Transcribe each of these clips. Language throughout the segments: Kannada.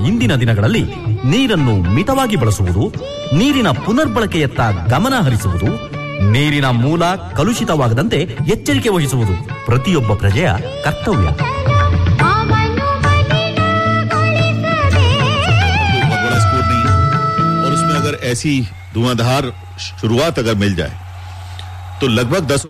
ಇಂದಿನ ದಿನಗಳಲ್ಲಿ ನೀರನ್ನು ಮಿತವಾಗಿ ಬಳಸುವುದು ನೀರಿನ ಪುನರ್ಬಳಕೆಯತ್ತ ಗಮನ ಹರಿಸುವುದು ನೀರಿನ ಮೂಲ ಕಲುಷಿತವಾಗದಂತೆ ಎಚ್ಚರಿಕೆ ವಹಿಸುವುದು ಪ್ರತಿಯೊಬ್ಬ ಪ್ರಜೆಯ ಕರ್ತವ್ಯ बहुत बड़ा स्कोर नहीं है और उसमें अगर ऐसी धुआंधार शुरुआत अगर मिल जाए तो लगभग दस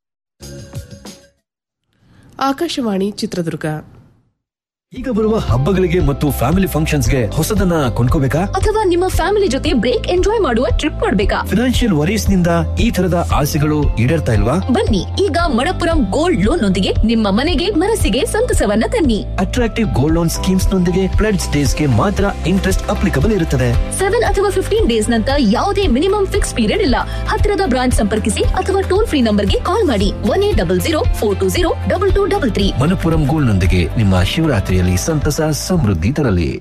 ಆಕಾಶವಾಣಿ ಚಿತ್ರದುರ್ಗ ಈಗ ಬರುವ ಹಬ್ಬಗಳಿಗೆ ಮತ್ತು ಫ್ಯಾಮಿಲಿ ಫಂಕ್ಷನ್ಸ್ಗೆ ಹೊಸದನ್ನ ಕೊಂಡ್ಕೋಬೇಕಾ ಅಥವಾ ನಿಮ್ಮ ಫ್ಯಾಮಿಲಿ ಜೊತೆ ಬ್ರೇಕ್ ಎಂಜಾಯ್ ಮಾಡುವ ಟ್ರಿಪ್ ಮಾಡ್ಬೇಕಾ ಫಿನಾನ್ಷಿಯಲ್ ವರೀಸ್ ನಿಂದ ಈ ತರದ ಆಸೆಗಳು ಈಡೇರ್ತಾ ಇಲ್ವಾ ಬನ್ನಿ ಈಗ ಮಣಪುರಂ ಗೋಲ್ಡ್ ಲೋನ್ ನೊಂದಿಗೆ ನಿಮ್ಮ ಮನೆಗೆ ಮನಸ್ಸಿಗೆ ಸಂತಸವನ್ನ ತನ್ನಿ ಅಟ್ರಾಕ್ಟಿವ್ ಗೋಲ್ಡ್ ಲೋನ್ ಸ್ಕೀಮ್ಸ್ ನೊಂದಿಗೆ ಪ್ಲೆಡ್ಸ್ ಡೇಸ್ ಗೆ ಮಾತ್ರ ಇಂಟ್ರೆಸ್ಟ್ ಅಪ್ಲಿಕಬಲ್ ಇರುತ್ತದೆ ಸೆವೆನ್ ಅಥವಾ ಫಿಫ್ಟೀನ್ ಡೇಸ್ ನಂತರ ಯಾವುದೇ ಮಿನಿಮಮ್ ಫಿಕ್ಸ್ ಪೀರಿಯಡ್ ಇಲ್ಲ ಹತ್ತಿರದ ಬ್ರಾಂಚ್ ಸಂಪರ್ಕಿಸಿ ಅಥವಾ ಟೋಲ್ ಫ್ರೀ ನಂಬರ್ಗೆ ಕಾಲ್ ಮಾಡಿ one eight double zero four two zero double two double three Manappuram gold ನೊಂದಿಗೆ ನಿಮ್ಮ ಶಿವರಾತ್ರಿಯಲ್ಲಿ ಸಂತಸ ಸಮೃದ್ಧಿ ತರಲಿ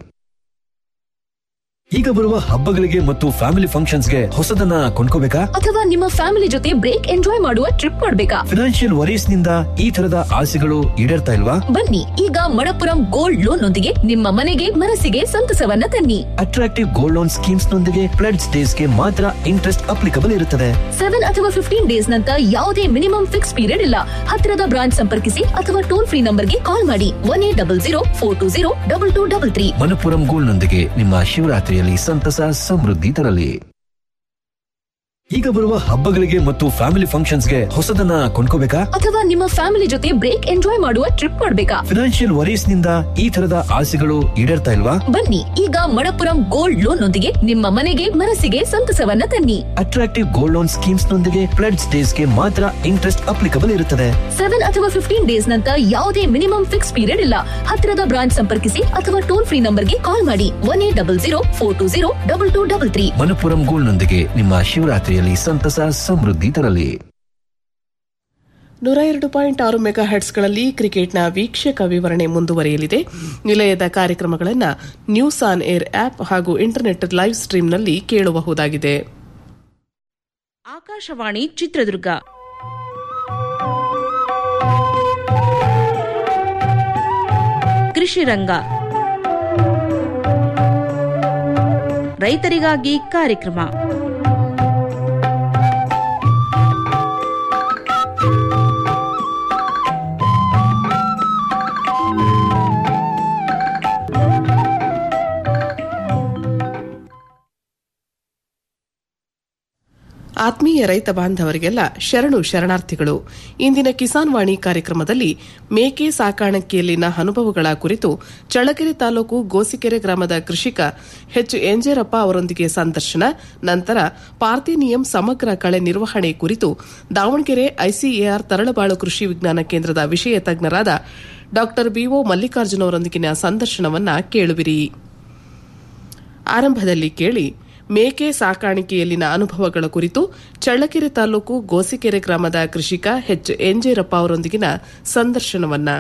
ಈಗ ಬರುವ ಹಬ್ಬಗಳಿಗೆ ಮತ್ತು ಫ್ಯಾಮಿಲಿ ಫಂಕ್ಷನ್ಸ್ಗೆ ಹೊಸದನ್ನ ಕೊಂಡ್ಕೋಬೇಕಾ ಅಥವಾ ನಿಮ್ಮ ಫ್ಯಾಮಿಲಿ ಜೊತೆ ಬ್ರೇಕ್ ಎಂಜಾಯ್ ಮಾಡುವ ಟ್ರಿಪ್ ಮಾಡ್ಬೇಕಾ ಫಿನಾನ್ಷಿಯಲ್ ವರೀಸ್ ನಿಂದ ಈ ತರದ ಆಸೆಗಳು ಈಡೇರ್ತಾ ಇಲ್ವಾ ಬನ್ನಿ ಈಗ ಮಣಪುರಂ ಗೋಲ್ಡ್ ಲೋನ್ ನೊಂದಿಗೆ ನಿಮ್ಮ ಮನೆಗೆ ಮನಸ್ಸಿಗೆ ಸಂತಸವನ್ನ ತನ್ನಿ ಅಟ್ರಾಕ್ಟಿವ್ ಗೋಲ್ಡ್ ಲೋನ್ ಸ್ಕೀಮ್ಸ್ ನೊಂದಿಗೆ ಪ್ಲೆಡ್ಸ್ ಡೇಸ್ ಗೆ ಮಾತ್ರ ಇಂಟ್ರೆಸ್ಟ್ ಅಪ್ಲಿಕಬಲ್ ಇರುತ್ತದೆ ಸೆವೆನ್ ಅಥವಾ ಫಿಫ್ಟೀನ್ ಡೇಸ್ ನಂತರ ಯಾವುದೇ ಮಿನಿಮಮ್ ಫಿಕ್ಸ್ ಪೀರಿಯಡ್ ಇಲ್ಲ ಹತ್ತಿರದ ಬ್ರಾಂಚ್ ಸಂಪರ್ಕಿಸಿ ಅಥವಾ ಟೋಲ್ ಫ್ರೀ ನಂಬರ್ಗೆ ಕಾಲ್ ಮಾಡಿ one eight double zero four two zero double two double three Manappuram gold ನೊಂದಿಗೆ ನಿಮ್ಮ ಶಿವರಾತ್ರಿಯಲ್ಲಿ ಸಂತಸ ಸಮೃದ್ಧಿ ತರಲಿ ಈಗ ಬರುವ ಹಬ್ಬಗಳಿಗೆ ಮತ್ತು ಫ್ಯಾಮಿಲಿ ಫಂಕ್ಷನ್ಸ್ಗೆ ಹೊಸದನ್ನ ಕೊಂಡ್ಕೋಬೇಕಾ ಅಥವಾ ನಿಮ್ಮ ಫ್ಯಾಮಿಲಿ ಜೊತೆ ಬ್ರೇಕ್ ಎಂಜಾಯ್ ಮಾಡುವ ಟ್ರಿಪ್ ಮಾಡ್ಬೇಕಾ ಫಿನಾನ್ಷಿಯಲ್ ವರೀಸ್ ನಿಂದ ಈ ತರದ ಆಸೆಗಳು ಈಡೇರ್ತಾ ಇಲ್ವಾ ಬನ್ನಿ ಈಗ ಮಣಪುರಂ ಗೋಲ್ಡ್ ಲೋನ್ ನೊಂದಿಗೆ ನಿಮ್ಮ ಮನೆಗೆ ಮನಸ್ಸಿಗೆ ಸಂತಸವನ್ನ ತನ್ನಿ ಅಟ್ರಾಕ್ಟಿವ್ ಗೋಲ್ಡ್ ಲೋನ್ ಸ್ಕೀಮ್ಸ್ ನೊಂದಿಗೆ ಪ್ಲೆಡ್ಸ್ ಡೇಸ್ ಗೆ ಮಾತ್ರ ಇಂಟ್ರೆಸ್ಟ್ ಅಪ್ಲಿಕಬಲ್ ಇರುತ್ತದೆ ಸೆವೆನ್ ಅಥವಾ ಫಿಫ್ಟೀನ್ ಡೇಸ್ ನಂತರ ಯಾವುದೇ ಮಿನಿಮಮ್ ಫಿಕ್ಸ್ ಪೀರಿಯಡ್ ಇಲ್ಲ ಹತ್ತಿರದ ಬ್ರಾಂಚ್ ಸಂಪರ್ಕಿಸಿ ಅಥವಾ ಟೋಲ್ ಫ್ರೀ ನಂಬರ್ಗೆ ಕಾಲ್ ಮಾಡಿ one eight double zero four two zero double two double three Manappuram gold ನೊಂದಿಗೆ ನಿಮ್ಮ ಶಿವರಾತ್ರಿಯಲ್ಲಿ ಸಂತಸ ಸಮೃದ್ಧಿ ತರಲಿ ನೂರ ಎರಡು ಪಾಯಿಂಟ್ ಆರು ಮೆಗಾ ಹರ್ಟ್ಸ್ಗಳಲ್ಲಿ ಕ್ರಿಕೆಟ್ನ ವೀಕ್ಷಕ ವಿವರಣೆ ಮುಂದುವರಿಯಲಿದೆ ನಿಲಯದ ಕಾರ್ಯಕ್ರಮಗಳನ್ನು ನ್ಯೂಸ್ ಆನ್ ಏರ್ ಆಪ್ ಹಾಗೂ ಇಂಟರ್ನೆಟ್ ಲೈವ್ ಸ್ಟ್ರೀಮ್ನಲ್ಲಿ ಕೇಳಬಹುದಾಗಿದೆ ಆಕಾಶವಾಣಿ ಚಿತ್ರದುರ್ಗ ಕೃಷಿ ರಂಗ ರೈತರಿಗಾಗಿ ಕಾರ್ಯಕ್ರಮ ಆತ್ಮೀಯ ರೈತ ಬಾಂಧವರಿಗೆಲ್ಲ ಶರಣು ಶರಣಾರ್ಥಿಗಳು ಇಂದಿನ ಕಿಸಾನ್ ವಾಣಿ ಕಾರ್ಯಕ್ರಮದಲ್ಲಿ ಮೇಕೆ ಸಾಕಾಣಿಕೆಯಲ್ಲಿನ ಅನುಭವಗಳ ಕುರಿತು ಚಳ್ಳಕೆರೆ ತಾಲೂಕು ಗೋಸಿಕೆರೆ ಗ್ರಾಮದ ಕೃಷಿಕ ಎಚ್ ಎಂಜೇರಪ್ಪ ಅವರೊಂದಿಗೆ ಸಂದರ್ಶನ ನಂತರ ಪಾರ್ಥೇನಿಯಂ ಸಮಗ್ರ ಕಳೆ ನಿರ್ವಹಣೆ ಕುರಿತು ದಾವಣಗೆರೆ ಐಸಿಎಆರ್ ತರಳಬಾಳು ಕೃಷಿ ವಿಜ್ಞಾನ ಕೇಂದ್ರದ ವಿಷಯ ತಜ್ಞರಾದ ಡಾ ಬಿಒ ಮಲ್ಲಿಕಾರ್ಜುನ ಅವರೊಂದಿಗಿನ ಸಂದರ್ಶನವನ್ನ ಕೇಳುವಿರಿ ಆರಂಭದಲ್ಲಿ ಕೇಳಿ ಮೇಕೆ ಸಾಕಾಣಿಕೆಯಲ್ಲಿನ ಅನುಭವಗಳ ಕುರಿತು ಚಳ್ಳಕೆರೆ ತಾಲೂಕು ಗೋಸಿಕೆರೆ ಗ್ರಾಮದ ಕೃಷಿಕ ಎಚ್ ಎಂಜೇರಪ್ಪ ಅವರೊಂದಿಗಿನ ಸಂದರ್ಶನವನ್ನ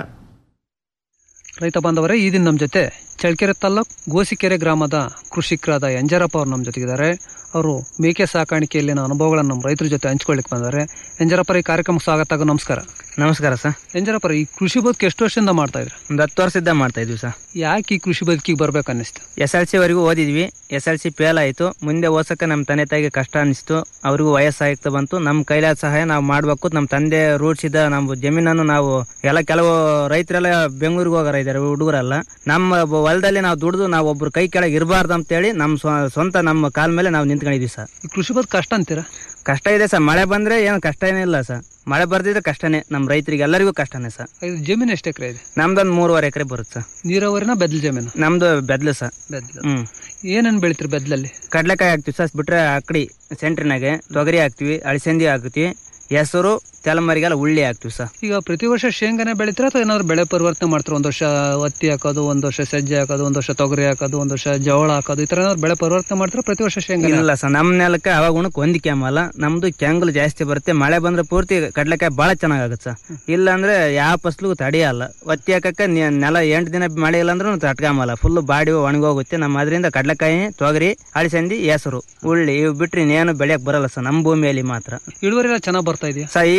ರೈತ ಬಾಂಧವರೇ ಈ ದಿನ ನಮ್ಮ ಜೊತೆ ಚಳ್ಳಕೆರೆ ತಾಲ್ಲೂಕು ಗೋಸಿಕೆರೆ ಗ್ರಾಮದ ಕೃಷಿಕರಾದ ಎಂಜರಪ್ಪ ಅವರು ನಮ್ಮ ಜೊತೆಗಿದ್ದಾರೆ ಅವರು ಮೇಕೆ ಸಾಕಾಣಿಕೆಯಲ್ಲಿನ ಅನುಭವಗಳನ್ನು ನಮ್ಮ ರೈತರ ಜೊತೆ ಹಂಚ್ಕೊಳ್ಳಿಕ್ಕೆ ಬಂದ್ದಾರೆ ಎಂಜರಪ್ಪರ ಈ ಕಾರ್ಯಕ್ರಮಕ್ಕೆ ಸ್ವಾಗತ ಹಾಗೂ ನಮಸ್ಕಾರ ನಮಸ್ಕಾರ ಸರ್ ಎಂಜರಪ್ಪರ ಈ ಕೃಷಿ ಬದುಕು ಎಷ್ಟು ವರ್ಷದಿಂದ ಮಾಡ್ತಾ ಇದ್ರಿ ಒಂದು ಹತ್ತು ವರ್ಷದಿಂದ ಮಾಡ್ತಾ ಇದ್ವಿ ಸರ್ ಯಾಕೆ ಈ ಕೃಷಿ ಬದುಕಿಗೆ ಬರ್ಬೇಕು ಅನ್ನಿಸ್ತು ಎಸ್ ಎಲ್ ಸಿ ವರೆಗೂ ಓದಿದ್ವಿ ಎಸ್ ಎಲ್ ಸಿ ಫೇಲ್ ಆಯಿತು ಮುಂದೆ ಓದಕ್ಕೆ ನಮ್ಮ ತಂದೆ ತಾಯಿಗೆ ಕಷ್ಟ ಅನಿಸ್ತು ಅವ್ರಿಗೂ ವಯಸ್ಸಾಗ್ತಾ ಬಂತು ನಮ್ಮ ಕೈಲಾದ ಸಹಾಯ ನಾವು ಮಾಡಬೇಕು ನಮ್ಮ ತಂದೆ ರೂಢಿಸಿದ ನಮ್ಮ ಜಮೀನನ್ನು ನಾವು ಎಲ್ಲ ಕೆಲವು ರೈತರೆಲ್ಲ ಬೆಂಗಳೂರಿಗೆ ಹೋಗೋರ ಇದ್ದಾರೆ ಹುಡುಗರೆಲ್ಲ ನಮ್ಮ ಬ- ಹೊಲದಲ್ಲಿ ನಾವು ದುಡಿದು ನಾವು ಒಬ್ರು ಕೈ ಕೆಳಗೆ ಇರಬಾರ್ದು ಅಂತೇಳಿ ನಮ್ಮ ಸ್ವ- ಸ್ವಂತ ನಮ್ಮ ಕಾಲ ಮೇಲೆ ನಾವು ನಿಂತ್ಕೊಂಡಿದ್ವಿ ಸರ್ ಈ ಕೃಷಿ ಬದುಕು ಕಷ್ಟ ಅಂತೀರಾ ಕಷ್ಟ ಇದೆ ಸರ್ ಮಳೆ ಬಂದ್ರೆ ಏನು ಕಷ್ಟ ಏನಿಲ್ಲ ಸರ್ ಮಳೆ ಬರ್ದಿದ್ರೆ ಕಷ್ಟನೇ ನಮ್ಮ ರೈತರಿಗೆ ಎಲ್ಲರಿಗೂ ಕಷ್ಟನೇ ಸರ್ ಇದು ಜಮೀನು ಎಷ್ಟು ಎಕರೆ ಇದೆ ನಮ್ದೊಂದು ಮೂರುವರೆ ಎಕರೆ ಬರುತ್ತೆ ಸರ್ ನೀರಾವರಿನ ಬೆದ್ಲ ಜಮೀನು ನಮ್ದು ಬೆದ್ಲು ಸರ್ ಬೆದ್ಲು ಹ್ಮ್ ಏನೇನು ಬೆಳಿತೀರಿ ಬೆದ್ಲಲ್ಲಿ ಕಡ್ಲೆಕಾಯಿ ಹಾಕ್ತಿವಿ ಸರ್ ಬಿಟ್ರೆ ಆಕಡಿ ಸೆಂಟ್ರಿನಾಗೆ ತೊಗರಿ ಹಾಕ್ತಿವಿ ಅಳಿಸಂದಿ ಹಾಕ್ತಿವಿ ಹೆಸರು ತೆಲಮರಿಗೆಲ್ಲ ಉಳ್ಳಿ ಹಾಕ್ತಿವಿ ಸರ್ ಈಗ ಪ್ರತಿ ವರ್ಷ ಶೇಂಗಾನೆ ಬೆಳಿತೀರಾ ಅಥವಾ ಏನಾದ್ರು ಬೆಳೆ ಪರಿವರ್ತನೆ ಮಾಡ್ತೀರಾ ಒಂದು ವರ್ಷ ಹತ್ತಿ ಹಾಕೋದು ಒಂದು ವರ್ಷ ಸಜ್ಜೆ ಹಾಕೋದು ಒಂದು ವರ್ಷ ತೊಗರಿ ಹಾಕೋದು ಒಂದು ವರ್ಷ ಜೋಳ ಹಾಕೋದು ಈ ತರ ಏನಾದ್ರು ಬೆಳೆ ಪರಿವರ್ತನೆ ಮಾಡ್ತೀರಾ ಪ್ರತಿ ವರ್ಷ ಶೇಂಗಾ ಇಲ್ಲ ಸರ್ ನಮ್ಮ ನೆಲಕ್ಕೆ ಅವಾಗ ಉಣಕ್ ಹೊಂದಿಕೆ ಆಮಲ್ಲ ನಮ್ದು ಕೆಂಗಲು ಜಾಸ್ತಿ ಬರುತ್ತೆ ಮಳೆ ಬಂದ್ರೆ ಪೂರ್ತಿ ಕಡ್ಲೆಕಾಯಿ ಭಾಳ ಚೆನ್ನಾಗುತ್ತೆ ಸರ್ ಇಲ್ಲ ಅಂದ್ರೆ ಯಾವ ಫಸ್ಲಿಗೂ ತಡೆಯಲ್ಲ ಒತ್ತಿ ಹಾಕಕ್ಕೆ ನೆ- ನೆಲ ಎಂಟು ದಿನ ಮಳೆ ಇಲ್ಲ ಅಂದ್ರೂ ತಟ್ಕಾಮಲ್ಲ ಫುಲ್ ಬಾಡಿ ಒಣಗೋಗುತ್ತೆ ನಮ್ಮ ಅದರಿಂದ ಕಡ್ಲೆಕಾಯಿ ತೊಗರಿ ಅಳಿಸಂದಿ ಹೆಸರು ಉಳ್ಳಿ ಇವು ಬಿಟ್ರೆ ಇನ್ನೇನು ಬೆಳೆಯಕ್ ಬರಲ್ಲ ಸರ್ ನಮ್ಮ ಭೂಮಿಯಲ್ಲಿ ಮಾತ್ರ ಇಳುವರಿ ಎಲ್ಲ ಚೆನ್ನಾಗಿ ಬರ್ತಾ ಇದೆಯಾ ಸರ್ ಈ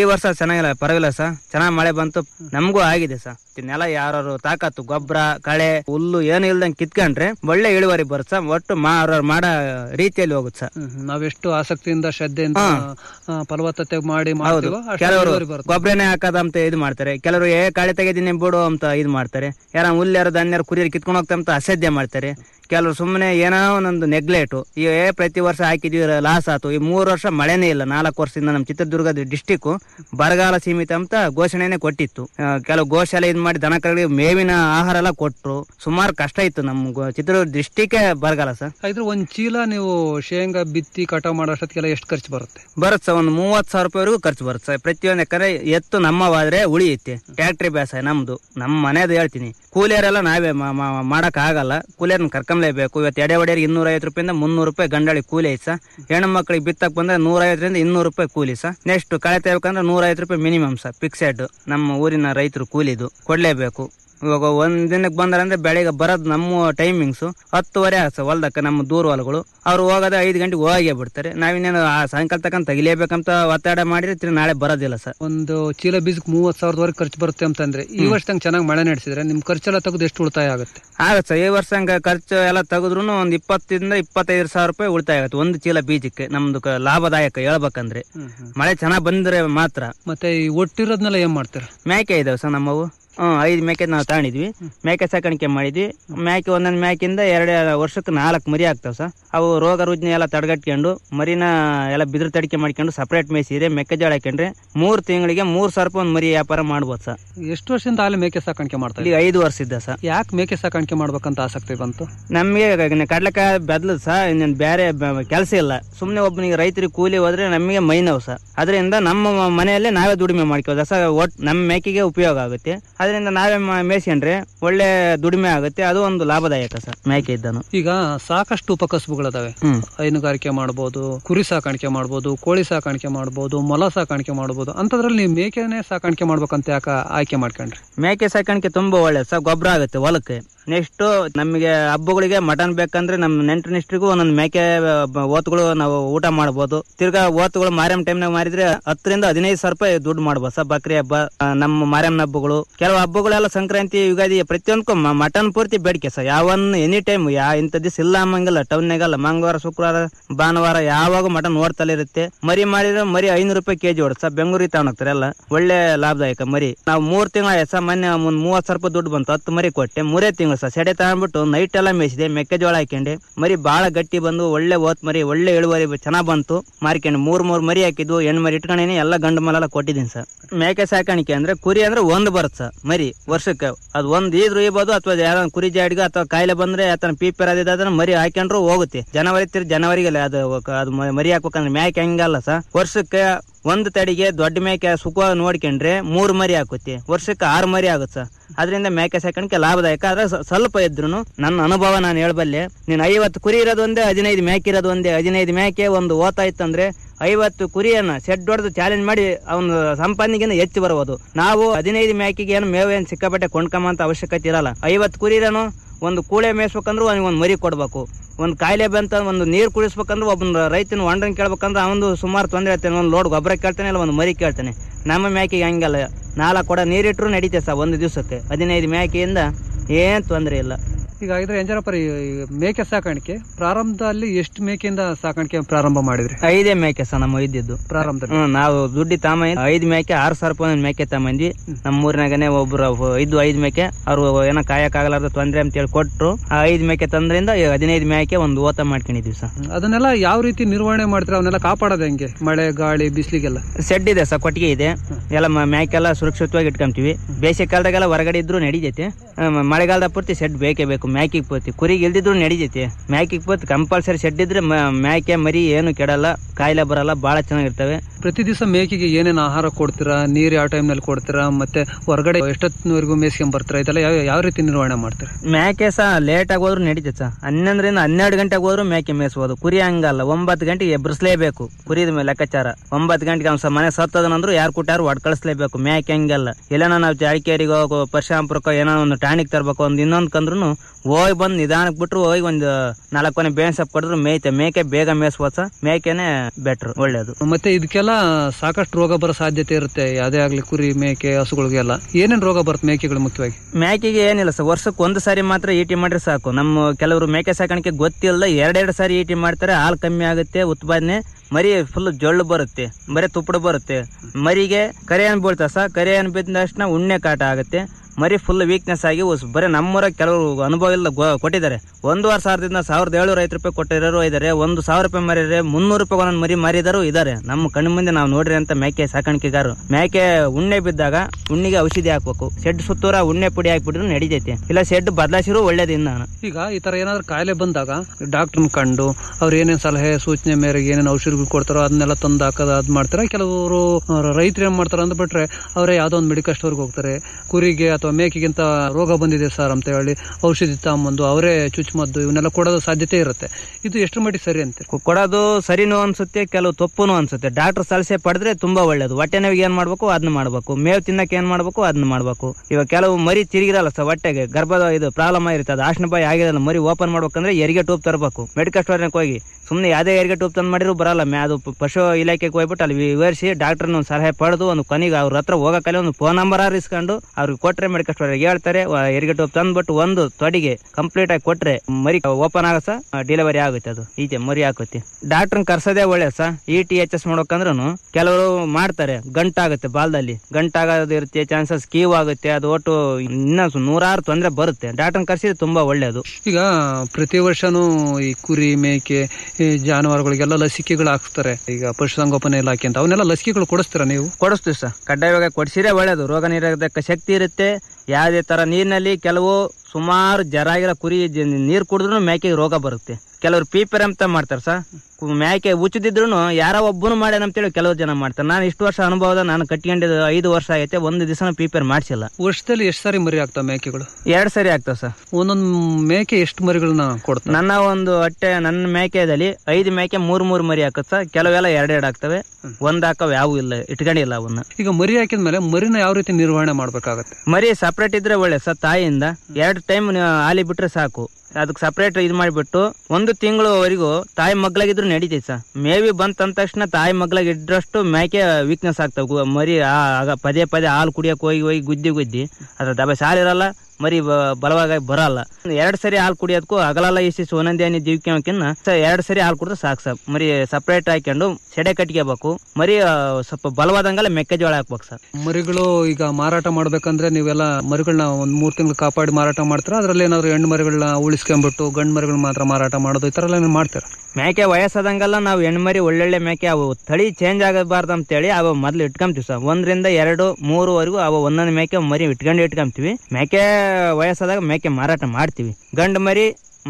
ವರ್ಷ ಚೆನ್ನಾಗಿಲ್ಲ ಪರವಾಗಿಲ್ಲ ಸರ್ ಚೆನ್ನಾಗಿ ಮಳೆ ಬಂತು ನಮಗೂ ಆಗಿದೆ ಸರ್ ನೆಲ ಯಾರು ತಾಕತ್ತು ಗೊಬ್ಬರ ಕಳೆ ಹುಲ್ಲು ಏನು ಇಲ್ದಂಗೆ ಕಿತ್ಕೊಂಡ್ರೆ ಒಳ್ಳೆ ಇಳುವರಿ ಬರುತ್ತೆ ಸರ್ ಒಟ್ಟು ಮಾರೋರ್ ಮಾಡೋ ರೀತಿಯಲ್ಲಿ ಹೋಗುತ್ತೆ ಸರ್ ಹ್ಮ್, ಹ್ಮ್. ನಾವೆಷ್ಟು ಆಸಕ್ತಿಯಿಂದ ಶ್ರದ್ಧೆಯಿಂದ ಆ, ಫಲವತ್ತತೆ ಮಾಡಿ ಹೌದು ಮಾಡ್ತೀವೋ ಅಷ್ಟು ಕೆಲವರು ಇಳುವರಿ ಬರುತ್ತೆ. ಗೊಬ್ಬರನೇ ಹಾಕದಂತ ಇದು ಮಾಡ್ತಾರೆ ಕೆಲವರು ಏ ಕಳೆ ತೆಗೆದಿನಿ ಬಿಡು ಅಂತ ಇದು ಮಾಡ್ತಾರೆ ಯಾರ ಹುಲ್ಲಾರು ಧಾನ್ಯರು ಕುರಿಯರು ಕಿತ್ಕೊಂಡು ಹೋಗ್ತಾ ಅಸಾಧ್ಯ ಮಾಡ್ತಾರೆ ಕೆಲವರು ಸುಮ್ಮನೆ ಏನೋ ಒಂದೊಂದು ನೆಗ್ಲೆಟು ಈ ಏ ಪ್ರತಿ ವರ್ಷ ಹಾಕಿದ್ವಿ ಲಾಸ್ ಆಯ್ತು ಈ ಮೂರು ವರ್ಷ ಮಳೆನೇ ಇಲ್ಲ ನಾಲ್ಕು ವರ್ಷದಿಂದ ನಮ್ಮ ಚಿತ್ರದುರ್ಗದ ಡಿಸ್ಟಿಕ್ ಬರಗಾಲ ಸೀಮಿತ ಅಂತ ಘೋಷಣೆನೆ ಕೊಟ್ಟಿತ್ತು ಆ, ಕೆಲವು ಗೋಶಾಲೆ ಇದು ಮಾಡಿ ದನಕರುಗಳಿಗೆ ಮೇವಿನ ಆಹಾರ ಎಲ್ಲ ಕೊಟ್ರು ಸುಮಾರು ಕಷ್ಟ ಇತ್ತು ನಮ್ಮ ಗೋ- ಚಿತ್ರದುರ್ಗ ಡಿಸ್ಟಿಕ್ ಬರಗಾಲ ಸರ್ ಹಾಗಿದ್ರೆ ಒಂದ್ ಚೀಲ ನೀವು ಶೇಂಗಾ ಬಿತ್ತಿ ಕಟಾವ್ ಮಾಡೋ ಅಷ್ಟೊತ್ತಿಗೆಲ್ಲ ಎಷ್ಟು ಖರ್ಚು ಬರುತ್ತೆ ಬರುತ್ತೆ ಸರ್ ಒಂದು ಮೂವತ್ತು ಸಾವಿರ ರೂಪಾಯಿವರೆಗೂ ಖರ್ಚು ಬರುತ್ತೆ ಸರ್ ಪ್ರತಿಯೊಂದು ಎಕರೆ ಎತ್ತು ನಮ್ಮವಾದ್ರೆ ಉಳಿಯುತ್ತೆ ಟ್ಯಾಕ್ಟ್ರಿ ಬೇಸಾಯ ನಮ್ದು ನಮ್ಮ ಮನೆಯದು ಹೇಳ್ತೀನಿ ಕೂಲಿಯರೆಲ್ಲ ನಾವೇ ಮಾಡಕ್ ಆಗಲ್ಲ ಕೂಲಿಯರ್ನ ಕರ್ಕೊಂಬ್ಲೇಬೇಕು ಇವತ್ತು ಎಡೆ ಒಡೆಯರಿಗೆ ಇನ್ನೂರ ಐವತ್ತು ರೂಪಾಯಿಂದ ಮುನ್ನೂರು ರೂಪಾಯಿ ಗಂಡಳಿ ಕೂಲಿ ಐತೆ ಸರ್ ಹೆಣ್ಣು ಮಕ್ಕಳಿಗೆ ಬಿತ್ತಕ್ ಬಂದ್ರೆ ನೂರ ಐವತ್ತರಿಂದ ಇನ್ನೂರು ರೂಪಾಯಿ ಕೂಲಿ ಸರ್ ನೆಕ್ಸ್ಟ್ ಕಳೆ ತೆಗಿಬೇಕಂದ್ರೆ ನೂರ ಐವತ್ತು ರೂಪಾಯಿ ಮಿನಿಮಮ್ ಸರ್ ಫಿಕ್ಸೆಡ್ ನಮ್ಮ ಊರಿನ ರೈತರು ಕೂಲಿದು ಕೊಡ್ಲೇಬೇಕು ಇವಾಗ ಒಂದ್ ದಿನಕ್ಕೆ ಬಂದ್ರಂದ್ರೆ ಬೆಳಿಗ್ಗೆ ಬರೋದು ನಮ್ಮ ಟೈಮಿಂಗ್ಸ್ ಹತ್ತುವರೆ ಆಗುತ್ತೆ ಹೊಲ್ದಕ್ಕೆ ನಮ್ಮ ದೂರ ಹೊಲಗಳು ಅವ್ರು ಹೋಗೋದೇ ಐದು ಗಂಟೆಗೆ ಹೋಗೇ ಬಿಡ್ತಾರೆ ನಾವಿನ್ನೇನು ಆ ಸಾಯಂಕಾಲ ತನಕ ತೆಗಿಲೇಬೇಕಂತ ಒತ್ತಡ ಮಾಡಿದ್ರೆ ತಿರ್ಗಿ ನಾಳೆ ಬರೋದಿಲ್ಲ ಸರ್ ಒಂದು ಚೀಲ ಬೀಜಕ್ಕೆ ಮೂವತ್ ಸಾವಿರದವರೆಗೆ ಖರ್ಚು ಬರುತ್ತೆ ಅಂತಂದ್ರೆ ಈ ವರ್ಷದಂಗೆ ಚೆನ್ನಾಗಿ ಮಳೆ ನಡೆಸಿದ್ರೆ ನಿಮ್ ಖರ್ಚೆಲ್ಲ ತೆಗೆದು ಎಷ್ಟು ಉಳಿತಾಯ ಆಗುತ್ತೆ ಆಗತ್ತೆ ಸರ್ ಈ ವರ್ಷ ಹಂಗ ಖರ್ಚು ಎಲ್ಲ ತೆಗೆದ್ರು ಒಂದು ಇಪ್ಪತ್ತರಿಂದ ಇಪ್ಪತ್ತೈದು ಸಾವಿರ ರೂಪಾಯಿ ಉಳಿತಾಯ ಆಗುತ್ತೆ ಒಂದು ಚೀಲ ಬೀಜಕ್ಕೆ ನಮ್ದು ಕ- ಲಾಭದಾಯಕ ಹೇಳ್ಬೇಕಂದ್ರೆ ಮಳೆ ಚೆನ್ನಾಗ್ ಬಂದ್ರೆ ಮಾತ್ರ ಮತ್ತೆ ಈ ಒಟ್ಟಿರೋದ್ನೆಲ್ಲ ಏನ್ ಮಾಡ್ತೀರಾ ಮೇಕೆ ಇದಾವೆ ಸರ್ ನಮ್ಮವು ಹ್ಮ್ ಐದು ಮೇಕೆ ನಾವು ತಗೊಂಡಿದ್ವಿ ಮೇಕೆ ಸಾಕಾಣಿಕೆ ಮಾಡಿದ್ವಿ ಮೇಕೆ ಒಂದೊಂದು ಮೇಕೆಯಿಂದ ಎರಡು ವರ್ಷಕ್ಕೆ ನಾಲ್ಕು ಮರಿ ಆಗ್ತಾವ ಸರ್ ಅವು ರೋಗ ರುಜಿನ ಎಲ್ಲ ತಡೆಗಟ್ಕೊಂಡು ಮರಿನ ಎಲ್ಲ ಬಿದಿರು ತಡಿಕೆ ಮಾಡ್ಕೊಂಡು ಸಪ್ರೇಟ್ ಮೇಯಿಸಿದ್ರೆ ಮೆಕ್ಕೆಜೋಳ ಹಾಕೊಂಡ್ರೆ ಮೂರು ತಿಂಗಳಿಗೆ ಮೂರು ಸಾವಿರ ರೂಪಾಯಿ ಒಂದು ಮರಿ ವ್ಯಾಪಾರ ಮಾಡ್ಬೋದು ಸರ್ ಎಷ್ಟು ವರ್ಷದಿಂದ ಅಲ್ಲಿ ಮೇಕೆ ಸಾಕಾಣಿಕೆ ಮಾಡ್ತಾ ಇಲ್ಲಿ ಐದು ವರ್ಷ ಇದ್ದ ಸರ್ ಯಾಕೆ ಮೇಕೆ ಸಾಕಾಣಿಕೆ ಮಾಡ್ಬೇಕಂತ ಆಸಕ್ತಿ ಬಂತು ನಮಗೆ ಕಡ್ಲೆಕಾಯಿ ಬೆದ್ಲು ಸಹ ಇನ್ನೇನು ಬೇರೆ ಕೆಲಸ ಇಲ್ಲ ಸುಮ್ಮನೆ ಒಬ್ಬನಿಗೆ ರೈತರಿಗೆ ಕೂಲಿ ಹೋದ್ರೆ ನಮಗೆ ಮೈ ನೋವು ಸಹ ಅದರಿಂದ ನಮ್ಮ ಮ- ಮನೆಯಲ್ಲೇ ನಾವೇ ದುಡಿಮೆ ಮಾಡ್ಕೋದ ಸಹ ಒಟ್ ನಮ್ಮ ಮೇಕೆಗೆ ಉಪಯೋಗ ಆಗುತ್ತೆ ಅದರಿಂದ ನಾವೇ ಮ- ಮೇಯ್ಸ್ಕೊಂಡ್ರೆ ಒಳ್ಳೆ ದುಡಿಮೆ ಆಗುತ್ತೆ ಅದು ಒಂದು ಲಾಭದಾಯಕ ಸರ್ ಮೇಕೆ ಇದ್ದನು ಈಗ ಸಾಕಷ್ಟು ಉಪಕಸಬುಗಳಿದಾವೆ ಹ್ಮ್ ಹೈನುಗಾರಿಕೆ ಮಾಡ್ಬೋದು ಕುರಿ ಸಾಕಾಣಿಕೆ ಮಾಡ್ಬೋದು ಕೋಳಿ ಸಾಕಾಣಿಕೆ ಮಾಡ್ಬೋದು ಮೊಲ ಸಾಕಾಣಿಕೆ ಮಾಡ್ಬೋದು ಅಂತದ್ರಲ್ಲಿ ನೀವು ಮೇಕೆನೇ ಸಾಕಾಣಿಕೆ ಮಾಡ್ಬೇಕಂತ ಯಾಕೆ ಆಯ್ಕೆ ಮಾಡ್ಕೊಂಡ್ರಿ ಮೇಕೆ ಸಾಕಾಣಿಕೆ ತುಂಬಾ ಒಳ್ಳೆ ಸರ್ ಗೊಬ್ಬರ ಆಗುತ್ತೆ ಹೊಲಕ್ಕೆ ನೆಕ್ಸ್ಟ್ ನಮಗೆ ಹಬ್ಬಗಳಿಗೆ ಮಟನ್ ಬೇಕಂದ್ರೆ ನಮ್ಮ ನೆಂಟರು ನಿಷ್ಟ್ರಿಗೂ ಒಂದೊಂದು ಮೇಕೆ ಬ- ಓತ್ಗಳು ನಾವು ಊಟ ಮಾಡ್ಬೋದು ತಿರ್ಗಾ ಓತ್ಗಳು ಮಾರಿಯಮ್ಮ ಟೈಮ್ನಾಗ ಮಾರಿದ್ರೆ ಹತ್ತರಿಂದ ಹದಿನೈದು ಸಾವಿರ ರೂಪಾಯಿ ದುಡ್ಡು ಮಾಡ್ಬೋದು ಸರ್ ಬಕ್ರಿ ಹಬ್ಬ ಆ, ನಮ್ಮ ಮಾರಿಯಮ್ಮನ ಹಬ್ಬಗಳು ಕೆಲವು ಹಬ್ಬಗಳೆಲ್ಲ ಸಂಕ್ರಾಂತಿ ಯುಗಾದಿ ಪ್ರತಿಯೊಂದಕ್ಕೂ ಮ- ಮಟನ್ ಪೂರ್ತಿ ಬೇಡಿಕೆ ಸರ್ ಯಾವನ್ ಎನಿ ಟೈಮ್ ಯಾ ಇಂಥ ದಿವಸ ಇಲ್ಲ ಅನ್ನಂಗಿಲ್ಲ ಟೌನ್ನಾಗಲ್ಲ ಮಂಗಳವಾರ ಶುಕ್ರವಾರ ಭಾನುವಾರ ಯಾವಾಗ ಮಟನ್ ಓಡ್ತಲೇ ಇರುತ್ತೆ ಮರಿ ಮಾಡಿದ್ರೆ ಮರಿ ಐನೂರು ರೂಪಾಯಿ ಕೆಜಿ ಓಡುತ್ತೆ ಸರ್ ಬೆಂಗಳೂರಿಗೆ ತಗೊಂಡೋಗ್ತಾರೆ ಎಲ್ಲ ಒಳ್ಳೆ ಲಾಭದಾಯಕ ಮರಿ ನಾವು ಮೂರ್ ತಿಂಗಳ ಸರ್ ಮೊನ್ನೆ ಒಂದ್ ಮೂವತ್ ಸಾವಿರ ರೂಪಾಯಿ ದುಡ್ಡು ಬಂತು ಹತ್ತು ಮರಿ ಕೊಟ್ಟೆ ಮೂರೇ ತಿಂಗಳು ಸರ್ ಸೆಡೆ ತಗೊಂಡ್ಬಿಟ್ಟು ನೈಟ್ ಎಲ್ಲ ಮೇಯಿಸಿದೆ ಮೆಕ್ಕೆಜೋಳ ಹಾಕೊಂಡೆ ಮರಿ ಬಾಳ ಗಟ್ಟಿ ಬಂದು ಒಳ್ಳೆ ಓತ್ ಮರಿ ಒಳ್ಳೆ ಇಳುವರಿ ಚೆನ್ನಾಗ್ ಬಂತು ಮಾರ್ಕೊಂಡು ಮೂರ್ ಮೂರ್ ಮರಿ ಹಾಕಿದ್ವು ಹೆಣ್ಣು ಮರಿ ಇಟ್ಕೊಂಡೇನಿ ಎಲ್ಲ ಗಂಡು ಮಲೆಲ್ಲ ಕೊಟ್ಟಿದ್ದೀನಿ ಸರ್ ಮೇಕೆ ಸಾಕಾಣಿಕೆ ಅಂದ್ರೆ ಕುರಿ ಅಂದ್ರೆ ಒಂದ್ ಬರುತ್ತೆ ಸರ್ ಮರಿ ವರ್ಷಕ್ಕೆ ಅದು ಒಂದ್ ಈದ್ರು ಇಬೋದು ಅಥವಾ ಯಾರೋ ಕುರಿ ಜಾಡಿಗೆ ಅಥವಾ ಕಾಯಿಲೆ ಬಂದ್ರೆ ಅಥವಾ ಪೀಪರ್ ಅದಿದ್ರೆ ಮರಿ ಹಾಕೊಂಡ್ರು ಹೋಗುತ್ತೆ ಜನವರಿ ತಿರ್ ಜನವರಿಗೆ ಅದು ಅದು ಮ- ಮರಿ ಹಾಕ್ಬೇಕಂದ್ರೆ ಮೇಕೆ ಹಂಗಲ್ಲ ಸರ್ ವರ್ಷಕ್ಕೆ ಒಂದು ತಡಿಗೆ ದೊಡ್ಡ ಮೇಕೆ ಸುಖ ನೋಡ್ಕೊಂಡ್ರೆ ಮೂರು ಮರಿ ಹಾಕುತ್ತೆ ವರ್ಷಕ್ಕೆ ಆರು ಮರಿ ಆಗುತ್ತೆ ಸರ್ ಅದರಿಂದ ಮೇಕೆ ಸಾಕಾಣಿಕೆ ಲಾಭದಾಯಕ ಆದ್ರೆ ಸ- ಸ್ವಲ್ಪ ಇದ್ರು ನನ್ನ ಅನುಭವ ನಾನು ಹೇಳ್ಬಲ್ಲೆ ನೀನು ಐವತ್ತು ಕುರಿ ಇರೋದು ಒಂದೇ ಹದಿನೈದು ಮೇಕೆ ಇರೋದು ಒಂದೇ ಹದಿನೈದು ಮೇಕೆ ಒಂದು ಓತಾಯ್ತಂದ್ರೆ ಐವತ್ತು ಕುರಿಯನ್ನ ಸೆಡ್ ಹೊಡೆದು ಚಾಲೆಂಜ್ ಮಾಡಿ ಅವನು ಸಂಪಾದನೆಗಿಂತ ಹೆಚ್ಚು ಬರ್ಬೋದು ನಾವು ಹದಿನೈದು ಮೇಕೆಗೆ ಏನು ಮೇವು ಏನು ಸಿಕ್ಕಾಪಟ್ಟೆ ಕೊಂಡ್ಕೊಂಬಂತ ಅವಶ್ಯಕತೆ ಇರಲ್ಲ ಐವತ್ತು ಕುರಿ ಇರೋನು ಒಂದು ಕೂಳೆ ಮೇಯಿಸ್ಬೇಕಂದ್ರೆ ಅವ್ನಿಗೆ ಒಂದು ಮರಿ ಕೊಡ್ಬೇಕು ಒಂದು ಕಾಯಿಲೆ ಬಂತ ಒಂದು ನೀರು ಕುಡಿಸ್ಬೇಕಂದ್ರೆ ಒಬ್ಬನ ರೈತನ ಹೊಂಡನ್ ಕೇಳ್ಬೇಕಂದ್ರೆ ಅವನು ಸುಮಾರು ತೊಂದರೆ ಆಗ್ತಾನೆ ಒಂದು ಲೋಡ್ ಗೊಬ್ಬರ ಕೇಳ್ತಾನೆ ಇಲ್ಲ ಒಂದು ಮರಿ ಕೇಳ್ತಾನೆ ನಮ್ಮ ಮೇಕೆಗೆ ಹಂಗಲ್ಲ ನಾಲ್ಕು ಕೊಡ ನೀರಿಟ್ರು ನಡೀತೆ ಸರ್ ಒಂದು ದಿವಸಕ್ಕೆ ಹದಿನೈದು ಮೇಕೆಯಿಂದ ಏನ್ ತೊಂದರೆ ಇಲ್ಲ ಈಗ ಇದ್ರೆ ಎಂಜರಪ್ಪ ಈ ಮೇಕೆ ಸಾಕಾಣಿಕೆ ಪ್ರಾರಂಭದಲ್ಲಿ ಎಷ್ಟು ಮೇಕೆಯಿಂದ ಸಾಕಾಣಿಕೆ ಪ್ರಾರಂಭ ಮಾಡಿದ್ರಿ ಐದೇ ಮೇಕೆ ಸರ್ ನಮ್ಮ ಇದ್ದಿದ್ದು ಪ್ರಾರಂಭದಲ್ಲಿ ಹ್ಮ್ ನಾವು ದುಡ್ಡಿ ತಾಮ ಐದ್ ಮೇಕೆ ಆರ್ ಸಾವಿರ ರೂಪಾಯಿ ಒಂದ್ ಮೇಕೆ ತಗೊಂಬಂದ್ವಿ ನಮ್ಮ ಊರಿನಾಗನೆ ಒಬ್ರು ಇದ್ದು ಐದ್ ಮೇಕೆ ಅವ್ರು ಏನೋ ಕಾಯಕ್ಕಾಗಲಾರ್ದ ತೊಂದ್ರೆ ಅಂತ ಹೇಳಿ ಕೊಟ್ರು ಆ ಐದ್ ಮೇಕೆ ತಂದ್ರಿಂದ ಈ ಹದಿನೈದು ಮೇಕೆ ಒಂದು ಓತ ಮಾಡ್ಕೊಂಡಿದ್ವಿ ಸರ್ ಅದನ್ನೆಲ್ಲ ಯಾವ ರೀತಿ ನಿರ್ವಹಣೆ ಮಾಡ್ತೀರಾ ಅವನ್ನೆಲ್ಲ ಕಾಪಾಡೋದು ಹೆಂಗೆ ಮಳೆ ಗಾಳಿ ಬಿಸಿಲಿಗೆಲ್ಲ ಸೆಡ್ ಇದೆ ಸರ್ ಕೊಟ್ಟಿಗೆ ಇದೆ ಎಲ್ಲ ಮ- ಮೇಕೆಲ್ಲ ಸುರಕ್ಷಿತವಾಗಿ ಇಟ್ಕೊಂತೀವಿ ಬೇಸಿಗೆ ಕಾಲದಾಗೆಲ್ಲ ಹೊರಗಡೆ ಇದ್ರು ನಡೀತೈತೆ ಆ, ಮ- ಮಳೆಗಾಲದ ಪೂರ್ತಿ ಸೆಡ್ ಬೇಕೇ ಬೇಕು ಮ್ಯಾಕಿಗೆ ಪೂರ್ತಿ ಕುರಿಗೆ ಇಲ್ದಿದ್ರು ನಡೀತೈತೆ ಮ್ಯಾಕಿಗೆ ಪೂರ್ತಿ ಕಂಪಲ್ಸರಿ ಸೆಡ್ ಇದ್ರೆ ಮ- ಮೇಕೆ ಮರಿ ಏನು ಕೆಡಲ್ಲ ಕಾಯಿಲೆ ಬರಲ್ಲ ಬಹಳ ಚೆನ್ನಾಗಿರ್ತವೆ ಪ್ರತಿ ದಿವಸ ಮೇಕೆಗೆ ಏನೇನು ಆಹಾರ ಕೊಡ್ತೀರಾ ನೀರು ಯಾವ ಟೈಮ್ನಲ್ಲಿ ಕೊಡ್ತೀರಾ ಮತ್ತೆ ಹೊರಗಡೆ ಎಷ್ಟೊತ್ತಿನವರೆಗೂ ಮೇಯ್ಸ್ಕೊಂಡ್ ಬರ್ತೀರಾ ಇದೆಲ್ಲ ಯಾವ ಯಾವ ರೀತಿ ನಿರ್ವಹಣೆ ಮಾಡ್ತೀರಾ ಮೇಕೆ ಸಹ ಲೇಟ್ ಆಗಿ ಹೋದ್ರು ನಡೀತೈತೆ ಸರ್ ಹನ್ನೊಂದರಿಂದ ಹನ್ನೆರಡು ಗಂಟೆಗೆ ಹೋದ್ರು ಮೇಕೆ ಮೇಯಿಸ್ಬೋದು ಕುರಿ ಹಂಗಲ್ಲ ಒಂಬತ್ತು ಗಂಟೆಗೆ ಎಬ್ಬರಿಸಲೇಬೇಕು ಕುರಿದ ಮೇಲೆ ಲೆಕ್ಕಾಚಾರ ಒಂಬತ್ತು ಗಂಟೆಗೆ ಅವ್ನು ಸ ಮನೆ ಸತ್ತದನಂದ್ರು ಯಾರು ಕೊಟ್ಟಾರು ಒಡ್ ಕಳಿಸ್ಲೇಬೇಕು ಮೇಕೆ ಹಂಗಲ್ಲ ಎಲ್ಲ ನಾವು ಜಾಳಿಕೇರಿಗೆ ಹೋಗೋ ಪರಶಾಂಪುರಕ್ಕೋ ಏನೋ ಒಂದು ಟಾಣಿಕ್ ತರ್ಬೇಕು ಒಂದು ಇನ್ನೊಂದು ಕಂದ್ರು ಹೋಗಿ ಬಂದು ನಿಧಾನಕ್ಕೆ ಬಿಟ್ರು ಹೋಗಿ ಒಂದು ನಾಲ್ಕು ಕೊನೆ ಬೇವಿನ ಸೊಪ್ಪು ಕೊಡಿದ್ರು ಮೇಯ್ತೆ ಮೇಕೆ ಬೇಗ ಮೇಯಿಸ್ಬೋದು ಸರ್ ಮೇಕೆನೆ ಬೆಟ್ರು ಒಳ್ಳೇದು ಮತ್ತೆ ಇದಕ್ಕೆಲ್ಲ ಸಾಕಷ್ಟು ರೋಗ ಬರೋ ಸಾಧ್ಯತೆ ಇರುತ್ತೆ ಯಾವ್ದೇ ಆಗ್ಲಿ ಕುರಿ ಮೇಕೆ ಹಸುಗಳಿಗೆಲ್ಲ ಏನೇನ್ ರೋಗ ಬರುತ್ತೆ ಮೇಕೆಗಳು ಮುಖ್ಯವಾಗಿ ಮೇಕೆಗೆ ಏನಿಲ್ಲ ಸರ್ ವರ್ಷಕ್ಕೆ ಒಂದು ಸಾರಿ ಮಾತ್ರ ಈಟಿ ಮಾಡ್ರೆ ಸಾಕು ನಮ್ಮ ಕೆಲವರು ಮೇಕೆ ಸಾಕಾಣಿಕೆ ಗೊತ್ತಿಲ್ಲ ಎರಡೆರಡು ಸಾರಿ ಈಟಿ ಮಾಡ್ತಾರೆ ಹಾಲು ಕಮ್ಮಿ ಆಗುತ್ತೆ ಉತ್ಪಾದನೆ ಮರಿ ಫುಲ್ ಜೊಳ್ಳು ಬರುತ್ತೆ ಬರೀ ತುಪ್ಪಡು ಬರುತ್ತೆ ಮರಿಗೆ ಕರೆ ಏನು ಬೀಳ್ತಾ ಸರ್ ಕರೆ ಏನು ಬಿದ್ದ ತಕ್ಷಣ ಉಣ್ಣೆ ಕಾಟ ಆಗುತ್ತೆ ಮರಿ ಫುಲ್ ವೀಕ್ನೆಸ್ ಆಗಿ ಉಸ್- ಬರೀ ನಮ್ಮೂರ ಕೆಲವರು ಅನುಭವ ಇಲ್ಲ ಗೊ- ಕೊಟ್ಟಿದ್ದಾರೆ ಒಂದೂವರೆ ಸಾವಿರದಿಂದ ಸಾವಿರದ ಏಳ್ನೂರ ಐದು ರೂಪಾಯಿ ಕೊಟ್ಟಿರೋರು ಇದ್ದಾರೆ ಒಂದು ಸಾವಿರ ರೂಪಾಯಿ ಮರಿದ್ರೆ ಮುನ್ನೂರು ರೂಪಾಯಿ ಒಂದೊಂದು ಮರಿ ಮಾರಿದರು ಇದ್ದಾರೆ ನಮ್ಮ ಕಣ್ಣು ಮುಂದೆ ನಾವು ನೋಡ್ರಿ ಅಂತ ಮೇಕೆ ಸಾಕಾಣಿಕೆಗಾರರು ಮೇಕೆ ಉಣ್ಣೆ ಬಿದ್ದಾಗ ಉಣ್ಣಿಗೆ ಔಷಧಿ ಹಾಕ್ಬೇಕು ಶೆಡ್ ಸುತ್ತೂರ ಉಣ್ಣೆ ಪುಡಿ ಹಾಕ್ಬಿಟ್ರು ನಡೀತೈತಿ ಇಲ್ಲ ಶೆಡ್ ಬದಲಾಯಿಸಿರು ಒಳ್ಳೇದು ಇನ್ನು ಈಗ ಈ ತರ ಏನಾದ್ರು ಕಾಯಿಲೆ ಬಂದಾಗ ಡಾಕ್ಟರ್ನ ಕಂಡು ಅವ್ರು ಏನೇನ್ ಸಲಹೆ ಸೂಚನೆ ಮೇರೆಗೆ ಏನೇನು ಔಷಧಿಗಳು ಕೊಡ್ತಾರೋ ಅದನ್ನೆಲ್ಲ ತಂದು ಹಾಕೋದು ಅದ್ ಮಾಡ್ತಾರೆ ಕೆಲವರು ರೈತರು ಏನ್ ಮಾಡ್ತಾರೆ ಅಂದ್ಬಿಟ್ರೆ ಅವರೇ ಯಾವ್ದೋ ಒಂದು ಮೆಡಿಕಲ್ ಸ್ಟೋರ್ಗೆ ಹೋಗ್ತಾರೆ ಕುರಿಗೆ ಅಥವಾ ಮೇಕೆಗಿಂತ ರೋಗ ಬಂದಿದೆ ಸರ್ ಅಂತ ಹೇಳಿ ಔಷಧಿ ತಗೊಂಬಂದು ಅವರೇ ಚುಚ್ಚುಮದ್ದು ಇವನ್ನೆಲ್ಲ ಕೊಡೋದು ಸಾಧ್ಯತೆ ಇರುತ್ತೆ ಇದು ಎಷ್ಟು ಮಟ್ಟಿಗೆ ಸರಿ ಅಂತೀರಿ ಕೊ- ಕೊಡೋದು ಸರಿನೂ ಅನ್ಸುತ್ತೆ ಕೆಲವು ತಪ್ಪುನು ಅನ್ಸುತ್ತೆ ಡಾಕ್ಟರ್ ಸಲಹೆ ಪಡೆದ್ರೆ ತುಂಬಾ ಒಳ್ಳೇದು ಹೊಟ್ಟೆ ನೋವಿಗೆ ಏನ್ ಮಾಡ್ಬೇಕು ಅದನ್ನ ಮಾಡ್ಬೇಕು ಮೇವು ತಿನ್ನಕ್ಕೆ ಏನ್ ಮಾಡ್ಬೇಕು ಅದನ್ನ ಮಾಡ್ಬೇಕು ಇವಾಗ ಕೆಲವು ಮರಿ ತಿರುಗಿರಲ್ಲ ಸರ್ ಹೊಟ್ಟೆಗೆ ಗರ್ಭದ ಇದು ಪ್ರಾಬ್ಲಮ್ ಆಗಿರುತ್ತೆ ಅದು ಆಶ್ನ ಬಾಯಿ ಆಗಿರಲ್ಲ ಮರಿ ಓಪನ್ ಮಾಡ್ಬೇಕಂದ್ರೆ ಹೆರಿಗೆ ಟೂಬ್ ತರಬೇಕು ಮೆಡಿಕಲ್ ಸ್ಟೋರ್ನಾಗ ಹೋಗಿ ಸುಮ್ಮನೆ ಯಾವುದೇ ಹೆರಿಗೆ ಟೂಬ್ ತಂದು ಮಾಡಿದ್ರು ಬರಲ್ಲ ಮೇ ಅದು ಪ- ಪಶು ಇಲಾಖೆಗೆ ಹೋಗ್ಬಿಟ್ಟು ಅಲ್ಲಿ ವಿವರಿಸಿ ಡಾಕ್ಟರ್ನ ಒಂದು ಸಲಹೆ ಪಡೆದು ಒಂದು ಕೊನೆಗೆ ಅವ್ರ ಹತ್ರ ಹೋಗಕ್ಕಲ್ಲಿ ಒಂದು ಫೋನ್ ನಂಬರ್ ಇಸ್ಕೊಂಡು ಅವ್ರಿಗೆ ಕೊಟ್ರೆ ಮೆಡಿಕಲ್ ಸ್ಟೋರ್ಗೆ ಹೇಳ್ತಾರೆ ವ- ಹೆರಿಗೆ ಟೂಬ್ ತಂದ್ಬಿಟ್ಟು ಒಂದು ತೊಡಿಗೆ ಕಂಪ್ಲೀಟ್ ಆಗಿ ಕೊಟ್ರೆ ಮರಿ ಓಪನ್ ಆಗ ಸಹ ಡೆಲಿವರಿ ಆಗುತ್ತೆ ಅದು ಈಚೆ ಮರಿ ಹಾಕುತ್ತೆ ಡಾಕ್ಟರ್ನ ಕರ್ಸೋದೇ ಒಳ್ಳೆ ಸಹ ಇ ಟಿ ಎಚ್ ಎಸ್ ಮಾಡ್ಬೇಕಂದ್ರೂ ಕೆಲವರು ಮಾಡ್ತಾರೆ ಗಂಟಾಗುತ್ತೆ ಬಾಲ್ದಲ್ಲಿ ಗಂಟಾಗೋದು ಇರುತ್ತೆ ಚಾನ್ಸಸ್ ಕೀವ್ ಆಗುತ್ತೆ ಅದು ಒಟ್ಟು ಇನ್ನ ಸು- ನೂರಾರು ತೊಂದರೆ ಬರುತ್ತೆ ಡಾಕ್ಟರ್ನ ಕರ್ಸಿದ್ರೆ ತುಂಬಾ ಒಳ್ಳೇದು ಈಗ ಪ್ರತಿ ವರ್ಷನೂ ಈ ಕುರಿ ಮೇಕೆ ಈ ಜಾನುವಾರುಗಳಿಗೆಲ್ಲ ಲಸಿಕೆಗಳು ಹಾಕ್ಸ್ತಾರೆ ಈಗ ಪಶುಸಂಗೋಪನೆ ಇಲಾಖೆ ಅಂತ ಅವನ್ನೆಲ್ಲ ಲಸಿಕೆಗಳು ಕೊಡಿಸ್ತೀರಾ ನೀವು ಕೊಡಿಸ್ತೀವಿ ಸರ್ ಕಡ್ಡಾಯವಾಗಿ ಕೊಡಿಸಿರೇ ಒಳ್ಳೇದು ರೋಗ ನಿರೋಧಕ ಶಕ್ತಿ ಇರುತ್ತೆ ಯಾವುದೇ ತರ ನೀರಿನಲ್ಲಿ ಕೆಲವು ಸುಮಾರು ಜರ ಆಗಿರೋ ಕುರಿ ಜ- ನೀರು ಕುಡಿದ್ರು ಮೇಕೆಗೆ ರೋಗ ಬರುತ್ತೆ ಕೆಲವರು ಪೀಪರ್ ಅಂತ ಮಾಡ್ತಾರೆ ಸರ್ ಕು- ಮೇಕೆ ಉಚ್ಚದಿದ್ರು ಯಾರೋ ಒಬ್ಬನು ಮಾಡ್ಯಾನ ಅಂತೇಳಿ ಕೆಲವು ಜನ ಮಾಡ್ತಾರೆ ನಾನು ಇಷ್ಟು ವರ್ಷ ಅನುಭವದ ನಾನು ಕಟ್ಕೊಂಡಿದ್ದು ಐದು ವರ್ಷ ಆಗೈತೆ ಒಂದು ದಿವಸ ಪೀಪರ್ ಮಾಡಿಸಿಲ್ಲ ವರ್ಷದಲ್ಲಿ ಎಷ್ಟು ಸಾರಿ ಮರಿ ಆಗ್ತಾವ ಮೇಕೆಗಳು ಎರಡು ಸರಿ ಆಗ್ತಾವ ಸರ್ ಒಂದೊಂದು ಮೇಕೆ ಎಷ್ಟು ಮರಿಗಳನ್ನ ಕೊಡ್ತಾವೆ ನನ್ನ ಒಂದು ಹೊಟ್ಟೆ ನನ್ನ ಮೇಕೆದಲ್ಲಿ ಐದು ಮೇಕೆ ಮೂರ್ ಮೂರ್ ಮರಿ ಹಾಕುತ್ತ ಸರ್ ಕೆಲವೆಲ್ಲ ಎರಡೆರಡು ಆಗ್ತವೆ ಒಂದ್ ಹಾಕವ್ ಯಾವು ಇಲ್ಲ ಇಟ್ಕೊಂಡಿಲ್ಲ ಅವನ್ನ ಈಗ ಮರಿ ಹಾಕಿದ್ಮೇಲೆ ಮರಿನ ಯಾವ ರೀತಿ ನಿರ್ವಹಣೆ ಮಾಡ್ಬೇಕಾಗತ್ತೆ ಮರಿ ಸಪ್ರೇಟ್ ಇದ್ರೆ ಒಳ್ಳೆ ಸರ್ ತಾಯಿಯಿಂದ ಎರಡು ಟೈಮ್ ಹಾಲಿ ಬಿಟ್ರೆ ಸಾಕು ಅದಕ್ಕೆ ಸಪ್ರೇಟ್ ಇದು ಮಾಡಿಬಿಟ್ಟು ಒಂದು ತಿಂಗಳವರೆಗೂ ತಾಯಿ ಮಗ್ಲಾಗಿದ್ರು ನಡೀತೈತೆ ಸರ್ ಮೇವಿ ಬಂತ ಅಂದ ತಕ್ಷಣ ತಾಯಿ ಮಗ್ಲಾಗ ಇದ್ರಷ್ಟು ಮೇಕೆ ವೀಕ್ನೆಸ್ ಆಗ್ತಾವ ಗು- ಮರಿ ಆ- ಆಗ ಪದೇ ಪದೇ ಹಾಲು ಕುಡಿಯಕ್ಕೆ ಹೋಗಿ ಹೋಗಿ ಗುದ್ದಿ ಗುದ್ದಿ ಅದ್ರ ದಬೆ ಸಾಲಿರಲ್ಲ ಮರಿ ಬ- ಬಲವಾಗಿ ಬರಲ್ಲ ಎರಡ್ ಸರಿ ಹಾಲು ಕುಡಿಯೋದಕ್ಕೂ ಹಗಲಲ್ಲ ಇಸಿ ಒಂದೊಂದೇ ಹನಿ ಜೀವಿಕೆಕಿನ್ನ ಎರಡ್ ಸರಿ ಹಾಲು ಕುಡಿದ್ರೆ ಸಾಕು ಸರ್ ಮರಿ ಸಪ್ರೇಟ್ ಹಾಕೊಂಡು ಸೆಡೆ ಕಟ್ಕೋಬೇಕು ಮರಿ ಆ, ಸ್ವಲ್ಪ ಬಲವಾದಂಗಲ್ಲ ಮೆಕ್ಕೆಜೋಳ ಹಾಕ್ಬೇಕು ಸರ್ ಮರಿಗಳು ಈಗ ಮಾರಾಟ ಮಾಡ್ಬೇಕಂದ್ರೆ ನೀವೆಲ್ಲ ಮರಿಗಳನ್ನ ಒಂದ್ ಮೂರ್ ತಿಂಗಳು ಕಾಪಾಡಿ ಮಾರಾಟ ಮಾಡ್ತೀರಾ ಅದ್ರಲ್ಲಿ ಏನಾದ್ರು ಹೆಣ್ಣು ಮರಿಗಳನ್ನ ಉಳಿಸ್ಕೊಂಡ್ಬಿಟ್ಟು ಗಂಡು ಮರಿಗಳನ್ನ ಮಾತ್ರ ಮಾರಾಟ ಮಾಡೋದು ಈ ತರ ಎಲ್ಲ ಏನಾದ್ರು ಮಾಡ್ತೀರಾ ಮೇಕೆ ವಯಸ್ಸಾದಂಗೆಲ್ಲ ನಾವು ಹೆಣ್ಮರಿ ಒಳ್ಳೊಳ್ಳೆ ಮೇಕೆ ಅವು ತಳಿ ಚೇಂಜ್ ಆಗಬಾರ್ದು ಅಂತೇಳಿ ಅವು ಮೊದ್ಲು ಇಟ್ಕೊಂತೀವಿ ಸರ್ ಒಂದರಿಂದ ಎರಡು ಮೂರುವರೆಗೂ ಅವು ಒಂದೊಂದು ಮೇಕೆ ಮರಿ ಇಟ್ಕೊಂಡು ಇಟ್ಕೊಂತೀವಿ ಮೇಕೆ ವಯಸ್ಸಾದಾಗ ಮೇಕೆ ಮಾರಾಟ ಮಾಡ್ತೀವಿ ಗಂಡು ಮರಿ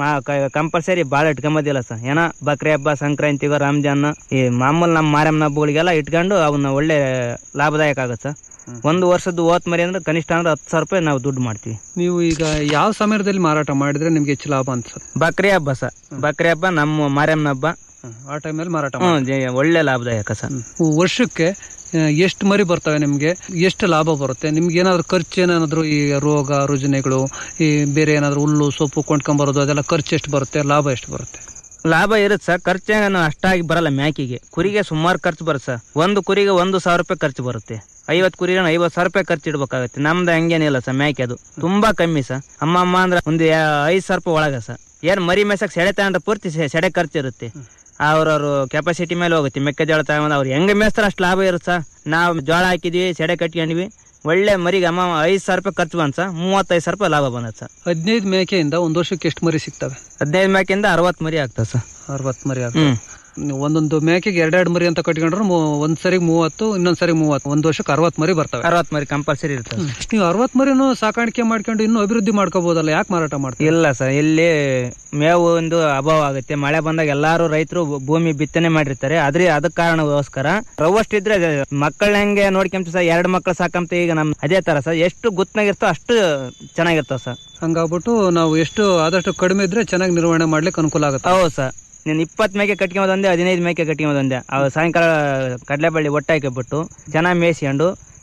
ಕಂಪಲ್ಸರಿ ಭಾಳ ಇಟ್ಕೊಂಬೋದಿಲ್ಲ ಸರ್ ಏನೋ ಬಕ್ರಿ ಹಬ್ಬ ಸಂಕ್ರಾಂತಿಗೋ ರಂಜಾನ್ ಈ ಮಾಮೂಲು ನಮ್ಮ ಮಾರಮ್ಮನ ಹಬ್ಬಗಳಿಗೆಲ್ಲ ಇಟ್ಕೊಂಡು ಅವನ್ನ ಒಳ್ಳೆ ಲಾಭದಾಯಕ ಆಗುತ್ತೆ ಸರ್ ಒಂದು ವರ್ಷದ ಓತ್ ಮರಿ ಅಂದ್ರೆ ಕನಿಷ್ಠ ಅಂದ್ರೆ ಹತ್ತು ಸಾವಿರ ರೂಪಾಯಿ ನಾವು ದುಡ್ಡು ಮಾಡ್ತೀವಿ ನೀವು ಈಗ ಯಾವ ಸಮಯದಲ್ಲಿ ಮಾರಾಟ ಮಾಡಿದ್ರೆ ನಿಮ್ಗೆ ಹೆಚ್ಚು ಲಾಭ ಅನ್ಸುತ್ತೆ ಬಕ್ರಿ ಹಬ್ಬ ಸರ್ ಬಕ್ರಿ ಹಬ್ಬ ನಮ್ಮ ಮಾರಮ್ಮನ ಹಬ್ಬ ಆ ಟೈಮಲ್ಲಿ ಮಾರಾಟ ಹ್ಞೂ ಜೆ- ಒಳ್ಳೆ ಲಾಭದಾಯಕ ಸರ್ ಮಾಡಿ ವರ್ಷಕ್ಕೆ ಎಷ್ಟು ಮರಿ ಬರ್ತವೆ ನಿಮ್ಗೆ ಎಷ್ಟು ಲಾಭ ಬರುತ್ತೆ ನಿಮ್ಗೆ ಏನಾದ್ರು ಖರ್ಚು ಏನಾದ್ರು ಈ ರೋಗ ರುಜಿನಗಳು ಈ ಬೇರೆ ಏನಾದ್ರು ಹುಲ್ಲು ಸೊಪ್ಪು ಕೊಂಡ್ಕೊಂಬರೋದು ಅದೆಲ್ಲ ಖರ್ಚು ಎಷ್ಟು ಬರುತ್ತೆ ಲಾಭ ಎಷ್ಟು ಬರುತ್ತೆ ಲಾಭ ಇರುತ್ತೆ ಸರ್ ಖರ್ಚೇನು ಅಷ್ಟಾಗಿ ಬರಲ್ಲ ಮ್ಯಾಕಿಗೆ ಕುರಿಗೆ ಸುಮಾರು ಖರ್ಚು ಬರುತ್ತೆ ಸರ್ ಒಂದು ಕುರಿಗೆ ಒಂದು ಸಾವಿರ ರೂಪಾಯಿ ಖರ್ಚು ಬರುತ್ತೆ ಐವತ್ತು ಕುರಿಗೆ ಐವತ್ತು ಸಾವಿರ ರೂಪಾಯಿ ಖರ್ಚು ಇಡ್ಬೇಕಾಗತ್ತೆ ನಮ್ದು ಹಂಗೇನಿಲ್ಲ ಸರ್ ಮ್ಯಾಕೆ ಅದು ತುಂಬಾ ಕಮ್ಮಿ ಸರ್ ಅಮ್ಮ ಅಮ್ಮ ಅಂದ್ರೆ ಒಂದು ಐದು ಸಾವಿರ ರೂಪಾಯಿ ಒಳಗೆ ಸರ್ ಏನ್ ಮರಿ ಮೇಸಕ್ ಸೆಡೆ ತಗೊಂಡ್ರೆ ಪೂರ್ತಿ ಸೆ- ಸೆಡೆ ಖರ್ಚು ಇರುತ್ತೆ ಅವ್ರವ್ರ ಕೆಪಾಸಿಟಿ ಮೇಲೆ ಹೋಗುತ್ತೆ ಮೆಕ್ಕೆಜೋಳ ತಗೊಂಡ್ ಅವ್ರು ಹೆಂಗೆ ಮೇಸ್ತಾರ ಅಷ್ಟು ಲಾಭ ಇರುತ್ತೆ ಸರ್ ನಾವು ಜೋಳ ಹಾಕಿದ್ವಿ ಸೆಡೆ ಕಟ್ಕೊಂಡ್ವಿ ಒಳ್ಳೆ ಮರಿಗೆ ಅಮ್ಮ ಐದು ಸಾವಿರ ರೂಪಾಯಿ ಖರ್ಚು ಬಂತ ಸರ್ ಮೂವತ್ತೈದು ಸಾವಿರ ರೂಪಾಯಿ ಲಾಭ ಬಂದದ ಸರ್ ಹದಿನೈದು ಮೇಕೆಯಿಂದ ಒಂದ್ ವರ್ಷಕ್ಕೆ ಎಷ್ಟು ಮರಿ ಸಿಗ್ತವೆ ಹದಿನೈದು ಮೇಕೆಯಿಂದ ಅರವತ್ತು ಮರಿ ಆಗ್ತದೆ ಸರ್ ಅರವತ್ತು ಮರಿ ಆಗ್ತವೆ ನೀವು ಒಂದೊಂದು ಮೇಕೆಗೆ ಎರಡೆರಡು ಮರಿ ಅಂತ ಕಟ್ಕೊಂಡ್ರೆ ಮೂ- ಒಂದ್ ಸರಿ ಮೂವತ್ತು ಇನ್ನೊಂದ್ ಸರಿ ಮೂವತ್ತು ಒಂದ್ ವರ್ಷಕ್ಕೆ ಅರವತ್ತು ಮರಿ ಬರ್ತವೆ ಅರವತ್ತು ಮರಿ ಕಂಪಲ್ಸರಿ ಇರ್ತದೆ ನೀವು ಅರವತ್ತು ಮರಿನೂ ಸಾಕಾಣಿಕೆ ಮಾಡ್ಕೊಂಡು ಇನ್ನೂ ಅಭಿವೃದ್ಧಿ ಮಾಡ್ಕೋಬಹುದಲ್ಲ ಯಾಕೆ ಮಾರಾಟ ಮಾಡ್ತೀವಿ ಇಲ್ಲ ಸರ್ ಇಲ್ಲಿ ಮೇವು ಒಂದು ಅಭಾವ ಆಗುತ್ತೆ ಮಳೆ ಬಂದಾಗ ಎಲ್ಲಾರು ರೈತರು ಭೂಮಿ ಬಿತ್ತನೆ ಮಾಡಿರ್ತಾರೆ ಆದ್ರೆ ಅದಕ್ಕೆ ಕಾರಣಗೋಸ್ಕರ ರವಷ್ಟು ಇದ್ರೆ ಮಕ್ಕಳ ಹೆಂಗೆ ನೋಡ್ಕೊಂತ ಸರ್ ಎರಡು ಮಕ್ಕಳು ಸಾಕಂತ ಈಗ ನಮ್ ಅದೇ ತರ ಸರ್ ಎಷ್ಟು ಗುತ್ನಾಗಿರ್ತೋ ಅಷ್ಟು ಚೆನ್ನಾಗಿರ್ತಾವ ಸರ್ ಹಂಗಾಗ್ಬಿಟ್ಟು ನಾವು ಎಷ್ಟು ಆದಷ್ಟು ಕಡಿಮೆ ಇದ್ರೆ ಚೆನ್ನಾಗಿ ನಿರ್ವಹಣೆ ಮಾಡ್ಲಿಕ್ಕೆ ಅನುಕೂಲ ಆಗುತ್ತೆ ಹೌದು ಸರ್ ನೀನು ಇಪ್ಪತ್ತು ಮೇಕೆ ಕಟ್ಕೊಂಬಂದೆ ಹದಿನೈದು ಮೇಕೆ ಕಟ್ಕೊಂಬಂದೆ ಅವು ಸಾಯಂಕಾಲ ಕಡಲೆಬಳ್ಳಿ ಒಟ್ಟಾಕಿಬಿಟ್ಟು ಚೆನ್ನಾಗಿ ಮೇಯಿಸ್ಕೊಂಡು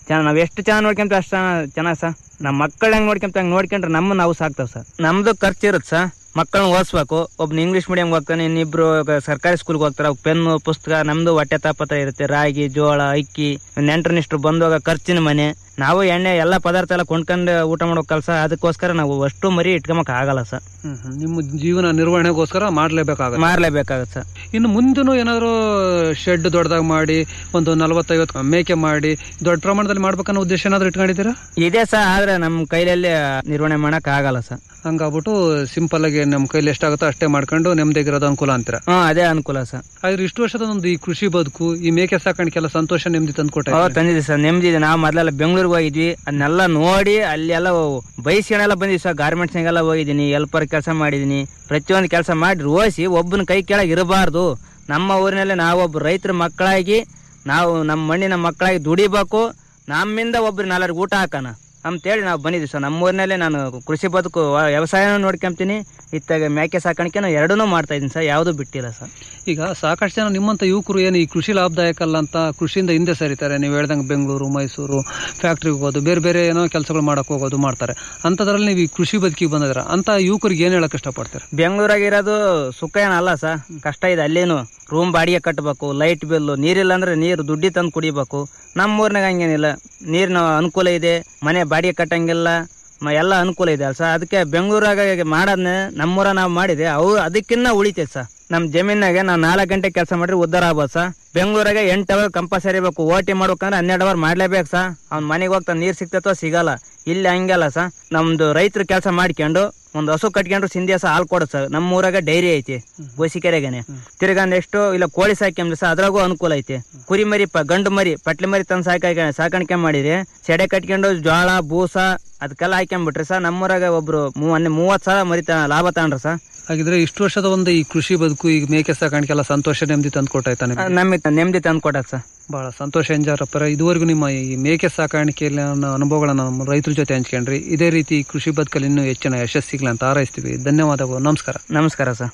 ಚೆನ್ನಾಗಿ ನಾವು ಎಷ್ಟು ಚೆನ್ನಾಗಿ ನೋಡ್ಕೊಂತ ಅಷ್ಟು ಚೆನ್ನಾಗಿ ಸರ್ ನಮ್ಮ ಮಕ್ಕಳು ಹೆಂಗ್ ನೋಡ್ಕೊಂತ ಹಂಗೆ ನೋಡ್ಕೊಂಡ್ರೆ ನಮ್ಮ ನಾವು ಸಾಕ್ತಾವ್ ಸರ್ ನಮ್ದು ಖರ್ಚು ಇರುತ್ತೆ ಸರ್ ಮಕ್ಕಳನ್ನ ಓದಿಸ್ಬೇಕು ಒಬ್ನ ಇಂಗ್ಲೀಷ್ ಮೀಡಿಯಂ ಹೋಗ್ತಾನೆ ಇನ್ನಿಬ್ರು ಸರ್ಕಾರಿ ಸ್ಕೂಲ್ಗೆ ಹೋಗ್ತಾರೆ ಅವ್ಕ್ ಪೆನ್ನು ಪುಸ್ತಕ ನಮ್ದು ಹೊಟ್ಟೆ ತಾಪತ್ರ ಇರುತ್ತೆ ರಾಗಿ ಜೋಳ ಅಕ್ಕಿ ನೆಂಟರನಿಷ್ಟ್ರು ಬಂದಾಗ ಖರ್ಚಿನ ಮನೆ ನಾವು ಎಣ್ಣೆ ಎಲ್ಲ ಪದಾರ್ಥ ಎಲ್ಲ ಕೊಂಡ್ಕೊಂಡು ಊಟ ಮಾಡೋ ಕೆಲಸ ಅದಕ್ಕೋಸ್ಕರ ನಾವು ಅಷ್ಟು ಮರಿ ಇಟ್ಕೊಂಬಕ್ ಆಗಲ್ಲ ಸರ್ ಹ್ಮ್, ಹ್ಮ್. ನಿಮ್ಮ ಜೀವನ ನಿರ್ವಹಣೆಗೋಸ್ಕರ ಮಾಡ್ಲೇಬೇಕಾಗುತ್ತೆ ಮಾರ್ಲೇಬೇಕಾಗತ್ತೆ ಸರ್ ಇನ್ನು ಮುಂದೂ ಏನಾದ್ರು ಶೆಡ್ ದೊಡ್ಡದಾಗಿ ಮಾಡಿ ಒಂದು ನಲವತ್ತೈವತ್ತು ಮೇಕೆ ಮಾಡಿ ದೊಡ್ಡ ಪ್ರಮಾಣದಲ್ಲಿ ಮಾಡ್ಬೇಕನ್ನೋ ಉದ್ದೇಶ ಏನಾದ್ರು ಇಟ್ಕೊಂಡಿದ್ದೀರಾ ಇದೆ ಸರ್ ಆದ್ರೆ ನಮ್ಮ ಕೈಲಲ್ಲಿ ನಿರ್ವಹಣೆ ಮಾಡಕ್ ಆಗಲ್ಲ ಸರ್ ಹಂಗಾಗ್ಬಿಟ್ಟು ಸಿಂಪಲ್ ಆಗಿ ನಮ್ಮ ಕೈಲಿ ಎಷ್ಟಾಗುತ್ತೋ ಅಷ್ಟೇ ಮಾಡ್ಕೊಂಡು ನೆಮ್ಮದಿಗಿರೋದು ಅನುಕೂಲ ಅಂತೀರ ಹ್ಮ್ ಅದೇ ಅನುಕೂಲ ಸರ್ ಆದ್ರೆ ಇಷ್ಟು ವರ್ಷದ ಒಂದು ಈ ಕೃಷಿ ಬದುಕು ಈ ಮೇಕೆ ಸಾಕಾಣಿಕೆಲ್ಲ ಸಂತೋಷ ನೆಮ್ಮದಿ ತಂದ್ಕೊಟ್ಟೆ ಹೌದು ತಂದಿದ್ವಿ ಸರ್ ನೆಮ್ಮದಿ ನಾವು ಮೊದಲೆಲ್ಲ ಬೆಂಗಳೂರಿಗೆ ಹೋಗಿದ್ವಿ ಅದನ್ನೆಲ್ಲ ನೋಡಿ ಅಲ್ಲಿ ಎಲ್ಲ ಬೈಸ್ಕೊಂಡೆಲ್ಲ ಬಂದಿದ್ವಿ ಸರ್ ಗಾರ್ಮೆಂಟ್ಸ್ನಾಗೆಲ್ಲ ಹೋಗಿದ್ದೀನಿ ಎಲ್ಪರ್ ಕೆಲಸ ಮಾಡಿದ್ದೀನಿ ಪ್ರತಿಯೊಂದು ಕೆಲಸ ಮಾಡಿ ರೋಸಿ ಒಬ್ಬನ ಕೈ ಕೆಳಗೆ ಇರಬಾರ್ದು ನಮ್ಮ ಊರಿನಲ್ಲಿ ನಾವೊಬ್ಬ ರೈತರ ಮಕ್ಕಳಾಗಿ ನಾವು ನಮ್ಮ ಮಣ್ಣಿನ ಮಕ್ಕಳಾಗಿ ದುಡಿಬೇಕು ನಮ್ಮಿಂದ ಒಬ್ರು ನಾಲ್ಕು ಊಟ ಹಾಕೋಣ ಅಂತೇಳಿ ನಾವು ಬಂದಿದ್ವಿ ಸರ್ ನಮ್ಮ ಊರಿನಲ್ಲೇ ನಾನು ಕೃಷಿ ಬದುಕು ವ- ವ್ಯವಸಾಯನೂ ನೋಡ್ಕೊಂತೀನಿ ಇತ್ತಾಗ ಮೇಕೆ ಸಾಕಾಣಿಕೆನೂ ಎರಡನ್ನೂ ಮಾಡ್ತಾ ಇದ್ದೀನಿ ಸರ್ ಯಾವುದೂ ಬಿಟ್ಟಿಲ್ಲ ಸರ್ ಈಗ ಸಾಕಷ್ಟು ಜನ ನಿಮ್ಮಂತ ಯುವಕರು ಏನು ಈ ಕೃಷಿ ಲಾಭದಾಯಕ ಅಲ್ಲ ಅಂತ ಕೃಷಿಯಿಂದ ಹಿಂದೆ ಸರಿತಾರೆ ನೀವು ಹೇಳ್ದಂಗೆ ಬೆಂಗಳೂರು ಮೈಸೂರು ಫ್ಯಾಕ್ಟ್ರಿಗೆ ಹೋಗೋದು ಬೇರೆ ಬೇರೆ ಏನೋ ಕೆಲಸಗಳು ಮಾಡಕ್ ಹೋಗೋದು ಮಾಡ್ತಾರೆ ಅಂಥದ್ರಲ್ಲಿ ನೀವು ಈ ಕೃಷಿ ಬದುಕಿಗೆ ಬಂದಿದ್ರ ಅಂತ ಯುವಕರಿಗೆ ಏನು ಹೇಳಕ್ ಇಷ್ಟಪಡ್ತಾರೆ ಬೆಂಗಳೂರಾಗಿರೋದು ಸುಖ ಏನಲ್ಲ ಸರ್ ಕಷ್ಟ ಇದೆ ಅಲ್ಲೇನು ರೂಮ್ ಬಾಡಿಗೆ ಕಟ್ಟಬೇಕು ಲೈಟ್ ಬಿಲ್ಲು ನೀರಿಲ್ಲ ಅಂದ್ರೆ ನೀರು ದುಡ್ಡಿ ತಂದು ಕುಡಿಬೇಕು ನಮ್ಮ ಊರ್ನಾಗ ಹಂಗೇನಿಲ್ಲ ನೀರಿನ ಅನುಕೂಲ ಇದೆ ಮನೆ ಬಾಡಿಗೆ ಕಟ್ಟಂಗಿಲ್ಲ ಮ- ಎಲ್ಲ ಅನುಕೂಲ ಇದೆ ಅಲ್ಲ ಸರ್ ಅದಕ್ಕೆ ಬೆಂಗಳೂರಾಗ ಮಾಡೋದನ್ನ ನಮ್ಮೂರ ನಾವು ಮಾಡಿದೆ ಅವು ಅದಕ್ಕಿನ್ನ ಉಳಿತೈತೆ ಸರ್ ನಮ್ಮ ಜಮೀನಾಗೆ ನಾವು ನಾಲ್ಕು ಗಂಟೆ ಕೆಲಸ ಮಾಡ್ರಿ ಉದ್ದಾರ ಆಗ್ಬೋದು ಸರ್ ಬೆಂಗಳೂರಾಗೆ ಎಂಟು ಅವರ್ ಕಂಪಲ್ಸರಿ ಬೇಕು ಓ ಟಿ ಮಾಡ್ಬೇಕಂದ್ರೆ ಹನ್ನೆರಡು ಅವರ್ ಮಾಡ್ಲೇಬೇಕು ಸರ್ ಅವ್ನ ಮನೆಗೆ ಹೋಗ್ತಾನೆ ನೀರು ಸಿಗ್ತೈತೋ ಸಿಗಲ್ಲ ಇಲ್ಲಿ ಹಂಗಲ್ಲ ಸರ್ ನಮ್ದು ರೈತರು ಕೆಲಸ ಮಾಡ್ಕೊಂಡು ಒಂದು ಹಸು ಕಟ್ಕೊಂಡ್ರು ಸಿಂಧಿಯಾಸ ಹಾಲು ಕೊಡುತ್ತೆ ಸರ್ ನಮ್ಮ ಊರಾಗ ಡೈರಿ ಐತಿ ಗೋಸಿಕೆರೆಗೆನೆ ತಿರ್ಗಾ ನೆಕ್ಸ್ಟ್ ಇಲ್ಲ ಕೋಳಿ ಸಾಕ್ಯಂಬ್ರಿ ಸರ್ ಅದ್ರಾಗೂ ಅನುಕೂಲ ಐತಿ ಕುರಿ ಮರಿ ಪ ಗಂಡು ಮರಿ ಪಟ್ಲಿ ಮರಿ ತಂದು ಸಾಕ ಸಾಕಾಣಿಕೆ ಮಾಡಿರಿ ಸೆಡೆ ಕಟ್ಕೊಂಡು ಜೋಳ ಬೂಸ ಅದಕ್ಕೆಲ್ಲ ಹಾಕ್ಕೊಂಬಿಟ್ರಿ ಸರ್ ನಮ್ಮೂರಾಗ ಒಬ್ರು ಮೊನ್ನೆ ಮೂವತ್ತು ಸಾವಿರ ಮರಿ ತ- ಲಾಭ ತಗೊಂಡ್ರಿ ಸರ್ ಹಾಗಿದ್ರೆ ಇಷ್ಟು ವರ್ಷದ ಒಂದು ಈ ಕೃಷಿ ಬದುಕು ಈಗ ಮೇಕೆ ಸಾಕಾಣಿಕೆ ಎಲ್ಲ ಸಂತೋಷ ನೆಮ್ಮದಿ ತಂದ್ಕೊಟ್ಟಾಯ್ತಾ ನಿಮ್ಗೆ ನಮಗೆ ನೆಮ್ಮದಿ ತಂದು ಕೊಟ್ಟದ ಸರ್ ಬಹಳ ಸಂತೋಷ ಎಂಜಾರಪ್ಪರ ಇದುವರೆಗೂ ನಿಮ್ಮ ಈ ಮೇಕೆ ಸಾಕಾಣಿಕೆಯಲ್ಲಿ ಅನ್ನೋ ಅನುಭವಗಳನ್ನ ನಮ್ಮ ರೈತರ ಜೊತೆ ಹಂಚ್ಕೊಂಡ್ರಿ ಇದೇ ರೀತಿ ಈ ಕೃಷಿ ಬದುಕಲ್ಲಿ ಇನ್ನೂ ಹೆಚ್ಚಿನ ಯಶಸ್ಸಿಗ್ಲಿ ಅಂತ ಹಾರೈಸ್ತೀವಿ ಧನ್ಯವಾದಗಳು ನಮಸ್ಕಾರ ನಮಸ್ಕಾರ ಸರ್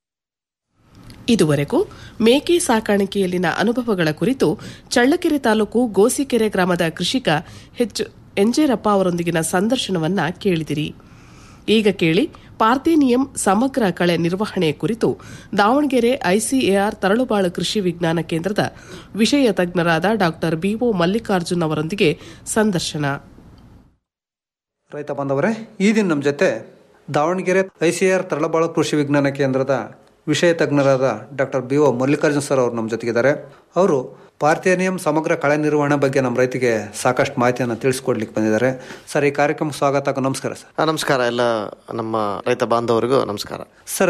ಇದುವರೆಗೂ ಮೇಕೆ ಸಾಕಾಣಿಕೆಯಲ್ಲಿನ ಅನುಭವಗಳ ಕುರಿತು ಚಳ್ಳಕೆರೆ ತಾಲೂಕು ಗೋಸಿಕೆರೆ ಗ್ರಾಮದ ಕೃಷಿಕ ಎಚ್ ಎಂಜೇರಪ್ಪ ಅವರೊಂದಿಗಿನ ಸಂದರ್ಶನವನ್ನ ಕೇಳಿದಿರಿ ಈಗ ಕೇಳಿ ಪಾರ್ಥೇನಿಯಂ ಸಮಗ್ರ ಕಳೆ ನಿರ್ವಹಣೆ ಕುರಿತು ದಾವಣಗೆರೆ ಐಸಿಎಆರ್ ತರಳುಬಾಳು ಕೃಷಿ ವಿಜ್ಞಾನ ಕೇಂದ್ರದ ವಿಷಯ ತಜ್ಞರಾದ ಡಾ ಬಿಒ ಮಲ್ಲಿಕಾರ್ಜುನ್ ಅವರೊಂದಿಗೆ ಸಂದರ್ಶನ ರೈತ ಬಾಂಧವರೇ ಈ ದಿನ ನಮ್ಮ ಜೊತೆ Davanagere I C R Taralabalu ಕೃಷಿ ವಿಜ್ಞಾನ ಕೇಂದ್ರದ ವಿಷಯ ತಜ್ಞರಾದ doctor B O Mallikarjun sir ಅವರು ನಮ್ಮ ಜೊತೆಗಿದ್ದಾರೆ ಅವರು ಪಾರ್ಥೇನಿಯಂ ಸಮಗ್ರ ಕಳೆ ನಿರ್ವಹಣೆ ಬಗ್ಗೆ ನಮ್ಮ ರೈತಿಗೆ ಸಾಕಷ್ಟು ಮಾಹಿತಿಯನ್ನು ತಿಳಿಸ್ಕೊಡ್ಲಿಕ್ಕೆ ಬಂದಿದ್ದಾರೆ ಸರ್ ಈ ಕಾರ್ಯಕ್ರಮಕ್ಕೆ ಸ್ವಾಗತ ಹಾಗೂ ನಮಸ್ಕಾರ ಸರ್ ಆ, ನಮಸ್ಕಾರ ಎಲ್ಲ ನಮ್ಮ ರೈತ ಬಾಂಧವರಿಗೂ ನಮಸ್ಕಾರ ಸರ್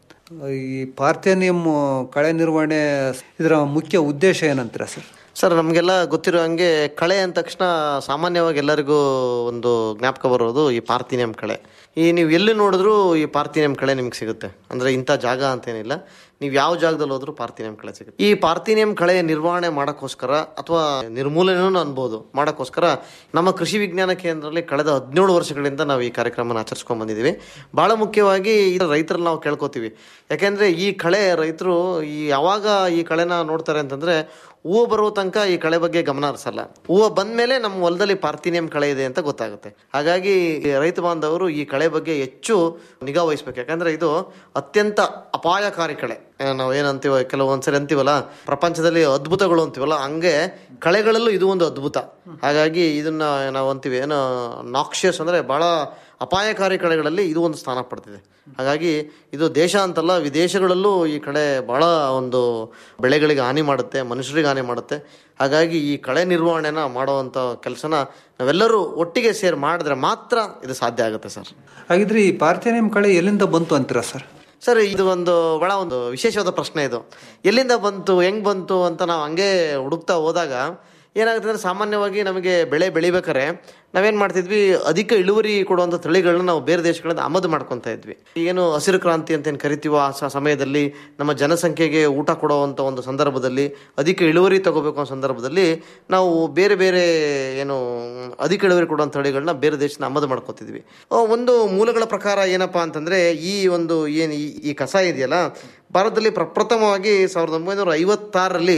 ಈ ಪಾರ್ಥೇನಿಯಂ ಕಳೆ ನಿರ್ವಹಣೆ ಇದರ ಮುಖ್ಯ ಉದ್ದೇಶ ಏನಂತೀರಾ ಸರ್ ಸರ್ ನಮಗೆಲ್ಲ ಗೊತ್ತಿರೋ ಹಂಗೆ ಕಳೆ ಅಂದ ತಕ್ಷಣ ಸಾಮಾನ್ಯವಾಗಿ ಎಲ್ಲರಿಗೂ ಒಂದು ಜ್ಞಾಪಕ ಬರೋದು ಈ ಪಾರ್ಥಿನಿಯಂ ಕಳೆ ಈ ನೀವು ಎಲ್ಲಿ ನೋಡಿದ್ರೂ ಈ ಪಾರ್ಥಿನಿಯಂ ಕಳೆ ನಿಮ್ಗೆ ಸಿಗುತ್ತೆ ಅಂದರೆ ಇಂಥ ಜಾಗ ಅಂತೇನಿಲ್ಲ ನೀವು ಯಾವ ಜಾಗದಲ್ಲಿ ಹೋದ್ರೂ ಪಾರ್ಥಿನಿಯಂ ಕಳೆ ಸಿಗುತ್ತೆ ಈ ಪಾರ್ಥಿನಿಯಂ ಕಳೆ ನಿರ್ವಹಣೆ ಮಾಡೋಕ್ಕೋಸ್ಕರ ಅಥವಾ ನಿರ್ಮೂಲನೆನೂ ಅನ್ಬೋದು ಮಾಡೋಕ್ಕೋಸ್ಕರ ನಮ್ಮ ಕೃಷಿ ವಿಜ್ಞಾನ ಕೇಂದ್ರದಲ್ಲಿ ಕಳೆದ ಹದಿನೇಳು ವರ್ಷಗಳಿಂದ ನಾವು ಈ ಕಾರ್ಯಕ್ರಮನ ಆಚರಿಸ್ಕೊಂಡ್ ಬಂದಿದ್ದೀವಿ ಭಾಳ ಮುಖ್ಯವಾಗಿ ಈ ರೈತರಲ್ಲಿ ನಾವು ಕೇಳ್ಕೊತೀವಿ ಯಾಕೆಂದರೆ ಈ ಕಳೆ ರೈತರು ಈ ಯಾವಾಗ ಈ ಕಳೆನ ನೋಡ್ತಾರೆ ಅಂತಂದರೆ ಹೂವು ಬರುವ ತನಕ ಈ ಕಳೆ ಬಗ್ಗೆ ಗಮನ ಹರಿಸಲ್ಲ ಹೂವು ಬಂದ್ಮೇಲೆ ನಮ್ಮ ಹೊಲದಲ್ಲಿ ಪಾರ್ಥಿನಿಯಂ ಕಳೆ ಇದೆ ಅಂತ ಗೊತ್ತಾಗುತ್ತೆ ಹಾಗಾಗಿ ಈ ರೈತ ಬಾಂಧವರು ಈ ಕಳೆ ಬಗ್ಗೆ ಹೆಚ್ಚು ನಿಗಾ ವಹಿಸ್ಬೇಕು ಯಾಕಂದ್ರೆ ಇದು ಅತ್ಯಂತ ಅಪಾಯಕಾರಿ ಕಳೆ ಆ, ನಾವು ಏನಂತೀವ ಕೆಲವೊಂದ್ಸರಿ ಅಂತೀವಲ್ಲ ಪ್ರಪಂಚದಲ್ಲಿ ಅದ್ಭುತಗಳು ಅಂತೀವಲ್ಲ ಹಂಗೆ ಕಳೆಗಳಲ್ಲೂ ಇದು ಒಂದು ಅದ್ಭುತ ಹಾಗಾಗಿ ಇದನ್ನ ನಾವು ಅಂತೀವಿ ಏನು ನಾಕ್ಷಿಯಸ್ ಅಂದ್ರೆ ಬಹಳ ಅಪಾಯಕಾರಿ ಕಳೆಗಳಲ್ಲಿ ಇದು ಒಂದು ಸ್ಥಾನ ಪಡ್ತಿದೆ ಹಾಗಾಗಿ ಇದು ದೇಶ ಅಂತಲ್ಲ ವಿದೇಶಗಳಲ್ಲೂ ಈ ಕಳೆ ಬಹಳ ಒಂದು ಬೆಳೆಗಳಿಗೆ ಹಾನಿ ಮಾಡುತ್ತೆ ಮನುಷ್ಯರಿಗೆ ಹಾನಿ ಮಾಡುತ್ತೆ ಹಾಗಾಗಿ ಈ ಕಳೆ ನಿರ್ವಹಣೆನ ಮಾಡುವಂಥ ಕೆಲಸನ ನಾವೆಲ್ಲರೂ ಒಟ್ಟಿಗೆ ಸೇರಿ ಮಾಡಿದ್ರೆ ಮಾತ್ರ ಇದು ಸಾಧ್ಯ ಆಗುತ್ತೆ ಸರ್ ಹಾಗಿದ್ರೆ ಈ ಪಾರ್ಥೇನಿಯಂ ಕಳೆ ಎಲ್ಲಿಂದ ಬಂತು ಅಂತೀರಾ ಸರ್ ಸರ್ ಇದು ಒಂದು ಬಹಳ ಒಂದು ವಿಶೇಷವಾದ ಪ್ರಶ್ನೆ ಇದು ಎಲ್ಲಿಂದ ಬಂತು ಹೆಂಗ್ ಬಂತು ಅಂತ ನಾವು ಹಂಗೆ ಹುಡುಕ್ತಾ ಹೋದಾಗ ಏನಾಗುತ್ತೆ ಅಂದ್ರೆ ಸಾಮಾನ್ಯವಾಗಿ ನಮಗೆ ಬೆಳೆ ಬೆಳಿಬೇಕಾರೆ ನಾವೇನ್ ಮಾಡ್ತಿದ್ವಿ ಅಧಿಕ ಇಳುವರಿ ಕೊಡುವಂಥ ತಳಿಗಳನ್ನ ನಾವು ಬೇರೆ ದೇಶಗಳಿಂದ ಆಮದು ಮಾಡ್ಕೊತಾ ಇದ್ವಿ ಏನು ಹಸಿರು ಕ್ರಾಂತಿ ಅಂತ ಏನು ಕರಿತೀವೋ ಆ ಸ- ಸಮಯದಲ್ಲಿ ನಮ್ಮ ಜನಸಂಖ್ಯೆಗೆ ಊಟ ಕೊಡುವಂಥ ಒಂದು ಸಂದರ್ಭದಲ್ಲಿ ಅಧಿಕ ಇಳುವರಿ ತಗೋಬೇಕು ಅನ್ನೋ ಸಂದರ್ಭದಲ್ಲಿ ನಾವು ಬೇರೆ ಬೇರೆ ಏನು ಅಧಿಕ ಇಳುವರಿ ಕೊಡುವಂಥ ತಳಿಗಳನ್ನ ಬೇರೆ ದೇಶದಿಂದ ಆಮದು ಮಾಡ್ಕೋತಿದ್ವಿ ಆ, ಒಂದು ಮೂಲಗಳ ಪ್ರಕಾರ ಏನಪ್ಪಾ ಅಂತಂದ್ರೆ ಈ ಒಂದು ಏನು ಈ- ಈ ಕಸ ಇದೆಯಲ್ಲ ಭಾರತದಲ್ಲಿ ಪ್ರಪ್ರಥಮವಾಗಿ ಸಾವಿರದ ಒಂಬೈನೂರ ಐವತ್ತಾರರಲ್ಲಿ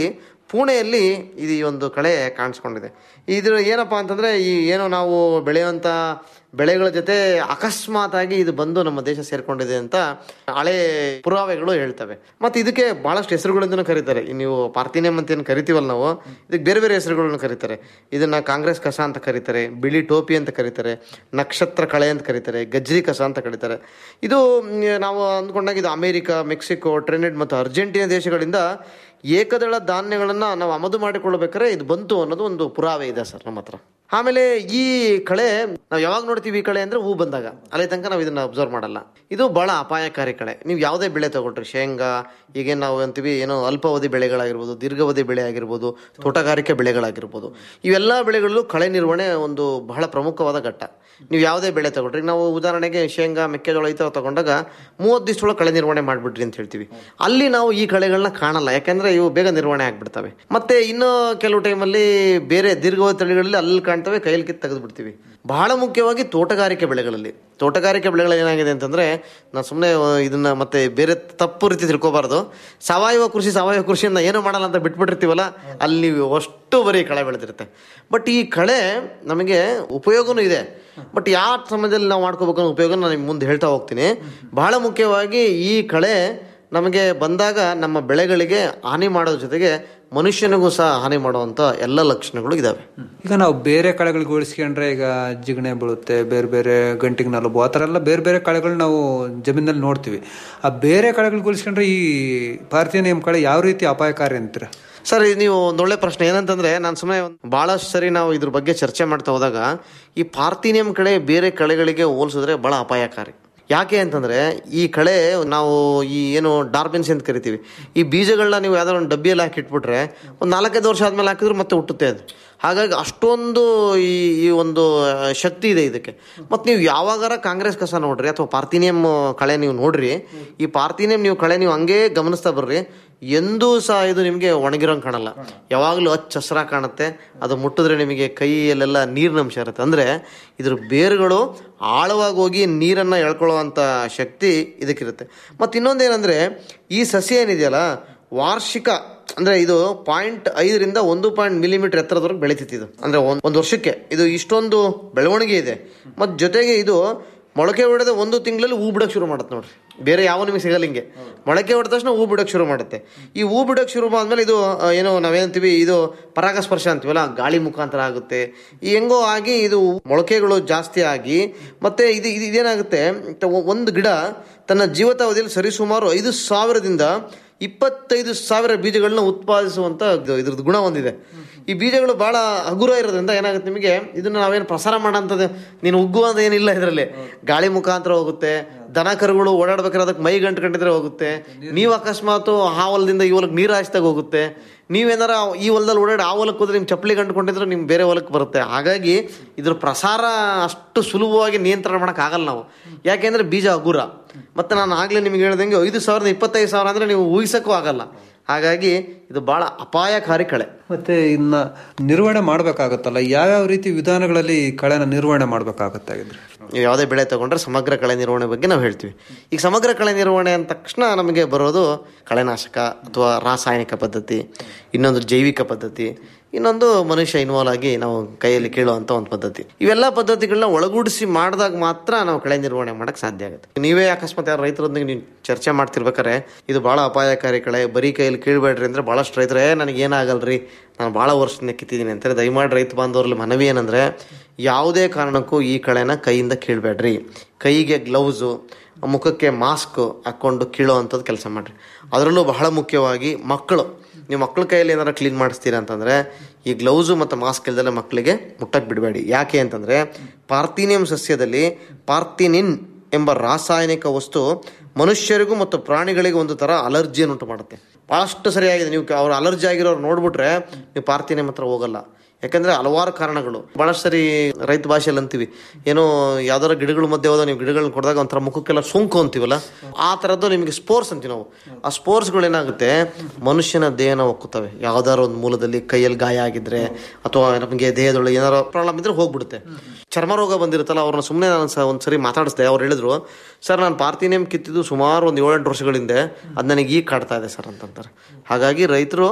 ಪುಣೆಯಲ್ಲಿ ಇದು ಈ ಒಂದು ಕಳೆ ಕಾಣಿಸ್ಕೊಂಡಿದೆ ಇದ್ರ ಏನಪ್ಪ ಅಂತಂದ್ರೆ ಈ ಏನು ನಾವು ಬೆಳೆಯುವಂತ ಬೆಳೆಗಳ ಜೊತೆ ಅಕಸ್ಮಾತ್ ಆಗಿ ಇದು ಬಂದು ನಮ್ಮ ದೇಶ ಸೇರ್ಕೊಂಡಿದೆ ಅಂತ ಹಳೆ ಪುರಾವೆಗಳು ಹೇಳ್ತವೆ ಮತ್ತೆ ಇದಕ್ಕೆ ಬಹಳಷ್ಟು ಹೆಸರುಗಳಿಂದನೂ ಕರೀತಾರೆ ಈ ನೀವು ಪಾರ್ಥಿನಿಯಂ ಅಂತ ಏನು ಕರಿತೀವಲ್ಲ ನಾವು ಇದಕ್ಕೆ ಬೇರೆ ಬೇರೆ ಹೆಸರುಗಳನ್ನು ಕರೀತಾರೆ ಇದನ್ನ ಕಾಂಗ್ರೆಸ್ ಕಸ ಅಂತ ಕರೀತಾರೆ ಬಿಳಿ ಟೋಪಿ ಅಂತ ಕರೀತಾರೆ ನಕ್ಷತ್ರ ಕಳೆ ಅಂತ ಕರೀತಾರೆ ಗಜ್ರಿ ಕಸ ಅಂತ ಕರೀತಾರೆ ಇದು ಮ್, ನಾವು ಅಂದ್ಕೊಂಡಾಗ ಇದು ಅಮೆರಿಕ ಮೆಕ್ಸಿಕೋ ಟ್ರೆನೆಡ್ ಮತ್ತು ಅರ್ಜೆಂಟೀನಾ ದೇಶಗಳಿಂದ ಏಕದಳ ಧಾನ್ಯಗಳನ್ನ ನಾವು ಆಮದು ಮಾಡಿಕೊಳ್ಬೇಕಾದ್ರೆ ಇದು ಬಂತು ಅನ್ನೋದು ಒಂದು ಪುರಾವೆ ಇದೆ ಸರ್ ನಮ್ಮ ಹತ್ರ ಆಮೇಲೆ ಈ ಕಳೆ ನಾವು ಯಾವಾಗ ನೋಡ್ತೀವಿ ಈ ಕಳೆ ಅಂದ್ರೆ ಹೂ ಬಂದಾಗ ಅಲ್ಲಿ ತನಕ ನಾವು ಇದನ್ನ ಅಬ್ಸರ್ವ್ ಮಾಡಲ್ಲ ಇದು ಬಹಳ ಅಪಾಯಕಾರಿ ಕಳೆ ನೀವು ಯಾವುದೇ ಬೆಳೆ ತಗೊಳ್ರಿ ಶೇಂಗಾ ಈಗೇನು ನಾವು ಅಂತೀವಿ ಏನೋ ಅಲ್ಪಾವಧಿ ಬೆಳೆಗಳಾಗಿರ್ಬೋದು ದೀರ್ಘಾವಧಿ ಬೆಳೆ ಆಗಿರ್ಬೋದು ತೋಟಗಾರಿಕೆ ಬೆಳೆಗಳಾಗಿರ್ಬೋದು ಇವೆಲ್ಲ ಬೆಳೆಗಳಲ್ಲೂ ಕಳೆ ನಿರ್ವಹಣೆ ಒಂದು ಬಹಳ ಪ್ರಮುಖವಾದ ಘಟ್ಟ ನೀವು ಯಾವುದೇ ಬೆಳೆ ತಗೊಳ್ರಿ ನಾವು ಉದಾಹರಣೆಗೆ ಶೇಂಗಾ ಮೆಕ್ಕೆಜೋಳ ಈ ಥರ ತಗೊಂಡಾಗ ಮೂವತ್ತು ದಿವಸದೊಳಗೆ ಕಳೆ ನಿರ್ವಹಣೆ ಮಾಡಿಬಿಡ್ರಿ ಅಂತ ಹೇಳ್ತೀವಿ ಅಲ್ಲಿ ನಾವು ಈ ಕಳೆಗಳನ್ನ ಕಾಣಲ್ಲ ಯಾಕಂದ್ರೆ ಇವು ಬೇಗ ನಿರ್ವಹಣೆ ಆಗ್ಬಿಡ್ತವೆ ಮತ್ತೆ ಇನ್ನು ಕೆಲವು ಟೈಮಲ್ಲಿ ಬೇರೆ ದೀರ್ಘಾವಧಿ ತಳಿಗಳಲ್ಲಿ ಅಲ್ಲಿ ಕಾಣ್ತವೆ ಕೈಯಲ್ಲಿ ಕಿತ್ತು ತೆಗೆದು ಬಿಡ್ತೀವಿ ಬಹಳ ಮುಖ್ಯವಾಗಿ ತೋಟಗಾರಿಕೆ ಬೆಳೆಗಳಲ್ಲಿ ತೋಟಗಾರಿಕೆ ಬೆಳೆಗಳು ಏನಾಗಿದೆ ಅಂತಂದ್ರೆ ನಾನು ಸುಮ್ಮನೆ ಇದನ್ನ ಮತ್ತೆ ಬೇರೆ ತಪ್ಪು ರೀತಿ ತಿಳ್ಕೊಬಾರ್ದು ಸಾವಯವ ಕೃಷಿ ಸಾವಯವ ಕೃಷಿಯನ್ನ ಏನು ಮಾಡಲ್ಲ ಅಂತ ಬಿಟ್ಬಿಟ್ಟಿರ್ತೀವಲ್ಲ ಅಲ್ಲಿ ಅಷ್ಟು ಬರೀ ಕಳೆ ಬೆಳೆದಿರುತ್ತೆ ಬಟ್ ಈ ಕಳೆ ನಮಗೆ ಉಪಯೋಗನೂ ಇದೆ ಬಟ್ ಯಾವ ಸಮಯದಲ್ಲಿ ನಾವು ಮಾಡ್ಕೋಬೇಕು ಅನ್ನೋ ಉಪಯೋಗ ನಾನು ನಿಮ್ಗೆ ಮುಂದೆ ಹೇಳ್ತಾ ಹೋಗ್ತೀನಿ ಬಹಳ ಮುಖ್ಯವಾಗಿ ಈ ಕಳೆ ನಮಗೆ ಬಂದಾಗ ನಮ್ಮ ಬೆಳೆಗಳಿಗೆ ಹಾನಿ ಮಾಡೋದ್ರ ಜೊತೆಗೆ ಮನುಷ್ಯನಿಗೂ ಸಹ ಹಾನಿ ಮಾಡುವಂತ ಎಲ್ಲ ಲಕ್ಷಣಗಳು ಇದಾವೆ ಈಗ ನಾವು ಬೇರೆ ಕಳೆಗಳಿಗೆ ಹೋಲಿಸ್ಕೊಂಡ್ರೆ ಈಗ ಜಿಗಣೆ ಬೀಳುತ್ತೆ ಬೇರೆ ಬೇರೆ ಗಂಟಿಗೆ ನಲುಬು ಆ ಥರ ಎಲ್ಲ ಬೇರೆ ಬೇರೆ ಕಳೆಗಳು ನಾವು ಜಮೀನಲ್ಲಿ ನೋಡ್ತೀವಿ ಆ ಬೇರೆ ಕಳೆಗಳಿಗೆ ಹೋಲಿಸ್ಕೊಂಡ್ರೆ ಈ ಪಾರ್ಥಿನಿಯಂ ಕಳೆ ಯಾವ ರೀತಿ ಅಪಾಯಕಾರಿ ಅಂತೀರ ಸರ್ ಇದು ನೀವು ಒಂದು ಒಳ್ಳೆ ಪ್ರಶ್ನೆ ಏನಂತಂದ್ರೆ ನಾನು ಸುಮ್ಮನೆ ಬಹಳಷ್ಟು ಸರಿ ನಾವು ಇದ್ರ ಬಗ್ಗೆ ಚರ್ಚೆ ಮಾಡ್ತಾ ಹೋದಾಗ ಈ ಪಾರ್ಥಿನಿಯಂ ಕಳೆ ಬೇರೆ ಕಳೆಗಳಿಗೆ ಹೋಲಿಸಿದ್ರೆ ಬಹಳ ಅಪಾಯಕಾರಿ ಯಾಕೆ ಅಂತಂದ್ರೆ ಈ ಕಳೆ ನಾವು ಈ ಏನು ಡಾರ್ಬಿನ್ಸ್ ಅಂತ ಕರಿತೀವಿ ಈ ಬೀಜಗಳನ್ನ ನೀವು ಯಾವ್ದಾದ್ರು ಒಂದು ಡಬ್ಬಿಯಲ್ಲಿ ಹಾಕಿ ಇಟ್ಬಿಟ್ರೆ ಒಂದು ನಾಲ್ಕೈದು ವರ್ಷ ಆದ್ಮೇಲೆ ಹಾಕಿದ್ರೆ ಮತ್ತೆ ಹುಟ್ಟುತ್ತೆ ಅದು ಹಾಗಾಗಿ ಅಷ್ಟೊಂದು ಈ ಈ ಒಂದು ಆ, ಶಕ್ತಿ ಇದೆ ಇದಕ್ಕೆ ಮತ್ತು ನೀವು ಯಾವಾಗಾರ ಕಾಂಗ್ರೆಸ್ ಕಸ ನೋಡ್ರಿ ಅಥವಾ ಪಾರ್ಥಿನಿಯಂ ಕಳೆ ನೀವು ನೋಡ್ರಿ ಈ ಪಾರ್ಥಿನಿಯಂ ನೀವು ಕಳೆ ನೀವು ಹಂಗೇ ಗಮನಿಸ್ತಾ ಬರ್ರಿ ಎಂದೂ ಸಹ ಇದು ನಿಮಗೆ ಒಣಗಿರೋಂಗೆ ಕಾಣಲ್ಲ ಯಾವಾಗಲೂ ಹಚ್ಚ ಹಸ್ರ ಕಾಣುತ್ತೆ ಅದು ಮುಟ್ಟಿದ್ರೆ ನಿಮಗೆ ಕೈಯಲ್ಲೆಲ್ಲ ನೀರಿನ ಅಂಶ ಇರುತ್ತೆ ಅಂದರೆ ಇದ್ರ ಬೇರುಗಳು ಆಳವಾಗಿ ಹೋಗಿ ನೀರನ್ನು ಎಳ್ಕೊಳ್ಳುವಂಥ ಶಕ್ತಿ ಇದಕ್ಕಿರುತ್ತೆ ಮತ್ತು ಇನ್ನೊಂದೇನೆಂದರೆ ಈ ಸಸ್ಯ ಏನಿದೆಯಲ್ಲ ವಾರ್ಷಿಕ ಅಂದ್ರೆ ಇದು ಪಾಯಿಂಟ್ ಐದರಿಂದ ಒಂದು ಪಾಯಿಂಟ್ ಮಿಲಿಮೀಟರ್ ಎತ್ತರದವರೆಗೆ ಬೆಳೀತಿತ್ತು ಇದು ಅಂದ್ರೆ ಒಂದ್ ಒಂದು ವರ್ಷಕ್ಕೆ ಇದು ಇಷ್ಟೊಂದು ಬೆಳವಣಿಗೆ ಇದೆ ಮತ್ತು ಜೊತೆಗೆ ಇದು ಮೊಳಕೆ ಹೊಡೆದ ಒಂದು ತಿಂಗಳಲ್ಲಿ ಹೂ ಬಿಡಕ್ಕೆ ಶುರು ಮಾಡುತ್ತೆ ನೋಡ್ರಿ ಬೇರೆ ಯಾವ ನಿಮಗೆ ಸಿಗಲ್ಲ ಹಿಂಗೆ ಮೊಳಕೆ ಹೊಡೆದ ತಕ್ಷಣ ಹೂ ಬಿಡಕ್ಕೆ ಶುರು ಮಾಡುತ್ತೆ ಈ ಹೂ ಬಿಡಕ್ಕೆ ಶುರು ಆದ್ಮೇಲೆ ಇದು ಆ, ಏನೋ ನಾವೇನಂತೀವಿ ಇದು ಪರಾಗಸ್ಪರ್ಶ ಅಂತೀವಲ್ಲ ಗಾಳಿ ಮುಖಾಂತರ ಆಗುತ್ತೆ ಈ ಹೆಂಗೋ ಆಗಿ ಇದು ಮೊಳಕೆಗಳು ಜಾಸ್ತಿ ಆಗಿ ಮತ್ತೆ ಇದು ಇದು ಇದೇನಾಗುತ್ತೆ ತ- ಒಂದು ಗಿಡ ತನ್ನ ಜೀವಿತಾವಧಿಯಲ್ಲಿ ಸರಿಸುಮಾರು ಐದು ಸಾವಿರದಿಂದ ಇಪ್ಪತ್ತೈದು ಸಾವಿರ ಬೀಜಗಳನ್ನ ಉತ್ಪಾದಿಸುವಂತ ಇದು- ಇದ್ರದ್ದು ಗುಣ ಹೊಂದಿದೆ ಈ ಬೀಜಗಳು ಬಹಳ ಹಗುರ ಇರೋದ್ರಿಂದ ಏನಾಗುತ್ತೆ ನಿಮಗೆ ಇದನ್ನ ನಾವೇನು ಪ್ರಸಾರ ಮಾಡೋಂಥದ್ದು ನೀನು ಉಗ್ಗುವಂತ ಏನಿಲ್ಲ ಇದರಲ್ಲಿ ಗಾಳಿ ಮುಖಾಂತರ ಹೋಗುತ್ತೆ ದನ ಕರುಗಳು ಓಡಾಡ್ಬೇಕಾದ್ರೆ ಅದಕ್ಕೆ ಮೈ ಗಂಟು ಕಂಡಿದ್ರೆ ಹೋಗುತ್ತೆ ನೀವು ಅಕಸ್ಮಾತ್ ಆ ಹೊಲದಿಂದ ಈ ಹೊಲಕ್ಕೆ ನೀರು ಹಾಯಿಸಿದಾಗ ಹೋಗುತ್ತೆ ನೀವೇನಾರ ಈ ಹೊಲದಲ್ಲಿ ಓಡಾಡಿ ಆ ಹೊಲಕ್ಕೆ ಹೋದ್ರೆ ನಿಮ್ಮ ಚಪ್ಪಲಿ ಗಂಟ್ಕೊಂಡಿದ್ರೆ ನಿಮ್ ಬೇರೆ ಹೊಲಕ್ಕೆ ಬರುತ್ತೆ ಹಾಗಾಗಿ ಇದ್ರ ಪ್ರಸಾರ ಅಷ್ಟು ಸುಲಭವಾಗಿ ನಿಯಂತ್ರಣ ಮಾಡಕ್ ಆಗಲ್ಲ ನಾವು ಯಾಕೆಂದ್ರೆ ಬೀಜ ಹಗುರ ಮತ್ತೆ ನಾನು ಆಗ್ಲೇ ನಿಮ್ಗೆ ಹೇಳ್ದಂಗೆ ಐದು ಸಾವಿರದ ಇಪ್ಪತ್ತೈದು ಸಾವಿರ ಅಂದ್ರೆ ನೀವು ಊಹಿಸಕ್ಕೂ ಆಗಲ್ಲ ಹಾಗಾಗಿ ಇದು ಬಹಳ ಅಪಾಯಕಾರಿ ಕಳೆ ಮತ್ತೆ ಇನ್ನ ನಿರ್ವಹಣೆ ಮಾಡ್ಬೇಕಾಗತ್ತಲ್ಲ ಯಾವ್ಯಾವ ರೀತಿ ವಿಧಾನಗಳಲ್ಲಿ ಈ ಕಳೆನ ನಿರ್ವಹಣೆ ಮಾಡ್ಬೇಕಾಗತ್ತಾಗಿದ್ರೆ ನೀವು ಯಾವುದೇ ಬೆಳೆ ತಗೊಂಡ್ರೆ ಸಮಗ್ರ ಕಳೆ ನಿರ್ವಹಣೆ ಬಗ್ಗೆ ನಾವು ಹೇಳ್ತೀವಿ ಈಗ ಸಮಗ್ರ ಕಳೆ ನಿರ್ವಹಣೆ ಅಂದ ತಕ್ಷಣ ನಮಗೆ ಬರೋದು ಕಳೆನಾಶಕ ಅಥವಾ ರಾಸಾಯನಿಕ ಪದ್ಧತಿ ಇನ್ನೊಂದು ಜೈವಿಕ ಪದ್ಧತಿ ಇನ್ನೊಂದು ಮನುಷ್ಯ ಇನ್ವಾಲ್ವ್ ಆಗಿ ನಾವು ಕೈಯಲ್ಲಿ ಕೇಳುವಂತ ಒಂದು ಪದ್ಧತಿ ಇವೆಲ್ಲ ಪದ್ಧತಿಗಳನ್ನ ಒಳಗೂಡಿಸಿ ಮಾಡಿದಾಗ ಮಾತ್ರ ನಾವು ಕಳೆ ನಿರ್ವಹಣೆ ಮಾಡಕ್ ಸಾಧ್ಯ ಆಗುತ್ತೆ ನೀವೇ ಅಕಸ್ಮಾತ್ ಯಾರು ರೈತರೊಂದಿಗೆ ನೀವು ಚರ್ಚೆ ಮಾಡ್ತಿರ್ಬೇಕಾರೆ ಇದು ಬಹಳ ಅಪಾಯಕಾರಿ ಕಳೆ ಬರೀ ಕೈಯಲ್ಲಿ ಕೀಳ್ಬೇಡ್ರಿ ಅಂದ್ರೆ ಬಹಳಷ್ಟು ರೈತರು ಏ ನನಗೆ ಏನಾಗಲ್ರಿ ನಾನು ಬಹಳ ವರ್ಷದಿಂದ ಕಿತ್ತಿದ್ದೀನಿ ಅಂತಾರೆ ದಯಮಾಡಿ ರೈತ ಬಾಂಧವರಲ್ಲಿ ಮನವಿ ಏನಂದ್ರೆ ಯಾವುದೇ ಕಾರಣಕ್ಕೂ ಈ ಕಳೆನ ಕೈಯಿಂದ ಕೀಳ್ಬೇಡ್ರಿ ಕೈಗೆ ಗ್ಲೌಸು ಮುಖಕ್ಕೆ ಮಾಸ್ಕ್ ಹಾಕೊಂಡು ಕೀಳೋ ಅಂಥದ್ದು ಕೆಲಸ ಮಾಡ್ರಿ ಅದರಲ್ಲೂ ಬಹಳ ಮುಖ್ಯವಾಗಿ ಮಕ್ಕಳು ನೀವು ಮಕ್ಕಳ ಕೈಯಲ್ಲಿ ಏನಾರ ಕ್ಲೀನ್ ಮಾಡಿಸ್ತೀರಾ ಅಂತಂದ್ರೆ ಈ ಗ್ಲೌಸು ಮತ್ತು ಮಾಸ್ಕ್ ಇಲ್ದಲೆ ಮಕ್ಕಳಿಗೆ ಮುಟ್ಟಕ್ಕೆ ಬಿಡಬೇಡಿ ಯಾಕೆ ಅಂತಂದ್ರೆ ಪಾರ್ಥಿನಿಯಂ ಸಸ್ಯದಲ್ಲಿ ಪಾರ್ಥಿನಿನ್ ಎಂಬ ರಾಸಾಯನಿಕ ವಸ್ತು ಮನುಷ್ಯರಿಗೂ ಮತ್ತು ಪ್ರಾಣಿಗಳಿಗೆ ಒಂದು ತರ ಅಲರ್ಜಿಯನ್ನು ಉಂಟು ಮಾಡುತ್ತೆ ಬಹಳಷ್ಟು ಸರಿಯಾಗಿದೆ ನೀವು ಅವ್ರ ಅಲರ್ಜಿ ಆಗಿರೋರು ನೋಡ್ಬಿಟ್ರೆ ನೀವು ಪಾರ್ಥಿನಿಯಂ ಹತ್ರ ಹೋಗಲ್ಲ ಯಾಕಂದ್ರೆ ಹಲವಾರು ಕಾರಣಗಳು ಬಹಳಷ್ಟು ಸರಿ ರೈತ ಭಾಷೆಯಲ್ಲಿ ಅಂತೀವಿ ಏನೋ ಯಾವ್ದಾರ ಗಿಡಗಳ ಮಧ್ಯೆ ಹೋದ ನೀವು ಗಿಡಗಳನ್ನ ಕೊಡಿದಾಗ ಒಂಥರ ಮುಖಕ್ಕೆಲ್ಲ ಸೋಂಕು ಅಂತೀವಲ್ಲ ಆ ಥರದ್ದು ನಿಮಗೆ ಸ್ಪೋರ್ಟ್ಸ್ ಅಂತೀವಿ ನಾವು ಆ ಸ್ಪೋರ್ಟ್ಸ್ಗಳು ಏನಾಗುತ್ತೆ ಮನುಷ್ಯನ ದೇಹನ ಒಕ್ಕುತ್ತವೆ ಯಾವ್ದಾರ ಒಂದು ಮೂಲದಲ್ಲಿ ಕೈಯಲ್ಲಿ ಗಾಯ ಆಗಿದ್ರೆ ಅಥವಾ ನಮಗೆ ದೇಹದೊಳಗೆ ಏನಾರ ಪ್ರಾಬ್ಲಮ್ ಇದ್ರೆ ಹೋಗ್ಬಿಡುತ್ತೆ ಚರ್ಮ ರೋಗ ಬಂದಿರುತ್ತಲ್ಲ ಅವ್ರನ್ನ ಸುಮ್ಮನೆ ನಾನು ಸ ಒಂದು ಸರಿ ಮಾತಾಡಿಸ್ದೆ ಅವ್ರು ಹೇಳಿದ್ರು ಸರ್ ನಾನು ಪಾರ್ಥಿನಿಯಂ ಕಿತ್ತಿದ್ದು ಸುಮಾರು ಒಂದು ಏಳೆಂಟು ವರ್ಷಗಳಿಂದ ಅದು ನನಗೆ ಈಗ ಕಾಡ್ತಾ ಇದೆ ಸರ್ ಅಂತಂತಾರೆ ಹಾಗಾಗಿ ರೈತರು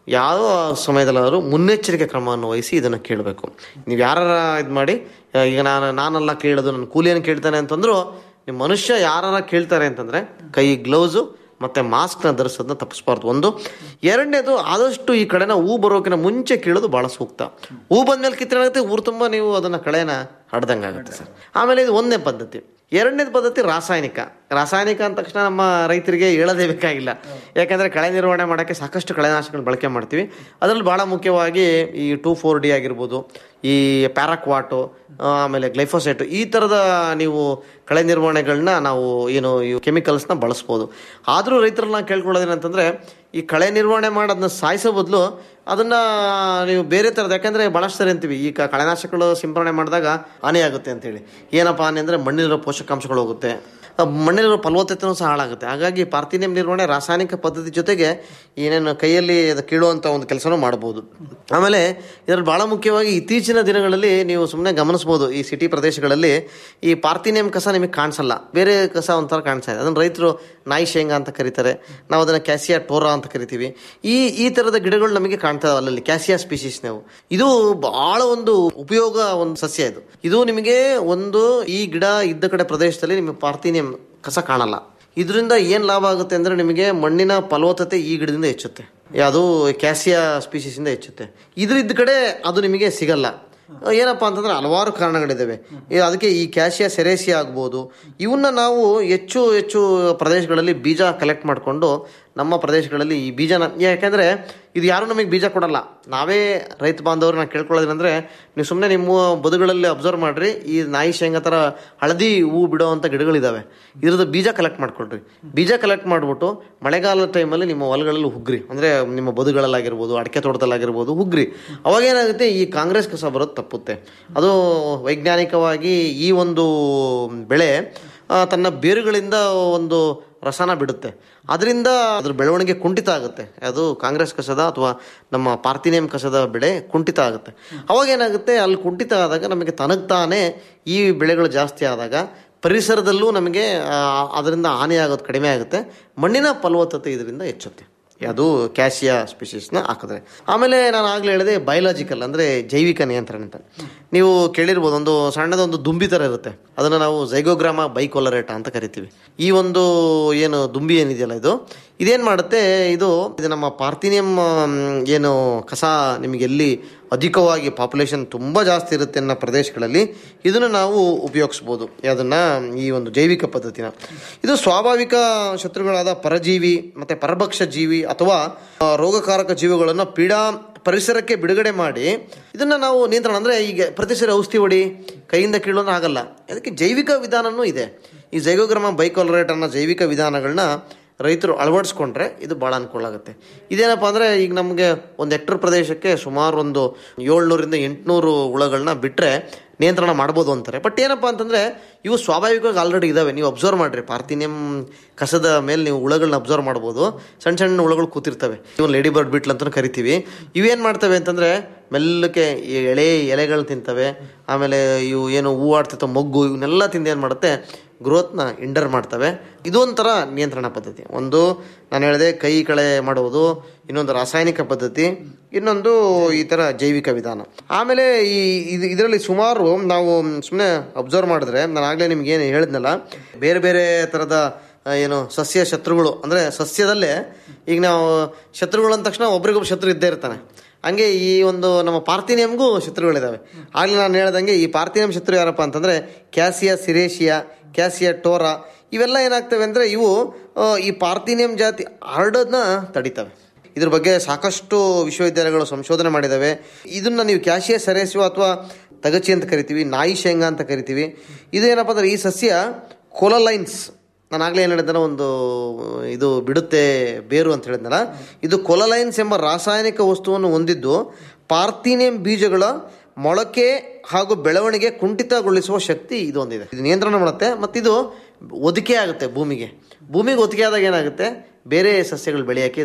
ಯಾವ ಸಮಯದಲ್ಲಾದರೂ ಮುನ್ನೆಚ್ಚರಿಕೆ ಕ್ರಮವನ್ನು ವಹಿಸಿ ಇದನ್ನು ಕೇಳಬೇಕು ನೀವು ಯಾರ ಇದು ಮಾಡಿ ಆ, ಈಗ ನಾನು ನಾನೆಲ್ಲ ಕೇಳೋದು ನನ್ನ ಕೂಲಿಯನ್ನು ಕೇಳ್ತಾನೆ ಅಂತಂದ್ರು ನಿಮ್ಮ ಮನುಷ್ಯ ಯಾರ ಕೇಳ್ತಾರೆ ಅಂತಂದ್ರೆ ಕೈ ಗ್ಲೌಸು ಮತ್ತೆ ಮಾಸ್ಕ್ನ ಧರಿಸೋದನ್ನ ತಪ್ಪಿಸ್ಬಾರ್ದು ಒಂದು ಎರಡನೇದು ಆದಷ್ಟು ಈ ಕಡೆನ ಹೂ ಬರೋಕಿನ ಮುಂಚೆ ಕೇಳೋದು ಬಹಳ ಸೂಕ್ತ ಹೂ ಬಂದ್ಮೇಲೆ ಕಿತ್ತೇನಾಗುತ್ತೆ ಊರು ತುಂಬ ನೀವು ಅದನ್ನ ಕಳೆನ ಹಡ್ದಂಗೆ ಆಗುತ್ತೆ ಸರ್ ಆಮೇಲೆ ಇದು ಒಂದನೇ ಪದ್ಧತಿ ಎರಡನೇದು ಪದ್ಧತಿ ರಾಸಾಯನಿಕ ರಾಸಾಯನಿಕ ಅಂದ ತಕ್ಷಣ ನಮ್ಮ ರೈತರಿಗೆ ಹೇಳೋದೇ ಬೇಕಾಗಿಲ್ಲ ಯಾಕಂದ್ರೆ ಕಳೆ ನಿರ್ವಹಣೆ ಮಾಡೋಕ್ಕೆ ಸಾಕಷ್ಟು ಕಳೆನಾಶಕಗಳನ್ನ ಬಳಕೆ ಮಾಡ್ತೀವಿ ಅದರಲ್ಲಿ ಬಹಳ ಮುಖ್ಯವಾಗಿ ಈ ಟೂ ಫೋರ್ ಡಿ ಆಗಿರ್ಬೋದು ಈ ಪ್ಯಾರಾಕ್ವಾಟು ಆಮೇಲೆ ಗ್ಲೈಫೋಸೇಟ್ ಈ ಥರದ ನೀವು ಕಳೆ ನಿರ್ವಹಣೆಗಳನ್ನ ನಾವು ಏನು ಈ ಕೆಮಿಕಲ್ಸ್ನ ಬಳಸ್ಬೋದು ಆದರೂ ರೈತರನ್ನ ಕೇಳ್ಕೊಳ್ಳೋದೇನಂತಂದ್ರೆ ಈ ಕಳೆ ನಿರ್ವಹಣೆ ಮಾಡೋದನ್ನ ಸಾಯಿಸೋ ಬದಲು ಅದನ್ನ ನೀವು ಬೇರೆ ಥರದ್ದು ಯಾಕಂದ್ರೆ ಭಾಳಷ್ಟು ಸರಿ ಅಂತೀವಿ ಈ ಕ- ಕಳೆನಾಶಕಗಳು ಸಿಂಪರಣೆ ಮಾಡಿದಾಗ ಹಾನಿ ಆಗುತ್ತೆ ಅಂತೇಳಿ ಏನಪ್ಪ ಹಾನಿ ಅಂದರೆ ಮಣ್ಣಿಲಿರೋ ಪೋಷಕಾಂಶಗಳು ಹೋಗುತ್ತೆ ಆ ಮಣ್ಣಿಲಿರೋ ಫಲವತ್ತತೆನೂ ಸಹ ಹಾಳಾಗುತ್ತೆ ಹಾಗಾಗಿ ಪಾರ್ಥಿನಿಯಂ ನಿರ್ವಹಣೆ ರಾಸಾಯನಿಕ ಪದ್ಧತಿ ಜೊತೆಗೆ ಏನೇನು ಕೈಯಲ್ಲಿ ಅದು ಕೀಳುವಂಥ ಒಂದು ಕೆಲಸನೂ ಮಾಡ್ಬೋದು ಆಮೇಲೆ ಇದರಲ್ಲಿ ಭಾಳ ಮುಖ್ಯವಾಗಿ ಇತ್ತೀಚಿನ ದಿನಗಳಲ್ಲಿ ನೀವು ಸುಮ್ಮನೆ ಗಮನಿಸ್ಬೋದು ಈ ಸಿಟಿ ಪ್ರದೇಶಗಳಲ್ಲಿ ಈ ಪಾರ್ಥಿನಿಯಂ ಕಸ ನಿಮಗೆ ಕಾಣಿಸಲ್ಲ ಬೇರೆ ಕಸ ಒಂಥರ ಕಾಣಿಸ್ತಾ ಇದೆ ಅದನ್ನು ರೈತರು ನಾಯಿ ಶೇಂಗಾ ಅಂತ ಕರೀತಾರೆ ನಾವು ಅದನ್ನು ಕ್ಯಾಸಿಯಾ ಟೋರಾ ಅಂತ ಕರಿತೀವಿ ಈ ಈ ಥರದ ಗಿಡಗಳು ನಮಗೆ ಕಾಣ್ತಾ ಇದಾವೆ ಅಲ್ಲಲ್ಲಿ ಕ್ಯಾಸಿಯಾ ಸ್ಪೀಶೀಸ್ ನಾವು ಇದು ಬಹಳ ಒಂದು ಉಪಯೋಗ ಒಂದು ಸಸ್ಯ ಇದು ಇದು ನಿಮಗೆ ಒಂದು ಈ ಗಿಡ ಇದ್ದ ಕಡೆ ಪ್ರದೇಶದಲ್ಲಿ ನಿಮಗೆ ಪಾರ್ಥಿನಿಯಂ ಕಸ ಕಾಣಲ್ಲ ಇದರಿಂದ ಏನು ಲಾಭ ಆಗುತ್ತೆ ಅಂದರೆ ನಿಮಗೆ ಮಣ್ಣಿನ ಫಲವತ್ತತೆ ಈ ಗಿಡದಿಂದ ಹೆಚ್ಚುತ್ತೆ ಯಾವುದು ಕ್ಯಾಸಿಯಾ ಸ್ಪೀಶೀಸಿಂದ ಹೆಚ್ಚುತ್ತೆ ಇದ್ರ ಇದ್ದ ಕಡೆ ಅದು ನಿಮಗೆ ಸಿಗಲ್ಲ ಏನಪ್ಪ ಅಂತಂದ್ರೆ ಹಲವಾರು ಕಾರಣಗಳಿದ್ದಾವೆ ಈ- ಅದಕ್ಕೆ ಈ ಕ್ಯಾಶಿಯಾ ಸೆರೇಸಿಯಾ ಆಗ್ಬೋದು ಇವನ್ನ ನಾವು ಹೆಚ್ಚು ಹೆಚ್ಚು ಪ್ರದೇಶಗಳಲ್ಲಿ ಬೀಜ ಕಲೆಕ್ಟ್ ಮಾಡಿಕೊಂಡು ನಮ್ಮ ಪ್ರದೇಶಗಳಲ್ಲಿ ಈ ಬೀಜನ ಯಾಕೆಂದರೆ ಇದು ಯಾರು ನಮಗೆ ಬೀಜ ಕೊಡಲ್ಲ ನಾವೇ ರೈತ ಬಾಂಧವರು ನಾನು ಕೇಳ್ಕೊಳ್ಳೋದೇನೆಂದರೆ ನೀವು ಸುಮ್ಮನೆ ನಿಮ್ಮ ಬದುಗಳಲ್ಲಿ ಅಬ್ಸರ್ವ್ ಮಾಡ್ರಿ ಈ ನಾಯಿ ಶೇಂಗಾ ಥರ ಹಳದಿ ಹೂ ಬಿಡೋವಂಥ ಗಿಡಗಳಿದ್ದಾವೆ ಇದ್ರದ್ದು ಬೀಜ ಕಲೆಕ್ಟ್ ಮಾಡ್ಕೊಳ್ರಿ ಬೀಜ ಕಲೆಕ್ಟ್ ಮಾಡಿಬಿಟ್ಟು ಮಳೆಗಾಲದ ಟೈಮಲ್ಲಿ ನಿಮ್ಮ ಹೊಲಗಳಲ್ಲಿ ಹುಗ್ರಿ ಅಂದರೆ ನಿಮ್ಮ ಬದುಗಳಲ್ಲಾಗಿರ್ಬೋದು ಅಡಿಕೆ ತೋಟದಲ್ಲಾಗಿರ್ಬೋದು ಹುಗ್ರಿ ಅವಾಗ ಏನಾಗುತ್ತೆ ಈ ಕಾಂಗ್ರೆಸ್ ಕಸ ಬರೋದು ತಪ್ಪುತ್ತೆ ಅದು ವೈಜ್ಞಾನಿಕವಾಗಿ ಈ ಒಂದು ಬೆಳೆ ಆ, ತನ್ನ ಬೇರುಗಳಿಂದ ಒಂದು ರಸನ ಬಿಡುತ್ತೆ ಅದರಿಂದ ಅದ್ರ ಬೆಳವಣಿಗೆ ಕುಂಠಿತ ಆಗುತ್ತೆ ಅದು ಕಾಂಗ್ರೆಸ್ ಕಸದ ಅಥವಾ ನಮ್ಮ ಪಾರ್ಥಿನಿಯಂ ಕಸದ ಬೆಳೆ ಕುಂಠಿತ ಆಗುತ್ತೆ ಅವಾಗ ಏನಾಗುತ್ತೆ ಅಲ್ಲಿ ಕುಂಠಿತ ಆದಾಗ ನಮಗೆ ತನಗ್ತಾನೆ ಈ ಬೆಳೆಗಳು ಜಾಸ್ತಿ ಆದಾಗ ಪರಿಸರದಲ್ಲೂ ನಮಗೆ ಆ, ಅದರಿಂದ ಹಾನಿ ಆಗೋದು ಕಡಿಮೆ ಆಗುತ್ತೆ ಮಣ್ಣಿನ ಫಲವತ್ತತೆ ಇದರಿಂದ ಹೆಚ್ಚುತ್ತೆ ಅದು ಕ್ಯಾಶಿಯಾ ಸ್ಪೀಶೀಸ್ನ ಹಾಕಿದ್ರೆ ಆಮೇಲೆ ನಾನು ಆಗಲೇ ಹೇಳಿದೆ ಬಯೋಲಾಜಿಕಲ್ ಅಂದರೆ ಜೈವಿಕ ನಿಯಂತ್ರಣ ಅಂತ ನೀವು ಕೇಳಿರ್ಬೋದು ಒಂದು ಸಣ್ಣದೊಂದು ದುಂಬಿ ಥರ ಇರುತ್ತೆ ಅದನ್ನು ನಾವು ಝೈಗೋಗ್ರಾಮ ಬೈಕೊಲರೇಟ ಅಂತ ಕರಿತೀವಿ ಈ ಒಂದು ಏನು ದುಂಬಿ ಏನಿದೆಯಲ್ಲ ಇದು ಇದೇನು ಮಾಡುತ್ತೆ ಇದು ಇದು ನಮ್ಮ ಪಾರ್ಥಿನಿಯಂ ಆಮ್, ಏನು ಕಸ ನಿಮಗೆ ಎಲ್ಲಿ ಅಧಿಕವಾಗಿ ಪಾಪ್ಯುಲೇಷನ್ ತುಂಬ ಜಾಸ್ತಿ ಇರುತ್ತೆ ಅನ್ನೋ ಪ್ರದೇಶಗಳಲ್ಲಿ ಇದನ್ನು ನಾವು ಉಪಯೋಗಿಸ್ಬೋದು ಅದನ್ನು ಈ ಒಂದು ಜೈವಿಕ ಪದ್ಧತಿನ ಇದು ಸ್ವಾಭಾವಿಕ ಶತ್ರುಗಳಾದ ಪರಜೀವಿ ಮತ್ತು ಪರಭಕ್ಷ ಜೀವಿ ಅಥವಾ ಆ, ರೋಗಕಾರಕ ಜೀವಿಗಳನ್ನು ಪೀಡಾ ಪರಿಸರಕ್ಕೆ ಬಿಡುಗಡೆ ಮಾಡಿ ಇದನ್ನ ನಾವು ನಿಯಂತ್ರಣ ಅಂದರೆ ಈಗ ಪ್ರತಿ ಸರಿ ಔಷಧಿ ಹೊಡಿ ಕೈಯಿಂದ ಕೀಳೋದು ಆಗಲ್ಲ ಅದಕ್ಕೆ ಜೈವಿಕ ವಿಧಾನನೂ ಇದೆ ಈ ಜೈಗೋಗ್ರಾಮ ಬೈಕೋಲರೇಟ್ ಅನ್ನೋ ಜೈವಿಕ ವಿಧಾನಗಳನ್ನ ರೈತರು ಅಳವಡಿಸ್ಕೊಂಡ್ರೆ ಇದು ಭಾಳ ಅನುಕೂಲ ಆಗುತ್ತೆ ಇದೇನಪ್ಪ ಅಂದರೆ ಈಗ ನಮಗೆ ಒಂದು ಹೆಕ್ಟರ್ ಪ್ರದೇಶಕ್ಕೆ ಸುಮಾರು ಒಂದು ಏಳ್ನೂರಿಂದ ಎಂಟುನೂರು ಹುಳಗಳನ್ನ ಬಿಟ್ಟರೆ ನಿಯಂತ್ರಣ ಮಾಡ್ಬೋದು ಅಂತಾರೆ ಬಟ್ ಏನಪ್ಪ ಅಂತಂದರೆ ಇವು ಸ್ವಾಭಾವಿಕವಾಗಿ ಆಲ್ರೆಡಿ ಇದ್ದಾವೆ ನೀವು ಅಬ್ಸರ್ವ್ ಮಾಡಿರಿ ಪಾರ್ಥಿನಿಯಂ ಕಸದ ಮೇಲೆ ನೀವು ಹುಳಗಳನ್ನ ಅಬ್ಸರ್ವ್ ಮಾಡ್ಬೋದು ಸಣ್ಣ ಸಣ್ಣ ಹುಳಗಳು ಕೂತಿರ್ತವೆ ಇವು ಲೇಡಿ ಬರ್ಡ್ ಬಿಟ್ಲ್ ಅಂತ ಕರಿತೀವಿ ಇವೇನು ಮಾಡ್ತವೆ ಅಂತಂದರೆ ಮೆಲ್ಲಕ್ಕೆ ಈ ಎಳೆ ಎಲೆಗಳು ತಿಂತವೆ ಆಮೇಲೆ ಇವು ಏನು ಹೂ ಆಡ್ತಿರ್ತವೆ ಮೊಗ್ಗು ಇವನ್ನೆಲ್ಲ ತಿಂದು ಏನು ಮಾಡುತ್ತೆ ಗ್ರೋತ್ನ ಇಂಡರ್ ಮಾಡ್ತವೆ ಇದೊಂಥರ ನಿಯಂತ್ರಣ ಪದ್ಧತಿ ಒಂದು ನಾನು ಹೇಳಿದೆ ಕೈ ಕಳೆ ಮಾಡುವುದು ಇನ್ನೊಂದು ರಾಸಾಯನಿಕ ಪದ್ಧತಿ ಇನ್ನೊಂದು ಈ ಥರ ಜೈವಿಕ ವಿಧಾನ ಆಮೇಲೆ ಈ ಇದು ಇದರಲ್ಲಿ ಸುಮಾರು ನಾವು ಸುಮ್ಮನೆ ಅಬ್ಸರ್ವ್ ಮಾಡಿದ್ರೆ ನಾನು ಆಗಲೇ ನಿಮ್ಗೆ ಏನು ಹೇಳಿದ್ನಲ್ಲ ಬೇರೆ ಬೇರೆ ಥರದ ಆ, ಏನು ಸಸ್ಯ ಶತ್ರುಗಳು ಅಂದರೆ ಸಸ್ಯದಲ್ಲೇ ಈಗ ನಾವು ಶತ್ರುಗಳು ಅಂದ ತಕ್ಷಣ ಒಬ್ರಿಗೊಬ್ಬ ಶತ್ರು ಇದ್ದೇ ಇರ್ತಾನೆ ಹಂಗೆ ಈ ಒಂದು ನಮ್ಮ ಪಾರ್ಥಿನಿಯಂಗೂ ಶತ್ರುಗಳಿದ್ದಾವೆ ಆಗಲೇ ನಾನು ಹೇಳ್ದಂಗೆ ಈ ಪಾರ್ಥಿನಿಯಂ ಶತ್ರು ಯಾರಪ್ಪ ಅಂತಂದರೆ ಕ್ಯಾಸಿಯಾ ಸಿರೇಶಿಯಾ ಕ್ಯಾಸಿಯಾ ಟೋರಾ ಇವೆಲ್ಲ ಏನಾಗ್ತವೆ ಅಂದರೆ ಇವು ಆ, ಈ ಪಾರ್ಥಿನಿಯಂ ಜಾತಿ ಹರಡೋದನ್ನ ತಡಿತವೆ ಇದ್ರ ಬಗ್ಗೆ ಸಾಕಷ್ಟು ವಿಶ್ವವಿದ್ಯಾಲಯಗಳು ಸಂಶೋಧನೆ ಮಾಡಿದ್ದಾವೆ ಇದನ್ನ ನೀವು ಕ್ಯಾಶಿಯಾ ಸೆರೇಸಿಯೋ ಅಥವಾ ತಗಚಿ ಅಂತ ಕರಿತೀವಿ ನಾಯಿ ಶೇಂಗಾ ಅಂತ ಕರಿತೀವಿ ಇದು ಏನಪ್ಪ ಅಂದ್ರೆ ಈ ಸಸ್ಯ ಕೊಲಲೈನ್ಸ್ ನಾನು ಆಗಲೇ ಏನು ಹೇಳಿದ್ನಲ್ಲ ಒಂದು ಇದು ಬಿಡುತ್ತೆ ಬೇರು ಅಂತ ಹೇಳಿದ್ನಲ್ಲ ಇದು ಕೊಲಲೈನ್ಸ್ ಎಂಬ ರಾಸಾಯನಿಕ ವಸ್ತುವನ್ನು ಹೊಂದಿದ್ದು ಪಾರ್ಥಿನಿಯಂ ಬೀಜಗಳ ಮೊಳಕೆ ಹಾಗೂ ಬೆಳವಣಿಗೆ ಕುಂಠಿತಗೊಳಿಸುವ ಶಕ್ತಿ ಇದು ಹೊಂದಿದೆ ಇದು ನಿಯಂತ್ರಣ ಮಾಡುತ್ತೆ ಮತ್ತಿದು ಒದಿಕೆ ಆಗುತ್ತೆ ಭೂಮಿಗೆ ಭೂಮಿಗೆ ಒದಿಕೆ ಆದಾಗ ಏನಾಗುತ್ತೆ ಬೇರೆ ಸಸ್ಯಗಳು ಬೆಳೆಯೋಕ್ಕೆ ಇದಕ್ಕೆ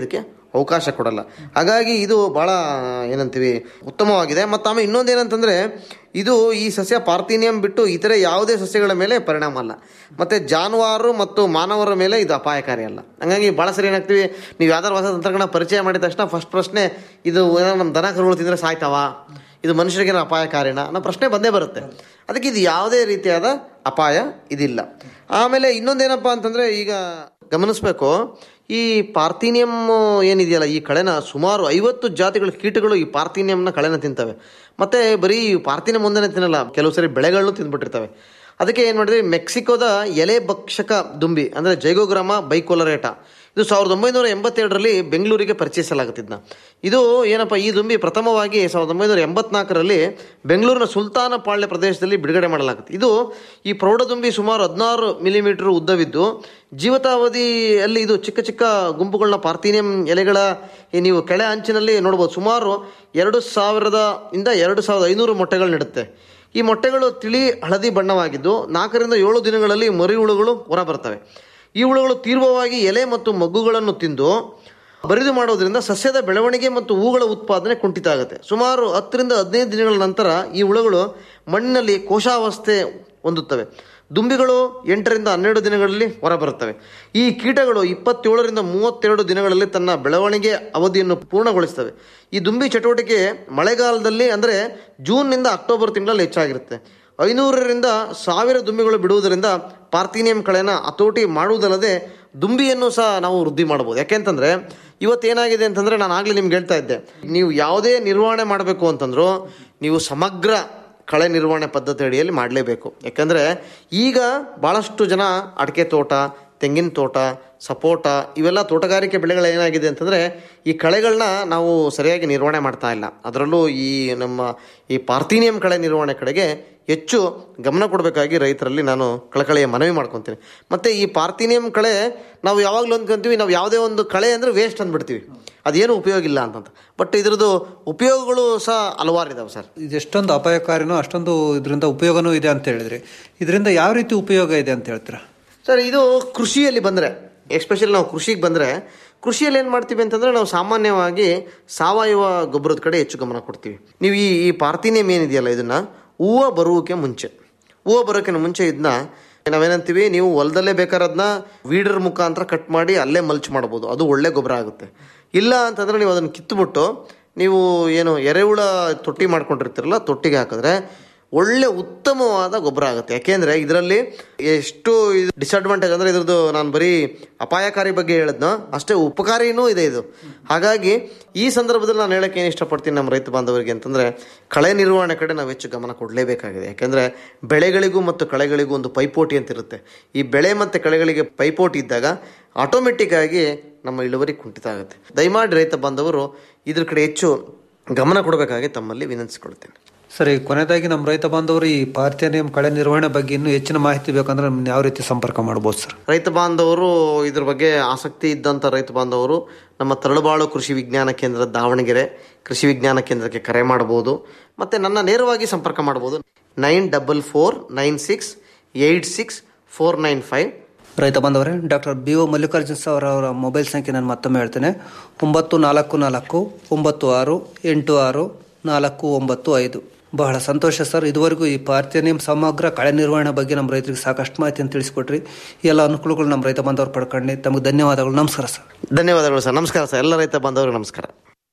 ಅವಕಾಶ ಕೊಡಲ್ಲ ಹಾಗಾಗಿ ಇದು ಭಾಳ ಏನಂತೀವಿ ಉತ್ತಮವಾಗಿದೆ ಮತ್ತು ಆಮೇಲೆ ಇನ್ನೊಂದು ಏನಂತಂದರೆ ಇದು ಈ ಸಸ್ಯ ಪಾರ್ಥೀನಿಯಂ ಬಿಟ್ಟು ಇತರೆ ಯಾವುದೇ ಸಸ್ಯಗಳ ಮೇಲೆ ಪರಿಣಾಮ ಅಲ್ಲ ಮತ್ತು ಜಾನುವಾರು ಮತ್ತು ಮಾನವರ ಮೇಲೆ ಇದು ಅಪಾಯಕಾರಿ ಅಲ್ಲ ಹಂಗಾಗಿ ಭಾಳ ಸರಿ ಏನಾಗ್ತೀವಿ ನೀವು ಯಾವ್ದಾರು ಹೊಸ ತಂತ್ರಜ್ಞಾನ ಪರಿಚಯ ಮಾಡಿದ ತಕ್ಷಣ ಫಸ್ಟ್ ಪ್ರಶ್ನೆ ಇದು ಏನೋ ನಮ್ಮ ದನ ಕರುಗಳು ತಿಂದರೆ ಸಾಯ್ತಾವ ಇದು ಮನುಷ್ಯರಿಗೆ ಅಪಾಯಕಾರಿನ ಅನ್ನೋ ಪ್ರಶ್ನೆ ಬಂದೇ ಬರುತ್ತೆ ಅದಕ್ಕೆ ಇದು ಯಾವುದೇ ರೀತಿಯಾದ ಅಪಾಯ ಇದಿಲ್ಲ ಆಮೇಲೆ ಇನ್ನೊಂದೇನಪ್ಪ ಅಂತಂದರೆ ಈಗ ಗಮನಿಸಬೇಕು ಈ ಪಾರ್ಥೀನಿಯಂ ಏನಿದೆಯಲ್ಲ ಈ ಕಳೆನ ಸುಮಾರು ಐವತ್ತು ಜಾತಿಗಳ ಕೀಟಗಳು ಈ ಪಾರ್ಥೀನಿಯಂನ ಕಳೆನ ತಿಂತವೆ ಮತ್ತೆ ಬರೀ ಈ ಪಾರ್ಥೀನಿಯಂ ಒಂದನೇ ತಿನ್ನಲ್ಲ ಕೆಲವು ಸರಿ ಬೆಳೆಗಳನ್ನು ತಿಂದ್ಬಿಟ್ಟಿರ್ತವೆ ಅದಕ್ಕೆ ಏನು ಮಾಡಿದ್ವಿ ಮೆಕ್ಸಿಕೋದ ಎಲೆ ಭಕ್ಷಕ ದುಂಬಿ ಅಂದರೆ ಜೈಗೋಗ್ರಾಮ ಬೈಕೋಲರೇಟ ಇದು ಸಾವಿರದ ಒಂಬೈನೂರ ಎಂಬತ್ತೆರಡರಲ್ಲಿ ಬೆಂಗಳೂರಿಗೆ ಪರಿಚಯಿಸಲಾಗುತ್ತಿದ್ದ ಇದು ಏನಪ್ಪ ಈ ದುಂಬಿ ಪ್ರಥಮವಾಗಿ ಸಾವಿರದ ಒಂಬೈನೂರ ಎಂಬತ್ನಾಲ್ಕರಲ್ಲಿ ಬೆಂಗಳೂರಿನ ಸುಲ್ತಾನ ಪಾಳ್ಯ ಪ್ರದೇಶದಲ್ಲಿ ಬಿಡುಗಡೆ ಮಾಡಲಾಗುತ್ತೆ ಇದು ಈ ಪ್ರೌಢದುಂಬಿ ಸುಮಾರು ಹದಿನಾರು ಮಿಲಿಮೀಟರ್ ಉದ್ದವಿದ್ದು ಜೀವಿತಾವಧಿಯಲ್ಲಿ ಇದು ಚಿಕ್ಕ ಚಿಕ್ಕ ಗುಂಪುಗಳನ್ನ ಪಾರ್ಥೀನಿಯಂ ಎಲೆಗಳ ಈ ನೀವು ಕೆಳ ಅಂಚಿನಲ್ಲಿ ನೋಡ್ಬೋದು ಸುಮಾರು ಎರಡು ಸಾವಿರದ ಇಂದ ಎರಡು ಸಾವಿರದ ಐನೂರು ಮೊಟ್ಟೆಗಳು ನೀಡುತ್ತೆ ಈ ಮೊಟ್ಟೆಗಳು ತಿಳಿ ಹಳದಿ ಬಣ್ಣವಾಗಿದ್ದು ನಾಲ್ಕರಿಂದ ಏಳು ದಿನಗಳಲ್ಲಿ ಮರಿ ಹುಳುಗಳು ಹೊರಬರ್ತವೆ ಈ ಹುಳುಗಳು ತೀವ್ರವಾಗಿ ಎಲೆ ಮತ್ತು ಮಗ್ಗುಗಳನ್ನು ತಿಂದು ಬರಿದು ಮಾಡೋದ್ರಿಂದ ಸಸ್ಯದ ಬೆಳವಣಿಗೆ ಮತ್ತು ಹೂಗಳ ಉತ್ಪಾದನೆ ಕುಂಠಿತ ಆಗುತ್ತೆ ಸುಮಾರು ಹತ್ತರಿಂದ ಹದಿನೈದು ದಿನಗಳ ನಂತರ ಈ ಹುಳುಗಳು ಮಣ್ಣಿನಲ್ಲಿ ಕೋಶಾವಸ್ಥೆ ಹೊಂದುತ್ತವೆ ದುಂಬಿಗಳು ಎಂಟರಿಂದ ಹನ್ನೆರಡು ದಿನಗಳಲ್ಲಿ ಹೊರಬರುತ್ತವೆ ಈ ಕೀಟಗಳು ಇಪ್ಪತ್ತೇಳರಿಂದ ಮೂವತ್ತೆರಡು ದಿನಗಳಲ್ಲಿ ತನ್ನ ಬೆಳವಣಿಗೆ ಅವಧಿಯನ್ನು ಪೂರ್ಣಗೊಳಿಸ್ತವೆ ಈ ದುಂಬಿ ಚಟುವಟಿಕೆ ಮಳೆಗಾಲದಲ್ಲಿ ಅಂದರೆ ಜೂನ್ನಿಂದ ಅಕ್ಟೋಬರ್ ತಿಂಗಳಲ್ಲಿ ಹೆಚ್ಚಾಗಿರುತ್ತೆ ಐನೂರರಿಂದ ಸಾವಿರ ದುಂಬಿಗಳು ಬಿಡುವುದರಿಂದ ಪಾರ್ಥೀನಿಯಂ ಕಳೆನ ಹತೋಟಿ ಮಾಡುವುದಲ್ಲದೆ ದುಂಬಿಯನ್ನು ಸಹ ನಾವು ವೃದ್ಧಿ ಮಾಡ್ಬೋದು ಯಾಕೆಂತಂದರೆ ಇವತ್ತೇನಾಗಿದೆ ಅಂತಂದರೆ ನಾನು ಆಗಲೇ ನಿಮ್ಗೆ ಹೇಳ್ತಾ ಇದ್ದೆ ನೀವು ಯಾವುದೇ ನಿರ್ವಹಣೆ ಮಾಡಬೇಕು ಅಂತಂದ್ರೂ ನೀವು ಸಮಗ್ರ ಕಳೆ ನಿರ್ವಹಣೆ ಪದ್ಧತಿ ಅಡಿಯಲ್ಲಿ ಮಾಡಲೇಬೇಕು ಯಾಕಂದರೆ ಈಗ ಭಾಳಷ್ಟು ಜನ ಅಡಿಕೆ ತೋಟ ತೆಂಗಿನ ತೋಟ ಸಪೋಟ ಇವೆಲ್ಲ ತೋಟಗಾರಿಕೆ ಬೆಳೆಗಳು ಏನಾಗಿದೆ ಅಂತಂದರೆ ಈ ಕಳೆಗಳನ್ನ ನಾವು ಸರಿಯಾಗಿ ನಿರ್ವಹಣೆ ಮಾಡ್ತಾ ಇಲ್ಲ ಅದರಲ್ಲೂ ಈ ನಮ್ಮ ಈ ಪಾರ್ಥೀನಿಯಂ ಕಳೆ ನಿರ್ವಹಣೆ ಕಡೆಗೆ ಹೆಚ್ಚು ಗಮನ ಕೊಡಬೇಕಾಗಿ ರೈತರಲ್ಲಿ ನಾನು ಕಳಕಳಿಯ ಮನವಿ ಮಾಡ್ಕೊತೀನಿ ಮತ್ತು ಈ ಪಾರ್ಥೀನಿಯಂ ಕಳೆ ನಾವು ಯಾವಾಗಲೂ ಅಂದ್ಕೊಂತೀವಿ ನಾವು ಯಾವುದೇ ಒಂದು ಕಳೆ ಅಂದರೆ ವೇಸ್ಟ್ ಅಂದ್ಬಿಡ್ತೀವಿ ಅದೇನು ಉಪಯೋಗ ಇಲ್ಲ ಅಂತಂತ ಬಟ್ ಇದ್ರದ್ದು ಉಪಯೋಗಗಳು ಸಹ ಹಲವಾರು ಇದಾವೆ ಸರ್ ಇದೆಷ್ಟೊಂದು ಅಪಾಯಕಾರಿನೋ ಅಷ್ಟೊಂದು ಇದರಿಂದ ಉಪಯೋಗನೂ ಇದೆ ಅಂತ ಹೇಳಿದ್ರಿ ಇದರಿಂದ ಯಾವ ರೀತಿ ಉಪಯೋಗ ಇದೆ ಅಂತ ಹೇಳ್ತೀರಾ ಸರ್ ಇದು ಕೃಷಿಯಲ್ಲಿ ಬಂದರೆ ಎಸ್ಪೆಷಲಿ ನಾವು ಕೃಷಿಗೆ ಬಂದರೆ ಕೃಷಿಯಲ್ಲಿ ಏನು ಮಾಡ್ತೀವಿ ಅಂತಂದರೆ ನಾವು ಸಾಮಾನ್ಯವಾಗಿ ಸಾವಯವ ಗೊಬ್ಬರದ ಕಡೆ ಹೆಚ್ಚು ಗಮನ ಕೊಡ್ತೀವಿ ನೀವು ಈ ಈ ಪಾರ್ಥೀನಿಯಂ ಏನಿದೆಯಲ್ಲ ಇದನ್ನು ಹೂವು ಬರುವುದಕ್ಕೆ ಮುಂಚೆ ಹೂವು ಬರೋಕ್ಕಿಂತ ಮುಂಚೆ ಇದನ್ನ ನಾವೇನಂತೀವಿ ನೀವು ಹೊಲದಲ್ಲೇ ಬೇಕಾದ್ರೆ ಅದನ್ನ ವೀಡರ್ ಮುಖಾಂತರ ಕಟ್ ಮಾಡಿ ಅಲ್ಲೇ ಮಲ್ಚ್ ಮಾಡ್ಬೋದು ಅದು ಒಳ್ಳೆ ಗೊಬ್ಬರ ಆಗುತ್ತೆ ಇಲ್ಲ ಅಂತಂದರೆ ನೀವು ಅದನ್ನು ಕಿತ್ತುಬಿಟ್ಟು ನೀವು ಏನು ಎರೆಹುಳ ತೊಟ್ಟಿ ಮಾಡ್ಕೊಂಡಿರ್ತೀರಲ್ಲ ತೊಟ್ಟಿಗೆ ಹಾಕಿದ್ರೆ ಒಳ್ಳೆ ಉತ್ತಮವಾದ ಗೊಬ್ಬರ ಆಗುತ್ತೆ ಯಾಕೆಂದರೆ ಇದರಲ್ಲಿ ಎಷ್ಟು ಡಿಸಡ್ವಾಂಟೇಜ್ ಅಂದರೆ ಇದ್ರದ್ದು ನಾನು ಬರೀ ಅಪಾಯಕಾರಿ ಬಗ್ಗೆ ಹೇಳಿದ್ನೋ ಅಷ್ಟೇ ಉಪಕಾರಿನೂ ಇದೆ ಇದು ಹಾಗಾಗಿ ಈ ಸಂದರ್ಭದಲ್ಲಿ ನಾನು ಹೇಳಕ್ಕೆ ಏನು ಇಷ್ಟಪಡ್ತೀನಿ ನಮ್ಮ ರೈತ ಬಾಂಧವರಿಗೆ ಅಂತಂದರೆ ಕಳೆ ನಿರ್ವಹಣೆ ಕಡೆ ನಾವು ಹೆಚ್ಚು ಗಮನ ಕೊಡಲೇಬೇಕಾಗಿದೆ ಯಾಕೆಂದರೆ ಬೆಳೆಗಳಿಗೂ ಮತ್ತು ಕಳೆಗಳಿಗೂ ಒಂದು ಪೈಪೋಟಿ ಅಂತ ಇರುತ್ತೆ ಈ ಬೆಳೆ ಮತ್ತು ಕಳೆಗಳಿಗೆ ಪೈಪೋಟಿ ಇದ್ದಾಗ ಆಟೋಮೆಟಿಕ್ ಆಗಿ ನಮ್ಮ ಇಳುವರಿ ಕುಂಠಿತ ಆಗುತ್ತೆ ದಯಮಾಡಿ ರೈತ ಬಾಂಧವರು ಇದ್ರ ಕಡೆ ಹೆಚ್ಚು ಗಮನ ಕೊಡಬೇಕಾಗಿ ತಮ್ಮಲ್ಲಿ ವಿನಂತಿಸಿಕೊಳ್ತೇನೆ ಸರಿ ಕೊನೆಯದಾಗಿ ನಮ್ಮ ರೈತ ಬಾಂಧವರು ಈ ಪಾರ್ಥೇನಿಯಂ ಕಳೆ ನಿರ್ವಹಣೆ ಬಗ್ಗೆ ಇನ್ನೂ ಹೆಚ್ಚಿನ ಮಾಹಿತಿ ಬೇಕಂದ್ರೆ ನಮ್ಮನ್ನ ಯಾವ ರೀತಿ ಸಂಪರ್ಕ ಮಾಡ್ಬೋದು ಸರ್ ರೈತ ಬಾಂಧವರು ಇದ್ರ ಬಗ್ಗೆ ಆಸಕ್ತಿ ಇದ್ದಂಥ ರೈತ ಬಾಂಧವರು ನಮ್ಮ ತರಳುಬಾಳು ಕೃಷಿ ವಿಜ್ಞಾನ ಕೇಂದ್ರ ದಾವಣಗೆರೆ ಕೃಷಿ ವಿಜ್ಞಾನ ಕೇಂದ್ರಕ್ಕೆ ಕರೆ ಮಾಡಬಹುದು ಮತ್ತು ನನ್ನ ನೇರವಾಗಿ ಸಂಪರ್ಕ ಮಾಡ್ಬೋದು nine double four nine six eight six four nine five ರೈತ ಬಾಂಧವರೇ doctor B O Mallikarjun sir ಅವರ ಮೊಬೈಲ್ ಸಂಖ್ಯೆ ನಾನು ಮತ್ತೊಮ್ಮೆ ಹೇಳ್ತೇನೆ ಒಂಬತ್ತು ನಾಲ್ಕು ನಾಲ್ಕು ಒಂಬತ್ತು ಆರು ಎಂಟು ಆರು ನಾಲ್ಕು ಒಂಬತ್ತು ಐದು ಬಹಳ ಸಂತೋಷ ಸರ್ ಇದುವರೆಗೂ ಈ ಪಾರ್ಥೇನಿಯಂ ಸಮಗ್ರ ಕಳೆ ನಿರ್ವಹಣೆ ಬಗ್ಗೆ ನಮ್ಮ ರೈತರಿಗೆ ಸಾಕಷ್ಟು ಮಾಹಿತಿಯನ್ನು ತಿಳಿಸ್ಕೊಟ್ರಿ ಈ ಎಲ್ಲ ಅನುಕೂಲಗಳು ನಮ್ಮ ರೈತ ಬಾಂಧವರು ಪಡ್ಕೊಂಡು ತಮಗೆ ಧನ್ಯವಾದಗಳು ನಮಸ್ಕಾರ ಸರ್ ಧನ್ಯವಾದಗಳು ಸರ್ ನಮಸ್ಕಾರ ಸರ್ ಎಲ್ಲ ರೈತ ಬಾಂಧವರಿಗೆ ನಮಸ್ಕಾರ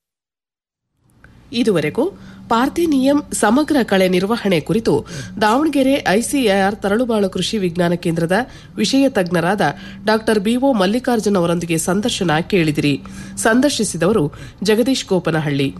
ಇದುವರೆಗೂ ಪಾರ್ಥೇನಿಯಂ ಸಮಗ್ರ ಕಳೆ ನಿರ್ವಹಣೆ ಕುರಿತು ದಾವಣಗೆರೆ ಐಸಿಎಆರ್ ತರಳುಬಾಳು ಕೃಷಿ ವಿಜ್ಞಾನ ಕೇಂದ್ರದ ವಿಷಯ ತಜ್ಞರಾದ ಡಾ ಬಿಒ ಮಲ್ಲಿಕಾರ್ಜುನ್ ಅವರೊಂದಿಗೆ ಸಂದರ್ಶನ ಕೇಳಿದಿರಿ ಸಂದರ್ಶಿಸಿದವರು ಜಗದೀಶ್ ಗೋಪನಹಳ್ಳಿ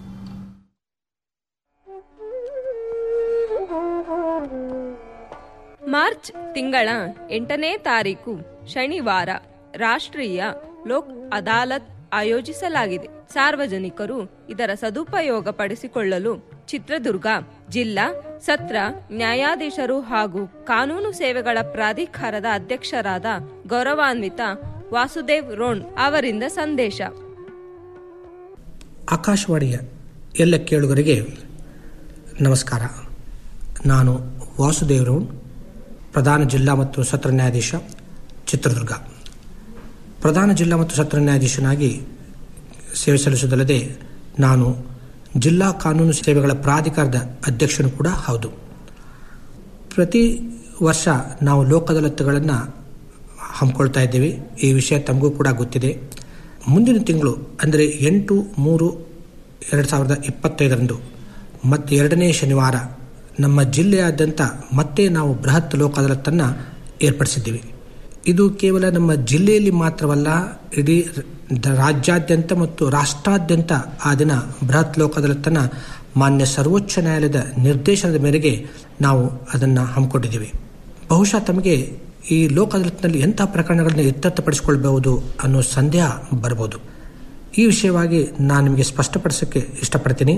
ಮಾರ್ಚ್ ತಿಂಗಳ ಎಂಟನೇ ತಾರೀಕು ಶನಿವಾರ ರಾಷ್ಟ್ರೀಯ ಲೋಕ್ ಅದಾಲತ್ ಆಯೋಜಿಸಲಾಗಿದೆ ಸಾರ್ವಜನಿಕರು ಇದರ ಸದುಪಯೋಗ ಪಡಿಸಿಕೊಳ್ಳಲು ಚಿತ್ರದುರ್ಗ ಜಿಲ್ಲಾ ಸತ್ರ ನ್ಯಾಯಾಧೀಶರು ಹಾಗೂ ಕಾನೂನು ಸೇವೆಗಳ ಪ್ರಾಧಿಕಾರದ ಅಧ್ಯಕ್ಷರಾದ ಗೌರವಾನ್ವಿತ ವಾಸುದೇವ್ ರೋಣ್ ಅವರಿಂದ ಸಂದೇಶ ಆಕಾಶವಾಣಿಯ ಎಲ್ಲ ಕೇಳುಗರಿಗೆ ನಮಸ್ಕಾರ ನಾನು ವಾಸುದೇವ್ ರೌಣ್ ಪ್ರಧಾನ ಜಿಲ್ಲಾ ಮತ್ತು ಸತ್ರ ನ್ಯಾಯಾಧೀಶ ಚಿತ್ರದುರ್ಗ ಪ್ರಧಾನ ಜಿಲ್ಲಾ ಮತ್ತು ಸತ್ರ ನ್ಯಾಯಾಧೀಶನಾಗಿ ಸೇವೆ ಸಲ್ಲಿಸುವುದಲ್ಲದೆ ನಾನು ಜಿಲ್ಲಾ ಕಾನೂನು ಸೇವೆಗಳ ಪ್ರಾಧಿಕಾರದ ಅಧ್ಯಕ್ಷನು ಕೂಡ ಹೌದು ಪ್ರತಿ ವರ್ಷ ನಾವು ಲೋಕ ಅದಾಲತ್ಗಳನ್ನು ಹಮ್ಮಿಕೊಳ್ತಾ ಇದ್ದೀವಿ ಈ ವಿಷಯ ತಮಗೂ ಕೂಡ ಗೊತ್ತಿದೆ ಮುಂದಿನ ತಿಂಗಳು ಅಂದರೆ ಎಂಟು ಮೂರು ಎರಡು ಸಾವಿರದ ಇಪ್ಪತ್ತೈದರಂದು ಮತ್ತು ಎರಡನೇ ಶನಿವಾರ ನಮ್ಮ ಜಿಲ್ಲೆಯಾದ್ಯಂತ ಮತ್ತೆ ನಾವು ಬೃಹತ್ ಲೋಕ ಅದಾಲತ್ತನ್ನು ಏರ್ಪಡಿಸಿದ್ದೀವಿ ಇದು ಕೇವಲ ನಮ್ಮ ಜಿಲ್ಲೆಯಲ್ಲಿ ಮಾತ್ರವಲ್ಲ ಇಡೀ ದ- ರಾಜ್ಯಾದ್ಯಂತ ಮತ್ತು ರಾಷ್ಟ್ರಾದ್ಯಂತ ಆ ದಿನ ಬೃಹತ್ ಲೋಕ ಅದಾಲತ್ತನ್ನು ಮಾನ್ಯ ಸರ್ವೋಚ್ಚ ನ್ಯಾಯಾಲಯದ ನಿರ್ದೇಶನದ ಮೇರೆಗೆ ನಾವು ಅದನ್ನು ಹಮ್ಮಿಕೊಂಡಿದ್ದೀವಿ ಬಹುಶಃ ತಮಗೆ ಈ ಲೋಕ ಅದಾಲತ್ನಲ್ಲಿ ಎಂಥ ಪ್ರಕರಣಗಳನ್ನು ಇತ್ಯರ್ಥಪಡಿಸಿಕೊಳ್ಬಹುದು ಅನ್ನೋ ಸಂದೇಹ ಬರಬಹುದು ಈ ವಿಷಯವಾಗಿ ನಾನು ನಿಮಗೆ ಸ್ಪಷ್ಟಪಡಿಸೋಕ್ಕೆ ಇಷ್ಟಪಡ್ತೀನಿ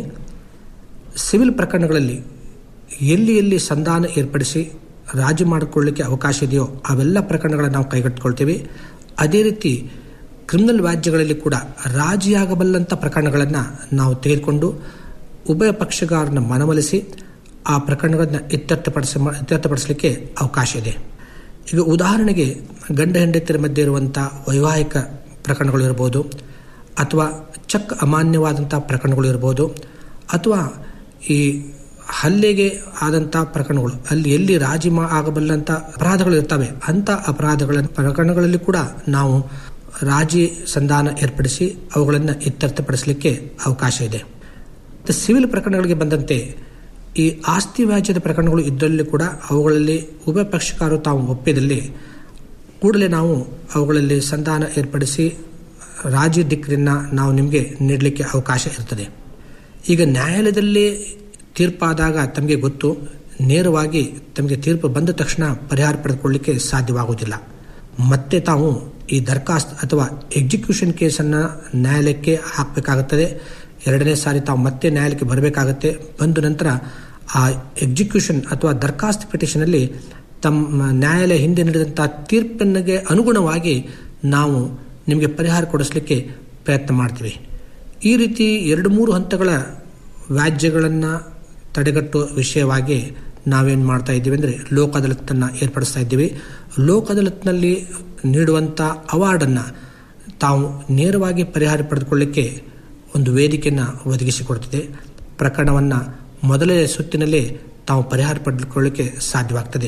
ಸಿವಿಲ್ ಪ್ರಕರಣಗಳಲ್ಲಿ ಎಲ್ಲಿ ಎಲ್ಲಿ ಸಂಧಾನ ಏರ್ಪಡಿಸಿ ರಾಜಿ ಮಾಡಿಕೊಳ್ಳಿಕ್ಕೆ ಅವಕಾಶ ಇದೆಯೋ ಅವೆಲ್ಲ ಪ್ರಕರಣಗಳನ್ನು ನಾವು ಕೈಗೆತ್ತಿಕೊಳ್ತೀವಿ ಅದೇ ರೀತಿ ಕ್ರಿಮಿನಲ್ ವ್ಯಾಜ್ಯಗಳಲ್ಲಿ ಕೂಡ ರಾಜಿಯಾಗಬಲ್ಲಂಥ ಪ್ರಕರಣಗಳನ್ನು ನಾವು ತೆಗೆದುಕೊಂಡು ಉಭಯ ಪಕ್ಷಗಾರನ ಮನವೊಲಿಸಿ ಆ ಪ್ರಕರಣಗಳನ್ನು ಇತ್ಯರ್ಥಪಡಿಸ ಇತ್ಯರ್ಥಪಡಿಸಲಿಕ್ಕೆ ಅವಕಾಶ ಇದೆ ಈಗ ಉದಾಹರಣೆಗೆ ಗಂಡ ಹೆಂಡತಿಯರ ಮಧ್ಯೆ ಇರುವಂಥ ವೈವಾಹಿಕ ಪ್ರಕರಣಗಳು ಇರ್ಬೋದು ಅಥವಾ ಚೆಕ್ ಅಮಾನ್ಯವಾದಂಥ ಪ್ರಕರಣಗಳು ಇರ್ಬೋದು ಅಥವಾ ಈ ಹಲ್ಲೆಗೆ ಆದಂಥ ಪ್ರಕರಣಗಳು ಅಲ್ಲಿ ಎಲ್ಲಿ ರಾಜಿ ಮಾ ಆಗಬಲ್ಲಂಥ ಅಪರಾಧಗಳು ಇರ್ತವೆ ಅಂಥ ಅಪರಾಧಗಳ ಪ್ರಕರಣಗಳಲ್ಲಿ ಕೂಡ ನಾವು ರಾಜಿ ಸಂಧಾನ ಏರ್ಪಡಿಸಿ ಅವುಗಳನ್ನು ಇತ್ಯರ್ಥಪಡಿಸಲಿಕ್ಕೆ ಅವಕಾಶ ಇದೆ ಮತ್ತು ಸಿವಿಲ್ ಪ್ರಕರಣಗಳಿಗೆ ಬಂದಂತೆ ಈ ಆಸ್ತಿ ವ್ಯಾಜ್ಯದ ಪ್ರಕರಣಗಳು ಇದ್ದಲ್ಲಿ ಕೂಡ ಅವುಗಳಲ್ಲಿ ಉಭಯ ಪಕ್ಷಕಾರರು ತಾವು ಒಪ್ಪಿದಲ್ಲಿ ಕೂಡಲೇ ನಾವು ಅವುಗಳಲ್ಲಿ ಸಂಧಾನ ಏರ್ಪಡಿಸಿ ರಾಜಿ ಡಿಕ್ರಿಯನ್ನು ನಾವು ನಿಮಗೆ ನೀಡಲಿಕ್ಕೆ ಅವಕಾಶ ಇರ್ತದೆ ಈಗ ನ್ಯಾಯಾಲಯದಲ್ಲಿ ತೀರ್ಪಾದಾಗ ತಮಗೆ ಗೊತ್ತು ನೇರವಾಗಿ ತಮಗೆ ತೀರ್ಪು ಬಂದ ತಕ್ಷಣ ಪರಿಹಾರ ಪಡೆದುಕೊಳ್ಳಲಿಕ್ಕೆ ಸಾಧ್ಯವಾಗುವುದಿಲ್ಲ ಮತ್ತೆ ತಾವು ಈ ದರ್ಖಾಸ್ತ್ ಅಥವಾ ಎಕ್ಸಿಕ್ಯೂಷನ್ ಕೇಸನ್ನು ನ್ಯಾಯಾಲಯಕ್ಕೆ ಹಾಕಬೇಕಾಗುತ್ತದೆ ಎರಡನೇ ಸಾರಿ ತಾವು ಮತ್ತೆ ನ್ಯಾಯಾಲಯಕ್ಕೆ ಬರಬೇಕಾಗತ್ತೆ ಬಂದ ನಂತರ ಆ ಎಕ್ಸಿಕ್ಯೂಷನ್ ಅಥವಾ ದರ್ಖಾಸ್ತ್ ಪಿಟಿಷನಲ್ಲಿ ತಮ್ಮ ನ್ಯಾಯಾಲಯ ಹಿಂದೆ ನೀಡಿದಂಥ ತೀರ್ಪಿನಿಗೆ ಅನುಗುಣವಾಗಿ ನಾವು ನಿಮಗೆ ಪರಿಹಾರ ಕೊಡಿಸಲಿಕ್ಕೆ ಪ್ರಯತ್ನ ಮಾಡ್ತೀವಿ ಈ ರೀತಿ ಎರಡು ಮೂರು ಹಂತಗಳ ವ್ಯಾಜ್ಯಗಳನ್ನು ತಡೆಗಟ್ಟುವ ವಿಷಯವಾಗಿ ನಾವೇನು ಮಾಡ್ತಾ ಇದ್ದೀವಿ ಅಂದರೆ ಲೋಕ ಅದಾಲತ್ತನ್ನು ಏರ್ಪಡಿಸ್ತಾ ಇದ್ದೀವಿ ಲೋಕ ಅದಾಲತ್ನಲ್ಲಿ ನೀಡುವಂಥ ಅವಾರ್ಡನ್ನು ತಾವು ನೇರವಾಗಿ ಪರಿಹಾರ ಪಡೆದುಕೊಳ್ಳಿಕ್ಕೆ ಒಂದು ವೇದಿಕೆಯನ್ನು ಒದಗಿಸಿಕೊಡ್ತಿದೆ ಪ್ರಕರಣವನ್ನು ಮೊದಲನೇ ಸುತ್ತಿನಲ್ಲೇ ತಾವು ಪರಿಹಾರ ಪಡೆದುಕೊಳ್ಳಿಕ್ಕೆ ಸಾಧ್ಯವಾಗ್ತದೆ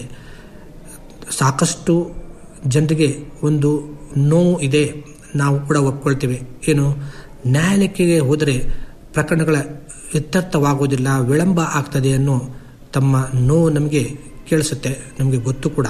ಸಾಕಷ್ಟು ಜನರಿಗೆ ಒಂದು ನೋವು ಇದೆ ನಾವು ಕೂಡ ಒಪ್ಕೊಳ್ತೇವೆ ಏನು ನ್ಯಾಯಾಲಯಕ್ಕೆ ಹೋದರೆ ಪ್ರಕರಣಗಳ ಇತ್ಯರ್ಥವಾಗುವುದಿಲ್ಲ ವಿಳಂಬ ಆಗ್ತದೆ ಅನ್ನೋ ತಮ್ಮ ನೋವು ನಮಗೆ ಕೇಳಿಸುತ್ತೆ ನಮಗೆ ಗೊತ್ತು ಕೂಡ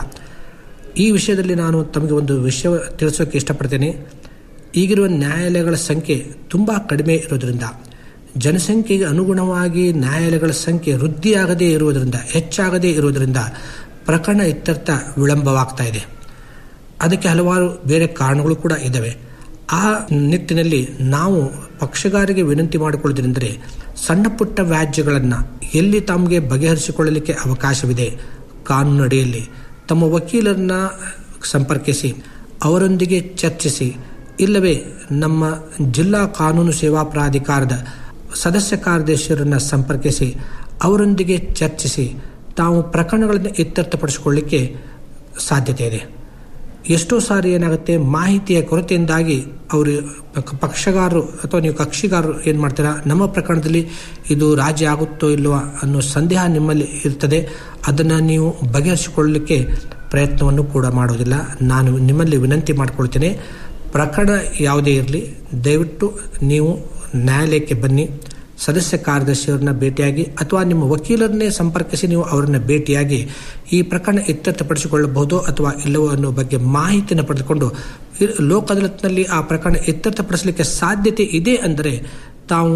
ಈ ವಿಷಯದಲ್ಲಿ ನಾನು ತಮಗೆ ಒಂದು ವಿಷಯ ತಿಳಿಸೋಕೆ ಇಷ್ಟಪಡ್ತೇನೆ ಈಗಿರುವ ನ್ಯಾಯಾಲಯಗಳ ಸಂಖ್ಯೆ ತುಂಬ ಕಡಿಮೆ ಇರೋದರಿಂದ ಜನಸಂಖ್ಯೆಗೆ ಅನುಗುಣವಾಗಿ ನ್ಯಾಯಾಲಯಗಳ ಸಂಖ್ಯೆ ವೃದ್ಧಿಯಾಗದೇ ಇರುವುದರಿಂದ ಹೆಚ್ಚಾಗದೇ ಇರುವುದರಿಂದ ಪ್ರಕರಣ ಇತ್ಯರ್ಥ ವಿಳಂಬವಾಗ್ತಾ ಇದೆ ಅದಕ್ಕೆ ಹಲವಾರು ಬೇರೆ ಕಾರಣಗಳು ಕೂಡ ಇದ್ದಾವೆ ಆ ನಿಟ್ಟಿನಲ್ಲಿ ನಾವು ಪಕ್ಷಗಾರಿಗೆ ವಿನಂತಿ ಮಾಡಿಕೊಳ್ಳುವುದೆಂದರೆ ಸಣ್ಣ ಪುಟ್ಟ ವ್ಯಾಜ್ಯಗಳನ್ನು ಎಲ್ಲಿ ತಮಗೆ ಬಗೆಹರಿಸಿಕೊಳ್ಳಲಿಕ್ಕೆ ಅವಕಾಶವಿದೆ ಕಾನೂನು ಅಡಿಯಲ್ಲಿ ತಮ್ಮ ವಕೀಲರನ್ನ ಸಂಪರ್ಕಿಸಿ ಅವರೊಂದಿಗೆ ಚರ್ಚಿಸಿ ಇಲ್ಲವೇ ನಮ್ಮ ಜಿಲ್ಲಾ ಕಾನೂನು ಸೇವಾ ಪ್ರಾಧಿಕಾರದ ಸದಸ್ಯ ಕಾರ್ಯದರ್ಶಿಯರನ್ನು ಸಂಪರ್ಕಿಸಿ ಅವರೊಂದಿಗೆ ಚರ್ಚಿಸಿ ತಾವು ಪ್ರಕರಣಗಳನ್ನು ಇತ್ಯರ್ಥಪಡಿಸಿಕೊಳ್ಳಿಕ್ಕೆ ಸಾಧ್ಯತೆ ಇದೆ ಎಷ್ಟೋ ಸಾರಿ ಏನಾಗುತ್ತೆ ಮಾಹಿತಿಯ ಕೊರತೆಯಿಂದಾಗಿ ಅವರು ಪಕ್ಷಗಾರರು ಅಥವಾ ನೀವು ಕಕ್ಷಿಗಾರರು ಏನು ಮಾಡ್ತೀರಾ ನಮ್ಮ ಪ್ರಕರಣದಲ್ಲಿ ಇದು ರಾಜಿ ಆಗುತ್ತೋ ಇಲ್ಲವೋ ಅನ್ನೋ ಸಂದೇಹ ನಿಮ್ಮಲ್ಲಿ ಇರ್ತದೆ ಅದನ್ನು ನೀವು ಬಗೆಹರಿಸಿಕೊಳ್ಳಲಿಕ್ಕೆ ಪ್ರಯತ್ನವನ್ನು ಕೂಡ ಮಾಡೋದಿಲ್ಲ ನಾನು ನಿಮ್ಮಲ್ಲಿ ವಿನಂತಿ ಮಾಡಿಕೊಳ್ತೇನೆ ಪ್ರಕರಣ ಯಾವುದೇ ಇರಲಿ ದಯವಿಟ್ಟು ನೀವು ನ್ಯಾಯಾಲಯಕ್ಕೆ ಬನ್ನಿ ಸದಸ್ಯ ಕಾರ್ಯದರ್ಶಿಯವರನ್ನ ಭೇಟಿಯಾಗಿ ಅಥವಾ ನಿಮ್ಮ ವಕೀಲರನ್ನೇ ಸಂಪರ್ಕಿಸಿ ನೀವು ಅವರನ್ನ ಭೇಟಿಯಾಗಿ ಈ ಪ್ರಕರಣ ಇತ್ಯರ್ಥಪಡಿಸಿಕೊಳ್ಳಬಹುದು ಅಥವಾ ಇಲ್ಲವೋ ಅನ್ನೋ ಬಗ್ಗೆ ಮಾಹಿತಿಯನ್ನು ಪಡೆದುಕೊಂಡು ಲೋಕ ಅದಾಲತ್ನಲ್ಲಿ ಆ ಪ್ರಕರಣ ಇತ್ಯರ್ಥಪಡಿಸಲಿಕ್ಕೆ ಸಾಧ್ಯತೆ ಇದೆ ಅಂದರೆ ತಾವು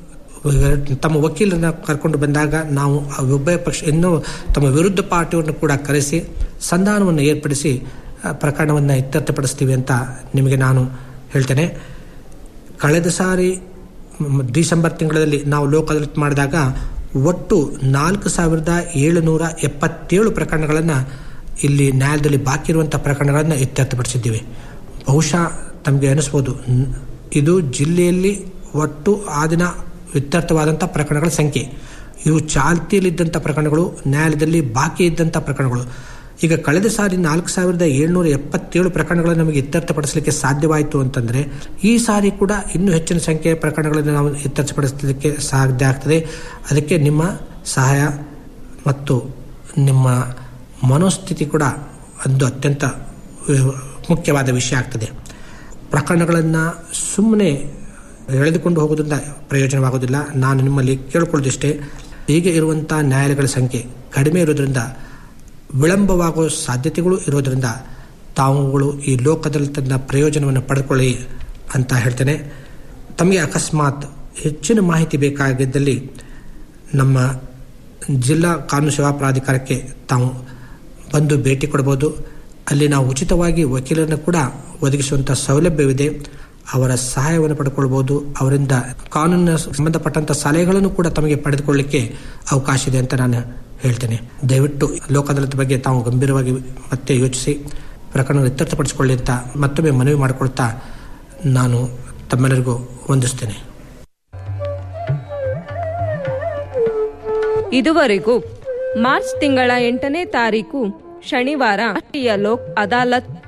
ತಮ್ಮ ವಕೀಲರನ್ನ ಕರ್ಕೊಂಡು ಬಂದಾಗ ನಾವು ಆ ಉಭಯ ಪಕ್ಷ ಇನ್ನೂ ತಮ್ಮ ವಿರುದ್ಧ ಪಾರ್ಟಿಯನ್ನು ಕೂಡ ಕರೆಸಿ ಸಂಧಾನವನ್ನು ಏರ್ಪಡಿಸಿ ಪ್ರಕರಣವನ್ನು ಇತ್ಯರ್ಥಪಡಿಸ್ತೀವಿ ಅಂತ ನಿಮಗೆ ನಾನು ಹೇಳ್ತೇನೆ ಕಳೆದ ಸಾರಿ ಡಿಸೆಂಬರ್ ತಿಂಗಳಲ್ಲಿ ನಾವು ಲೋಕ ಅದಾಲತ್ ಮಾಡಿದಾಗ ಒಟ್ಟು ನಾಲ್ಕು ಸಾವಿರದ ಏಳುನೂರ ಎಪ್ಪತ್ತೇಳು ಪ್ರಕರಣಗಳನ್ನು ಇಲ್ಲಿ ನ್ಯಾಯಾಲಯದಲ್ಲಿ ಬಾಕಿ ಇರುವಂಥ ಪ್ರಕರಣಗಳನ್ನು ಇತ್ಯರ್ಥಪಡಿಸಿದ್ದೀವಿ ಬಹುಶಃ ತಮಗೆ ಅನಿಸ್ಬೋದು ಇದು ಜಿಲ್ಲೆಯಲ್ಲಿ ಒಟ್ಟು ಆ ದಿನ ಇತ್ಯರ್ಥವಾದಂಥ ಪ್ರಕರಣಗಳ ಸಂಖ್ಯೆ ಇವು ಚಾಲ್ತಿಯಲ್ಲಿದ್ದಂಥ ಪ್ರಕರಣಗಳು ನ್ಯಾಯಾಲಯದಲ್ಲಿ ಬಾಕಿ ಇದ್ದಂಥ ಪ್ರಕರಣಗಳು ಈಗ ಕಳೆದ ಸಾರಿ ನಾಲ್ಕು ಸಾವಿರದ ಏಳ್ನೂರ ಎಪ್ಪತ್ತೇಳು ಪ್ರಕರಣಗಳನ್ನು ನಮಗೆ ಇತ್ಯರ್ಥಪಡಿಸಲಿಕ್ಕೆ ಸಾಧ್ಯವಾಯಿತು ಅಂತಂದರೆ ಈ ಸಾರಿ ಕೂಡ ಇನ್ನೂ ಹೆಚ್ಚಿನ ಸಂಖ್ಯೆಯ ಪ್ರಕರಣಗಳನ್ನು ನಾವು ಇತ್ಯರ್ಥಪಡಿಸಲಿಕ್ಕೆ ಸಾಧ್ಯ ಆಗ್ತದೆ ಅದಕ್ಕೆ ನಿಮ್ಮ ಸಹಾಯ ಮತ್ತು ನಿಮ್ಮ ಮನೋಸ್ಥಿತಿ ಕೂಡ ಒಂದು ಅತ್ಯಂತ ಅಹ್, ಮುಖ್ಯವಾದ ವಿಷಯ ಆಗ್ತದೆ ಪ್ರಕರಣಗಳನ್ನು ಸುಮ್ಮನೆ ಎಳೆದುಕೊಂಡು ಹೋಗೋದ್ರಿಂದ ಪ್ರಯೋಜನವಾಗೋದಿಲ್ಲ ನಾನು ನಿಮ್ಮಲ್ಲಿ ಕೇಳ್ಕೊಳ್ಳೋದಿಷ್ಟೇ ಈಗ ಇರುವಂಥ ನ್ಯಾಯಾಲಯಗಳ ಸಂಖ್ಯೆ ಕಡಿಮೆ ಇರೋದ್ರಿಂದ ವಿಳಂಬವಾಗುವ ಸಾಧ್ಯತೆಗಳು ಇರೋದ್ರಿಂದ ತಾವುಗಳು ಈ ಲೋಕದಲ್ಲಿ ತನ್ನ ಪ್ರಯೋಜನವನ್ನು ಪಡೆದುಕೊಳ್ಳಿ ಅಂತ ಹೇಳ್ತೇನೆ ತಮಗೆ ಅಕಸ್ಮಾತ್ ಹೆಚ್ಚಿನ ಮಾಹಿತಿ ಬೇಕಾಗಿದ್ದಲ್ಲಿ ನಮ್ಮ ಜಿಲ್ಲಾ ಕಾನೂನು ಸೇವಾ ಪ್ರಾಧಿಕಾರಕ್ಕೆ ತಾವು ಬಂದು ಭೇಟಿ ಕೊಡಬಹುದು ಅಲ್ಲಿ ನಾವು ಉಚಿತವಾಗಿ ವಕೀಲರನ್ನು ಕೂಡ ಒದಗಿಸುವಂಥ ಸೌಲಭ್ಯವಿದೆ ಅವರ ಸಹಾಯವನ್ನು ಪಡ್ಕೊಳ್ಬಹುದು ಅವರಿಂದ ಕಾನೂನಿನ ಸಂಬಂಧಪಟ್ಟಂತ ಸಲಹೆಗಳನ್ನು ಕೂಡ ತಮಗೆ ಪಡೆದುಕೊಳ್ಳಿಕ್ಕೆ ಅವಕಾಶ ಇದೆ ಅಂತ ನಾನು ಹೇಳ್ತೇನೆ ದಯವಿಟ್ಟು ಲೋಕಾದಾಲತ್ ಬಗ್ಗೆ ತಾವು ಗಂಭೀರವಾಗಿ ಮತ್ತೆ ಯೋಚಿಸಿ ಪ್ರಕರಣ ಇತ್ಯರ್ಥಪಡಿಸಿಕೊಳ್ಳಿ ಅಂತ ಮತ್ತೊಮ್ಮೆ ಮನವಿ ಮಾಡಿಕೊಳ್ತಾ ನಾನು ತಮ್ಮೆಲ್ಲರಿಗೂ ವಂದಿಸ್ತೇನೆ ಇದುವರೆಗೂ ಮಾರ್ಚ್ ತಿಂಗಳ ಎಂಟನೇ ತಾರೀಕು ಶನಿವಾರ ರಾಷ್ಟ್ರೀಯ ಲೋಕ್ ಅದಾಲತ್